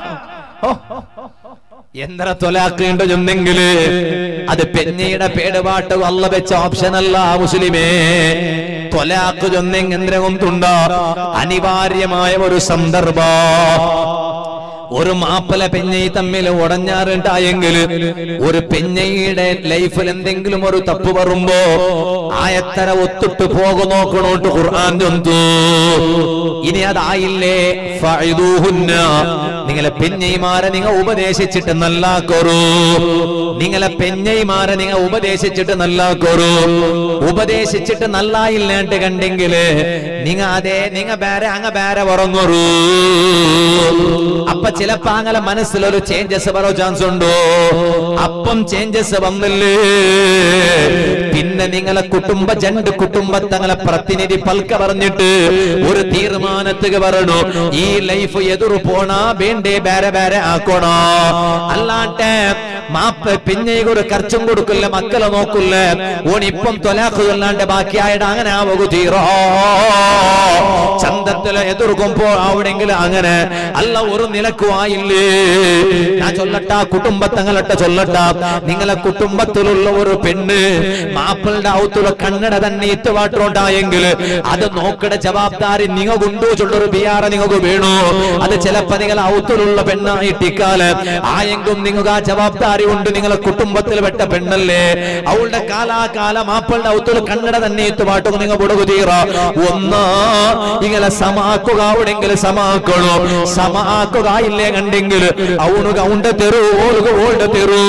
Speaker 2: എന്തര തൊലാക്കേണ്ട ചൊന്നെങ്കില് അത് പെന്നയുടെ പേടുപാട്ട് വല്ല വെച്ച ഓപ്ഷൻ അല്ല മുസ്ലിമേ തൊലാക്ക് ചൊന്നെങ്ക് എന്തിനും തുണ്ട അനിവാര്യമായ ഒരു സന്ദർഭ ഒരു മാപ്പല പെഞ്ഞൈ തമ്മിൽ ഉടഞ്ഞാറുണ്ടായെങ്കിൽ ഒരു പെഞ്ഞയുടെ ലൈഫിൽ എന്തെങ്കിലും ഒരു തപ്പ് വരുമ്പോ ആയത്തര ഒത്തിട്ട് പോകു നോക്കണോട്ട് ഖുർആൻ ചൊന്തു ഇനി അതായില്ലേ ഫഇദൂഹുന്ന നിങ്ങളെ പെഞ്ഞൈമാരെ നിങ്ങൾ ഉപദേശിച്ചിട്ട് നല്ലാക്കൊറു നിങ്ങളെ പെഞ്ഞൈമാരെ നിങ്ങൾ ഉപദേശിച്ചിട്ട് നല്ലാക്കൊറു ഉപദേശിച്ചിട്ട് നല്ലായില്ലാണ്ട് കണ്ടെങ്കില് നിങ്ങ അതെ നിങ്ങ വേറെ അങ്ങ വേറെ ഉറങ്ങൊറു അപ്പൊ ചിലപ്പോ അങ്ങനെ മനസ്സിലൊരു ചേഞ്ചസ് വരോ ചാൻസ് ഉണ്ടോ അപ്പം ചേഞ്ചസ് വന്നില്ലേ പിന്നെ നിങ്ങളെ കുടുംബ രണ്ട് കുടുംബത്തങ്ങളെ പ്രതിനിധി പൽക്ക പറഞ്ഞിട്ട് ഒരു തീരുമാനത്തുക പറഞ്ഞു ഈ ലൈഫ് എതിർ പോണാ വേണ്ടേ വേറെ വേറെ ആക്കണോ അല്ലാണ്ട് മാപ്പ് പിന്നെ ഒരു ಖರ್ಚും കൊടുക്കില്ല മക്കളെ നോക്കില്ല ഓണിപ്പം തൊലാഖ് അല്ലാണ്ട് ബാക്കിയായിട്ട് അങ്ങനെ ആവുക തീറോ ചന്തത്തില് എതിർക്കുമ്പോ അവിടെങ്കിലും അങ്ങനെ അല്ല ഒരു നിലക്കുമായില്ലേ ഞാൻ ചൊല്ലട്ട കുടുംബത്തങ്ങളട്ട ചൊല്ലട്ട നിങ്ങളെ കുടുംബത്തിലുള്ള ഒരു പെണ്ണ് മാപ്പിളുടെ ഔത്തുള്ള കണ്ണട തന്നെ ഇത്തുവാട്ടുണ്ടായെങ്കിൽ അത് നോക്കട ജവാബ്ദാരി നിങ്ങ കൊണ്ടു ചൊല്ലൊരു ബിയാറ നിങ്ങൾക്ക് വീണു അത് ചിലപ്പോ നിങ്ങൾ ഔത്തിലുള്ള പെണ്ണായിട്ടിക്കാല് ആയെങ്കും നിങ്ങൾക്ക് ആ ജവാബ്ദാരി ഉണ്ട് നിങ്ങളെ കുടുംബത്തിൽ പെട്ട പെണ്ണല്ലേ അവളുടെ കാലാകാല മാപ്പിളുടെ ഔത്തുള്ള കണ്ണട തന്നെ ഇത്തുവാട്ടും നിങ്ങൾ കൊടുകുതീറ ഒന്നാ ഇങ്ങനെ സമാക്കുക അവിടെങ്കിൽ സമാക്കണോ സമാക്കുക ഇല്ലേ കണ്ടെങ്കിൽ അവണുക ഉണ്ട തെരു ഓളുക ഓളുടെ തെരു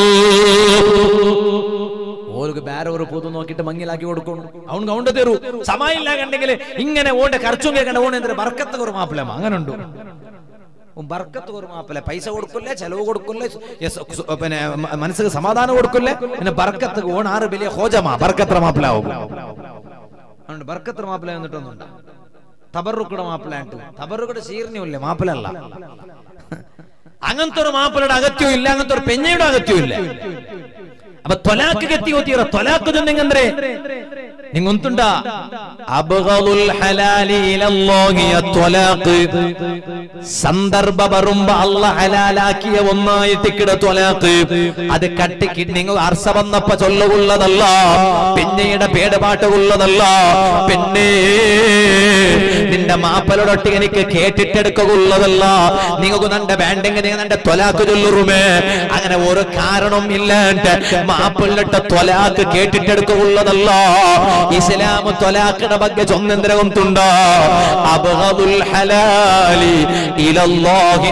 Speaker 2: ഓർക്ക് വേറെ ഒരു പൊതു നോക്കിയിട്ട് മങ്ങിലാക്കി കൊടുക്കണം അവൻ കൗണ്ട് തരൂ സമയില്ല കണ്ടെങ്കിൽ ഇങ്ങനെ ഓണ്ട ഖർച്ചും കേൾക്കണ്ട ഓൺ എന്തൊരു ബർക്കത്ത് ഒരു മാപ്പിള അങ്ങനെ ഉണ്ട് ബർക്കത്ത് ഒരു മാപ്പിള പൈസ കൊടുക്കില്ലേ ചെലവ് കൊടുക്കില്ലേ യെസ്, സു- പിന്നെ മ- മനസ്സിന് സമാധാനം കൊടുക്കില്ലേ പിന്നെ ബർക്കത്ത് ഓൺ ആറ് വലിയ ഹോജമാ ബർക്കത്ര മാപ്പിള ആവും അതുകൊണ്ട് ബർക്കത്ര മാപ്പിള എന്നിട്ടൊന്നുണ്ട് തബറുക്കുടെ മാപ്പിള തബറുക്കുടെ ശീർണിയല്ലേ മാപ്പിളല്ല അങ്ങനത്തെ ഒരു മാപ്പിളയുടെ അകത്യവും ഇല്ല അങ്ങനത്തെ ഒരു പെഞ്ഞയുടെ അകത്യവും ഇല്ല അപ്പൊ തൊലാക്ക് കെത്തി ഓത്തിയറ തൊലാക്ക് ചെന്നെങ്കಂದ್ರೆ നിങ്ങൊന്തുണ്ട അബ്ഗദുൽ ഹലാലി ഇലല്ലാഹി അത്വലാഖ് സന്ദർഭ വരുമ്പോ അല്ല ഹലാലാക്കിയ ഒന്നായിട്ട് കിട ത്വലാഖ് അത് കട്ടിക്ക് നിങ്ങൾ അർസ വന്നപ്പോ ചൊല്ലുകൊള്ളതല്ല പിന്നീട് പേടുപാട്ടുകൊള്ളതല്ല പിന്നെ നിന്റെ മാപ്പലോടൊട്ടി എനിക്ക് കേട്ടിട്ടെടുക്കുള്ളതല്ല നിങ്ങൾക്ക് നന്റെ വേണ്ടെങ്കിൽ നിങ്ങൾ നന്റെ ത്വലാക്ക് ചൊല്ലുറുമേ അങ്ങനെ ഒരു കാരണം ഇല്ലാണ്ട് മാപ്പിളിട്ട് ത്വലാക്ക് കേട്ടിട്ടെടുക്കുള്ളതല്ല ഇസ്ലാം ത്വലാക്കിന്റെ ಬಗ್ಗೆ ചൊന്നെന്തരകം തുണ്ട അബ്ഗദുൽ ഹലാലി ഇലല്ലാഹി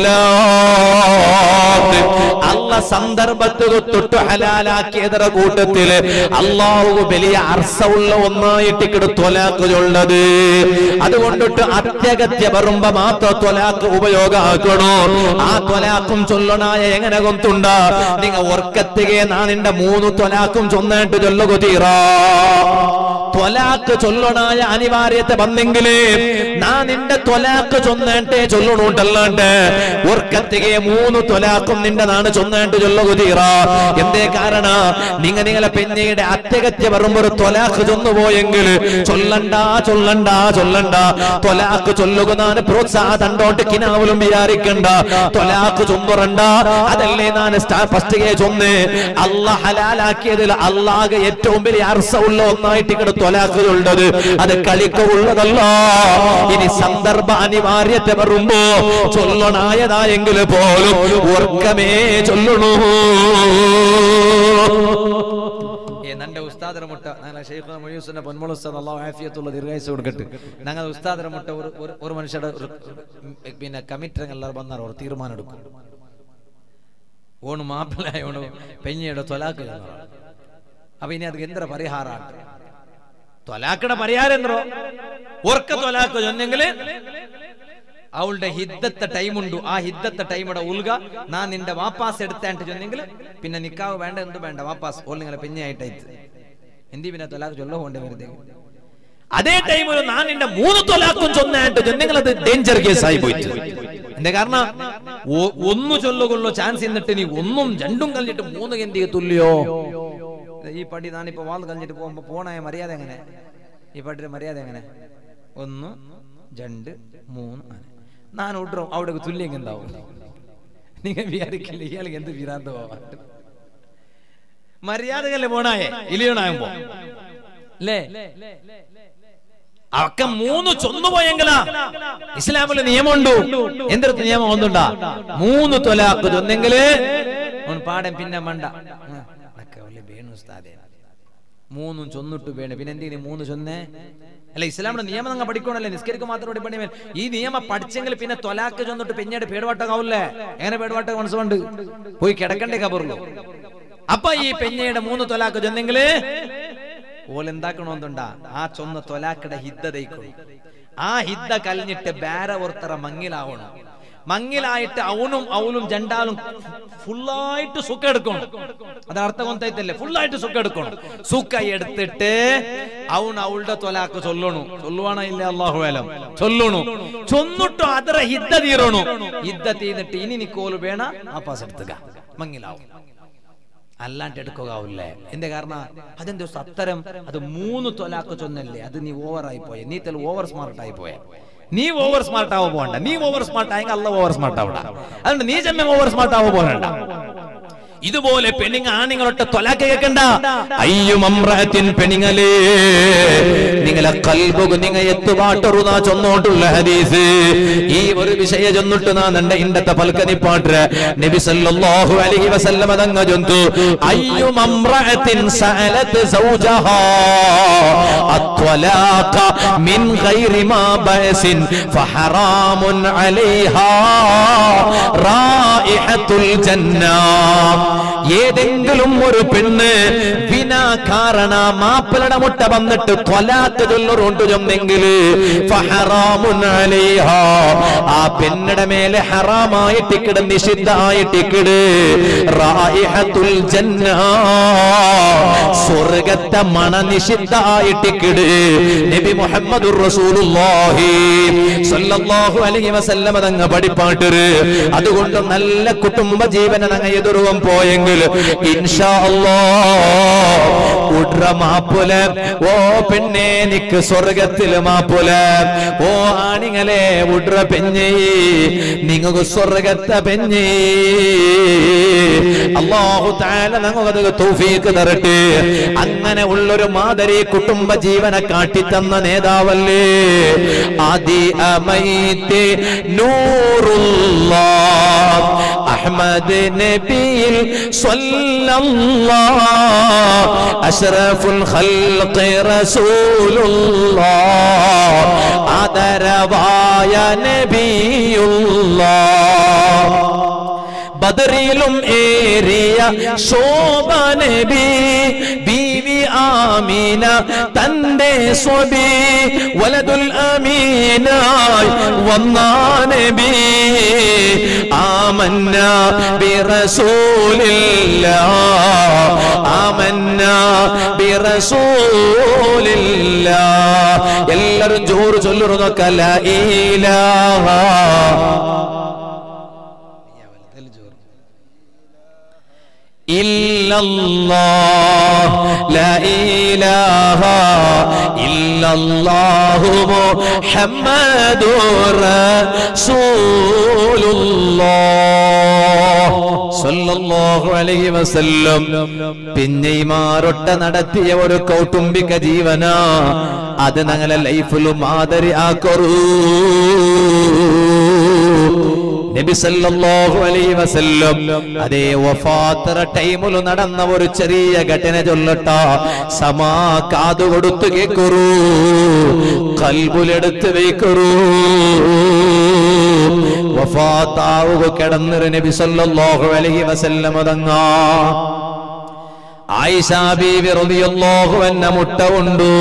Speaker 2: അത്വലാഖ് അല്ല സന്ദർഭത്തിൽ തൊട്ട് ഹലാലാക്കിയതര കൂട്ടത്തില് അള്ളാഹു വലിയ അർസമുള്ള ഒന്നായിട്ട് ഇക്കട് ത്വലാക്ക് ചൊല്ലത് അതുകൊണ്ടിട്ട് അത്യഗത്യ വരുമ്പോ മാത്രം ത്വലാക്ക് ഉപയോഗമാക്കണോ ആ ത്വലാക്കും ചൊല്ലണായ എങ്ങനെ കൊന്തുണ്ട നിങ്ങ ഒർക്കത്തികെ നാനിന്റെ മൂന്ന് ത്വലാക്കും ചൊന്നിട്ട് ചൊല്ലുക തീറാ ത്വലാക്ക് ചൊല്ലണായ അനിവാര്യത്തെ വന്നെങ്കിലേ നാ നിന്റെ ത്വലാക്ക് ചൊന്നേട്ടെ ചൊല്ലണൂട്ടല്ലാണ്ട് ഒർക്കത്തികെ മൂന്ന് ത്വലാക്കും നിന്റെ നാണ് ചൊന്നേട്ട് ചൊല്ലുക തീറ എന്തേ കാരണ നിങ്ങ നിങ്ങളെ പെഞ്ഞയുടെ അത്യഗത്യ വരുമ്പോ ഒരു ത്വലാക്ക് ചൊന്നുപോയെങ്കിൽ ചൊല്ലണ്ട ചൊല്ലണ്ട ചൊല്ലണ്ട ത്വലാക്ക് ചൊല്ലുക നാന് പ്രോത്സാഹ തണ്ടോട്ട് കിനാവലും വിചാരിക്കണ്ട ത്വലാക്ക് ചൊന്നുറണ്ട അതല്ലേ ഞാൻ ഫസ്റ്റ് ചൊന്ന് അല്ല ഹലാലാക്കിയതിൽ അള്ളാഹ് ഏറ്റവും വലിയ അർസ ഉള്ള ഒന്നായിട്ട് ഇവിടെ ത്വലാക്ക് ഉള്ളത് അത് കളിക്കുള്ളതല്ല ഇനി സന്ദർഭ അനിവാര്യത്തെ വരുമ്പോ ചൊല്ലണായതായെങ്കിൽ പോലും ഓർക്കമേ ചൊല്ലണു നന്റെ ഉസ്താദര മുട്ട ഞങ്ങളെ ഷെയ്ഖ് മൊയ്യൂസിന്റെ പൊന്മോൾ ഉസ്താദ് അള്ളാഹു ആഫിയത്തുള്ള ദീർഘായുസ് കൊടുക്കട്ടെ ഞങ്ങൾ ഉസ്താദര മുട്ട ഒരു ഒരു- ഒരു മനുഷ്യരുടെ ഒരു പിന്നെ കമ്മിറ്റി എല്ലാവരും വന്നാൽ ഒരു തീരുമാനം എടുക്കും ഓണ് മാപ്പിളായ ഓണ് പെഞ്ഞയുടെ തൊലാക്ക് ചെന്നോളാം. അപ്പൊ ഇനി അത് എന്തൊരു പരിഹാരമാണ് തൊലാക്കയുടെ പരിഹാരം എന്തോ ഓർക്ക തൊലാക്ക് ചൊന്നെങ്കില് അവളുടെ ഹിദ്ദത്തെ ടൈമുണ്ട് ആ ഹിദ്ദത്തെ ടൈമുടെ ഉൽക നാ നിന്റെ വാപ്പാസ് എടുത്തായിട്ട് ചൊന്നെങ്കിൽ പിന്നെ നിക്കാവ് വേണ്ട എന്ത് വേണ്ട വാപ്പാസ് ഓൾ നിങ്ങളെ പെഞ്ഞായിട്ടായിട്ട് എന്തി പിന്നെ തൊലാക്ക് ചൊല്ല പോണ്ടേ വെറുതെ അതേ ടൈമിൽ ഞാൻ നിന്റെ മൂന്ന് തൊലാക്കും ചൊന്നായിട്ട് ചൊന്നെങ്കിൽ അത് ഡേഞ്ചർ കേസ് ആയി പോയിട്ട് എന്റെ കാരണം ഒ- ഒന്ന് ചൊല്ലുകൊള്ളോ ചാൻസ് എന്നിട്ട് നീ ഒന്നും രണ്ടും കഴിഞ്ഞിട്ട് മൂന്ന് കെന്തിയെ തുല്യോ ഈ പടി ഞാനിപ്പോ വാൾ കഴിഞ്ഞിട്ട് പോകുമ്പോ പോണായ മര്യാദ എങ്ങനെ ഈ പട്ടിയുടെ മര്യാദ എങ്ങനെ ഒന്ന് രണ്ട് മൂന്ന് നാല് ഞാൻ ഒട്ടും അവിടെ തുല്യം എന്താവും നിങ്ങൾ വിചാരിക്കില്ല ഇയാൾക്ക് എന്ത് വിരാന്ത പോവാൻ മര്യാദകല്ലേ പോണായേ ഇലിയോണാകുമ്പോ അല്ലേ അവക്ക മൂന്ന് ചൊന്നുപോയെങ്കിലാ ഇസ്ലാമിൽ നിയമമുണ്ടു എന്തൊരു നിയമം ഒന്നുണ്ടാ മൂന്ന് തൊലാക്ക് ചൊന്നെങ്കില്
Speaker 1: അവൻ പാടൻ പിന്നെ മണ്ട ആ, അതൊക്കെ വലിയ വേണു ഉസ്താദേ. മൂന്നും ചൊന്നിട്ട് വേണു പിന്നെ എന്തിനു മൂന്ന് ചൊന്നേ അല്ല ഇസ്ലാമിന്റെ നിയമം നിങ്ങൾ പഠിക്കണല്ലേ നിസ്കരിക്ക് മാത്രം പഠിപ്പണി ഈ നിയമം പഠിച്ചെങ്കിൽ പിന്നെ തൊലാക്ക് ചൊന്നിട്ട് പിന്നീട് പേടുവട്ടകാവൂലേ എങ്ങനെ പേടുവട്ട മനസ്സുകൊണ്ട് പോയി കിടക്കണ്ടേ കബറിലോ അപ്പൊ ഈ പെഞ്ഞയുടെ മൂന്ന് തൊലാക്ക് ചൊന്നെങ്കില് ഓലെന്താക്കണമെന്നുണ്ടാ ആ ചൊന്ന തൊലാക്കടെ ഹിദ്ദ ദയിക്കണം ആ ഹിദ്ദ കലിഞ്ഞിട്ട് ബേര ഒരുത്തറ മങ്ങിലാവണം മങ്ങിലായിട്ട് അവനും അവനും ജണ്ടാലും ഫുള്ളായിട്ട് സുഖ എടുക്കണം അത് അർത്ഥം കൊന്തല്ലേ ഫുള്ളായിട്ട് സുഖ എടുക്കണം സുഖ എടുത്തിട്ട് അവൻ അവളുടെ തൊലാക്ക് ചൊല്ലണു ചൊല്ലുവാണോ ഇല്ല അള്ളാഹുവേലം ചൊല്ലണു ചൊന്നിട്ടു അതര ഹിദ്ദ തീരണു ഹിദ്ദ തീർന്നിട്ട് ഇനി നിക്കോല് വേണ ആ പാസ് എടുത്തുക മങ്ങിലാവും അല്ലാണ്ട് എടുക്കുകയാവില്ലേ എന്റെ കാരണം അതെന്ത് അത്തരം അത് മൂന്ന് തൊലാക്ക് ചൊന്നല്ലേ അത് നീ ഓവർ ആയി പോയെ നീ തെൽ ഓവർ സ്മാർട്ട് ആയി പോയെ നീ ഓവർ സ്മാർട്ട് ആവോ പോകണ്ട നീ ഓവർ സ്മാർട്ട് ആയെങ്കിൽ അല്ല ഓവർ സ്മാർട്ട് ആവണ്ട അതുകൊണ്ട് നീ ചെമ്മ ഓവർ സ്മാർട്ട് ആവോ പോകണ്ട ഇതുപോലെ പെണ്ണുങ്ങ ആണുങ്ങളൊട്ട് തൊലാക്ക് കേൾക്കണ്ട
Speaker 2: അയ്യും അമ്രഹത്തിൻ പെണിങ്ങലേ നിങ്ങളെ കൽബുക നിങ്ങ എത്തുപാട്ടറുന്ന ചൊന്നോട്ടുള്ള ഹദീസ് ഈ ഒരു വിഷയ ചൊന്നിട്ട് നാ നണ്ട ഇണ്ടത്തെ പൽക്കനിപ്പാട്ട് നബി സല്ലല്ലാഹു അലൈഹി വസല്ലമ തങ്ങ ചൊന്തു അയ്യും അമ്രഹത്തിൻ സഅലത്ത് സൗജഹാ الطلاق من غير ما بأس فحرام عليها رائحة الجنة ഏതെങ്കിലും ഒരു പെണ്ണ് വിനാ കാരണ മാപ്പിളട മുട്ട വന്നിട്ട് തൊലാത്ത് ചൊല്ലുറുണ്ട് ചൊന്നെങ്കിൽ ആ പെണ്ണുടെ മേലെ ഹറാമായിട്ടിക്കിട് നിഷിദ്ധായിട്ടിക്കിട് റായിഹത്തുൽ ജന്ന സ്വർഗത്തെ മണ നിഷിദ്ധായിട്ടിക്കിട് നബി മുഹമ്മദുർ റസൂലുള്ളാഹി സല്ലല്ലാഹു അലൈഹി വസല്ലമ തങ്ങ പഠിപ്പാട്ടര് അതുകൊണ്ട് നല്ല കുടുംബ ജീവന തങ്ങ എതിർവം പോയെങ്കിൽ ഇൻഷാ അല്ലാഹ് ഉഡ്ര മാപ്പുല ഓ പെണ്ണെ നിക്ക് സ്വർഗത്തില് മാപ്പുല ഓ ആണിങ്ങളെ ഉഡ്ര പെഞ്ഞേ നിങ്ങൾക്ക് സ്വർഗത്തെ പെഞ്ഞേ അള്ളാഹു താല ഞങ്ങൾക്ക് തൗഫീക്ക് തരട്ടെ അങ്ങനെ ഉള്ളൊരു മാതരി കുടുംബ ജീവനെ കാട്ടിത്തന്ന നേതാവല്ലേ ആദി അമൈത്തെ നൂറുള്ള അഹ്മദ് നബിയിൽ സ്വല്ലല്ലാഹ് അഷ്റഫുൽ ഖൽഖി റസൂലുള്ളാഹ് ആദരവായ നബിയുള്ളാഹ് ബദറിലും ഏറിയ ശോഭ നബി ബീവി ആമീന തന്റെ സ്വബി വലതുൽ അമീനായി വന്ന നബി ആമന്ന ബിറസൂലില്ല ആമന്ന ബിറസൂലില്ല എല്ലാരും ജോറ് ചൊല്ലുന്നു കല ഈലാഹ إلا الله لا إله إلا الله محمد رسول الله സല്ലല്ലാഹു അലൈഹി വസല്ലം പിന്നെ ഈ മാറൊട്ട നടത്തിയ ഒരു കൗട്ടുംബിക ജീവന അത് ഞങ്ങളെ ലൈഫിലും മാതരി ആക്കറൂ നബി സല്ലല്ലാഹു അലൈഹി വസല്ലം അതേ വഫാത്തറ ടൈമിൽ നടന്ന ഒരു ചെറിയ ഘടന ചൊല്ലട്ട സമാ കാതു കൊടുത്തു കേക്കുറൂ കൽബുലെടുത്ത് വെക്കുറൂ വഫാത്താവുക കിടന്നൊരു നബി സല്ലല്ലാഹു അലൈഹി വസല്ലം അതങ്ങാ ആയിഷ ബീവി റളിയല്ലാഹു അൻഹ മുട്ട കൊണ്ടു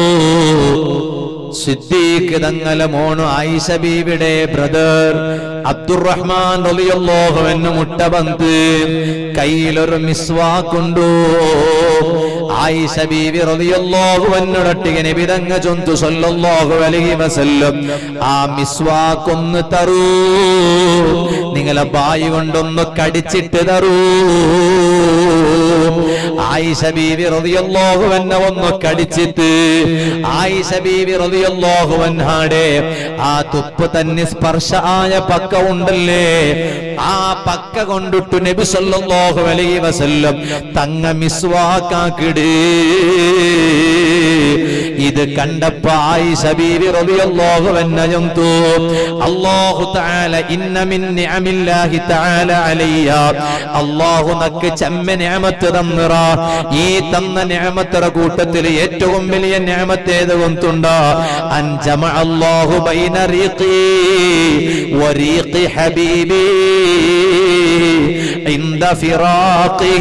Speaker 2: സിദ്ദീഖ് തങ്ങല മോണു ആയിഷ ബീവിയുടെ ബ്രദർ അബ്ദുറഹ്മാൻ റളിയല്ലാഹു അൻഹു മുട്ട ബന്ത് കയ്യിലൊരു മിസ്വാക്കുണ്ടു ആയിഷ ബീവി റളിയല്ലാഹു അൻഹുടട്ടിಗೆ നബി തങ്ങ ചൊന്തു സല്ലല്ലാഹു അലൈഹി വസല്ലം ആ മിസ്വാക്കൊന്ന് തരൂ നിങ്ങളെ ബായി കൊണ്ടൊന്ന് കടിച്ചിട്ട് തരൂ ആയിഷ ബീവി റളിയല്ലാഹു അൻഹ ഒന്ന് കടിച്ചിട്ട് ആയിഷ ബീവി റളിയല്ലാഹു അൻഹാടെ ആ തുപ്പ് തന്നെ സ്പർശ ആയ പക്ക ഉണ്ടല്ലേ ആ പക്ക കൊണ്ടിട്ട് നബി സല്ലല്ലാഹു അലൈഹി വസല്ലം തങ്ങ മിസ്വാക്കാക്കിട് ഇത് കണ്ടപ്പോ ആയിഷ ബീവി റളിയല്ലാഹു അൻഹ ചൊന്തു അല്ലാഹു തആല ഇന്ന മിൻ നിഅമില്ലാഹി തആല അലയ്യ അല്ലാഹു നക്ക് ചെമ്മ നിഅമത്ത് തന്നിറ ഈ തന്ന നിഅമത്തറ കൂട്ടത്തിൽ ഏറ്റവും വലിയ നിഅമത്ത് ഏത് കൊണ്ടുണ്ട് അൻ ജമഅ അല്ലാഹു ബൈന റീഖി വറീഖി ഹബീബി عند فراقه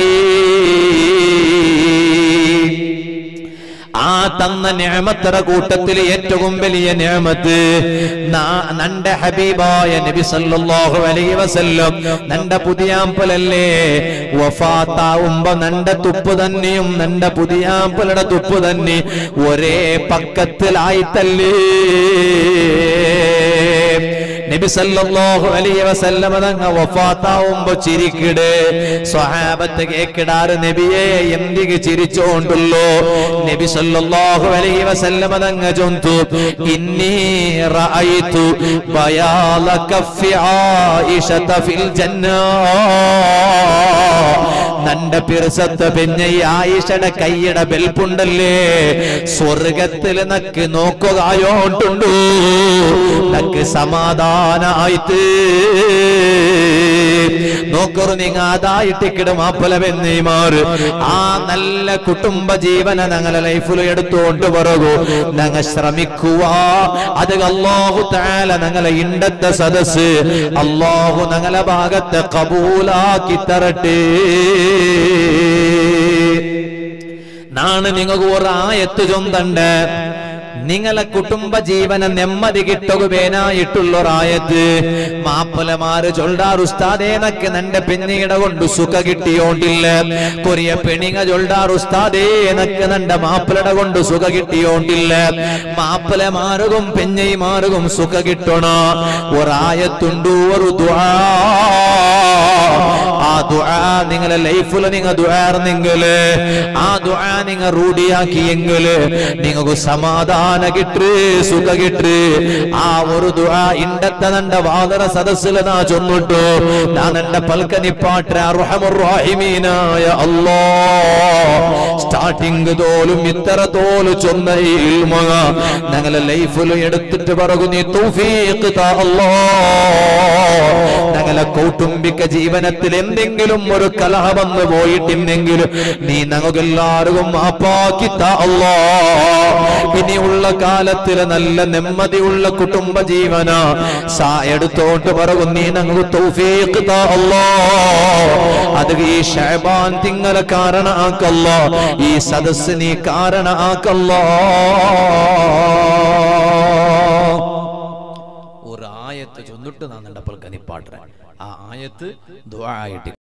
Speaker 2: ആ തന്ന ഞാമത്തറ കൂട്ടത്തിൽ ഏറ്റവും വലിയ ഞാമത്ത് നന്റെ ഹബീബായ നബി സല്ലല്ലാഹു അലൈഹി വസല്ലം നന്റെ പുതിയാമ്പലല്ലേ വഫാത്താവുമ്പോ നന്റെ തുപ്പ് തന്നെയും നന്റെ പുതിയാമ്പലയുടെ തുപ്പ് തന്നെ ഒരേ പക്കത്തിലായിത്തല്ലേ നബി സല്ലല്ലാഹു അലൈഹി വസല്ലമ തങ്ങ വഫാത്താവുമ്പോ ചിരിക്കിട് സ്വഹാബത്ത് കേക്കിടാറ് നബിയെ എന്തിക്ക് ചിരിച്ചോണ്ടുള്ളൂ നബി സല്ലല്ലാഹു അലൈഹി വസല്ലമ തങ്ങ ചൊന്തു ഇന്നി റഅയ്തു ബയാല കഫി ആയിഷത ഫിൽ ജന്ന നന്റെ പിറസത്ത് പിന്നെ ഈ ആയിഷയുടെ കൈയുടെ ബെൽപ്പുണ്ടല്ലേ സ്വർഗത്തിൽ നക്ക് നോക്കുകയോണ്ടുണ്ടു നക്ക് സമാധാനായിട്ട് നോക്കറു നിങ്ങ അതായിട്ടിക്കിട മാപ്പല വെന്നീമാറ് ആ നല്ല കുടുംബ ജീവന ഞങ്ങളെ ലൈഫിൽ എടുത്തുകൊണ്ട് പറകൂ ഞങ്ങൾ ശ്രമിക്കുക അത് അള്ളാഹു താല ഞങ്ങളെ ഇണ്ടത്തെ സദസ് അള്ളാഹു ഞങ്ങളെ ഭാഗത്തെ കബൂലാക്കി തരട്ടെ നാണ് നിങ്ങൾക്ക് ഒരായത്ത് ചൊന്തണ്ട് നിങ്ങളെ കുടുംബ ജീവന നെമ്മതി കിട്ടുകവേനായിട്ടുള്ള ഒരായത്ത് മാപ്പലമാര് ചൊല്ലാർ ഉസ്താദേനക്ക് നന്റെ പെണ്ണിട കൊണ്ട് സുഖ കിട്ടിയോണ്ടില്ല കൊറിയ പെണിങ്ങ ചൊല്ലാർ ഉസ്താദേനക്ക് നന്റെ മാപ്പിളട കൊണ്ട് സുഖ കിട്ടിയോണ്ടില്ല മാപ്പലമാരുകും പെഞ്ഞൈമാരുകും സുഖ കിട്ടണ ഒരായത്തുണ്ടു ഒരു ദുആ ആ ദുആ നിങ്ങളെ ലൈഫിൽ നിങ്ങൾ ദുആർന്നെങ്കില് ആ ദുആ നിങ്ങൾ റൂഢിയാക്കിയെങ്കില് നിങ്ങൾക്ക് സമാധാന കിട്ട് സുഖ കിട്ട് ആ ഒരു ദുആ ഇണ്ടത്തെ നണ്ട വാതറ സദസ്സിൽ നാ ചൊന്നിട്ടു ഞാൻ എന്റെ പൽക്കനിപ്പാട്ട റഹമുറാഹിമീനായ അല്ലോ സ്റ്റാർട്ടിങ് തോലും ഇത്തര തോല് ചൊന്ന ഈ ഇൽമക ഞങ്ങളെ ലൈഫിൽ എടുത്തിട്ട് പറകു നീ തൗഫീഖ് താ അല്ലോ ഞങ്ങളെ കൗട്ടുംബിക ജീവനത്തിൽ എന്തെങ്കിലും ഒരു കലഹ വന്നു പോയിട്ടില്ലെങ്കിലും നീ ഞങ്ങൾക്കെല്ലാവർക്കും മാപ്പാക്കി താ അല്ലോ ഇനിയുള്ള കാലത്തിൽ നല്ല നെമ്മതിയുള്ള കുടുംബ ജീവന സാ എടുത്തോട്ട് പറകും നീ ഞങ്ങൾക്ക് തൗഫീഖ് താ അല്ലോ അത് ഈ ഷഹബാൻ തിങ്ങളെ കാരണാക്കല്ലോ ഈ സദസ് നീ കാരണാക്കല്ലോ ഒരു ആയത്ത് ചൊന്നിട്ട് നാ നിന്റെ പൽക്കനിപ്പാട്ടെ ആ ആയത്ത് ദുആ ആയിട്ട്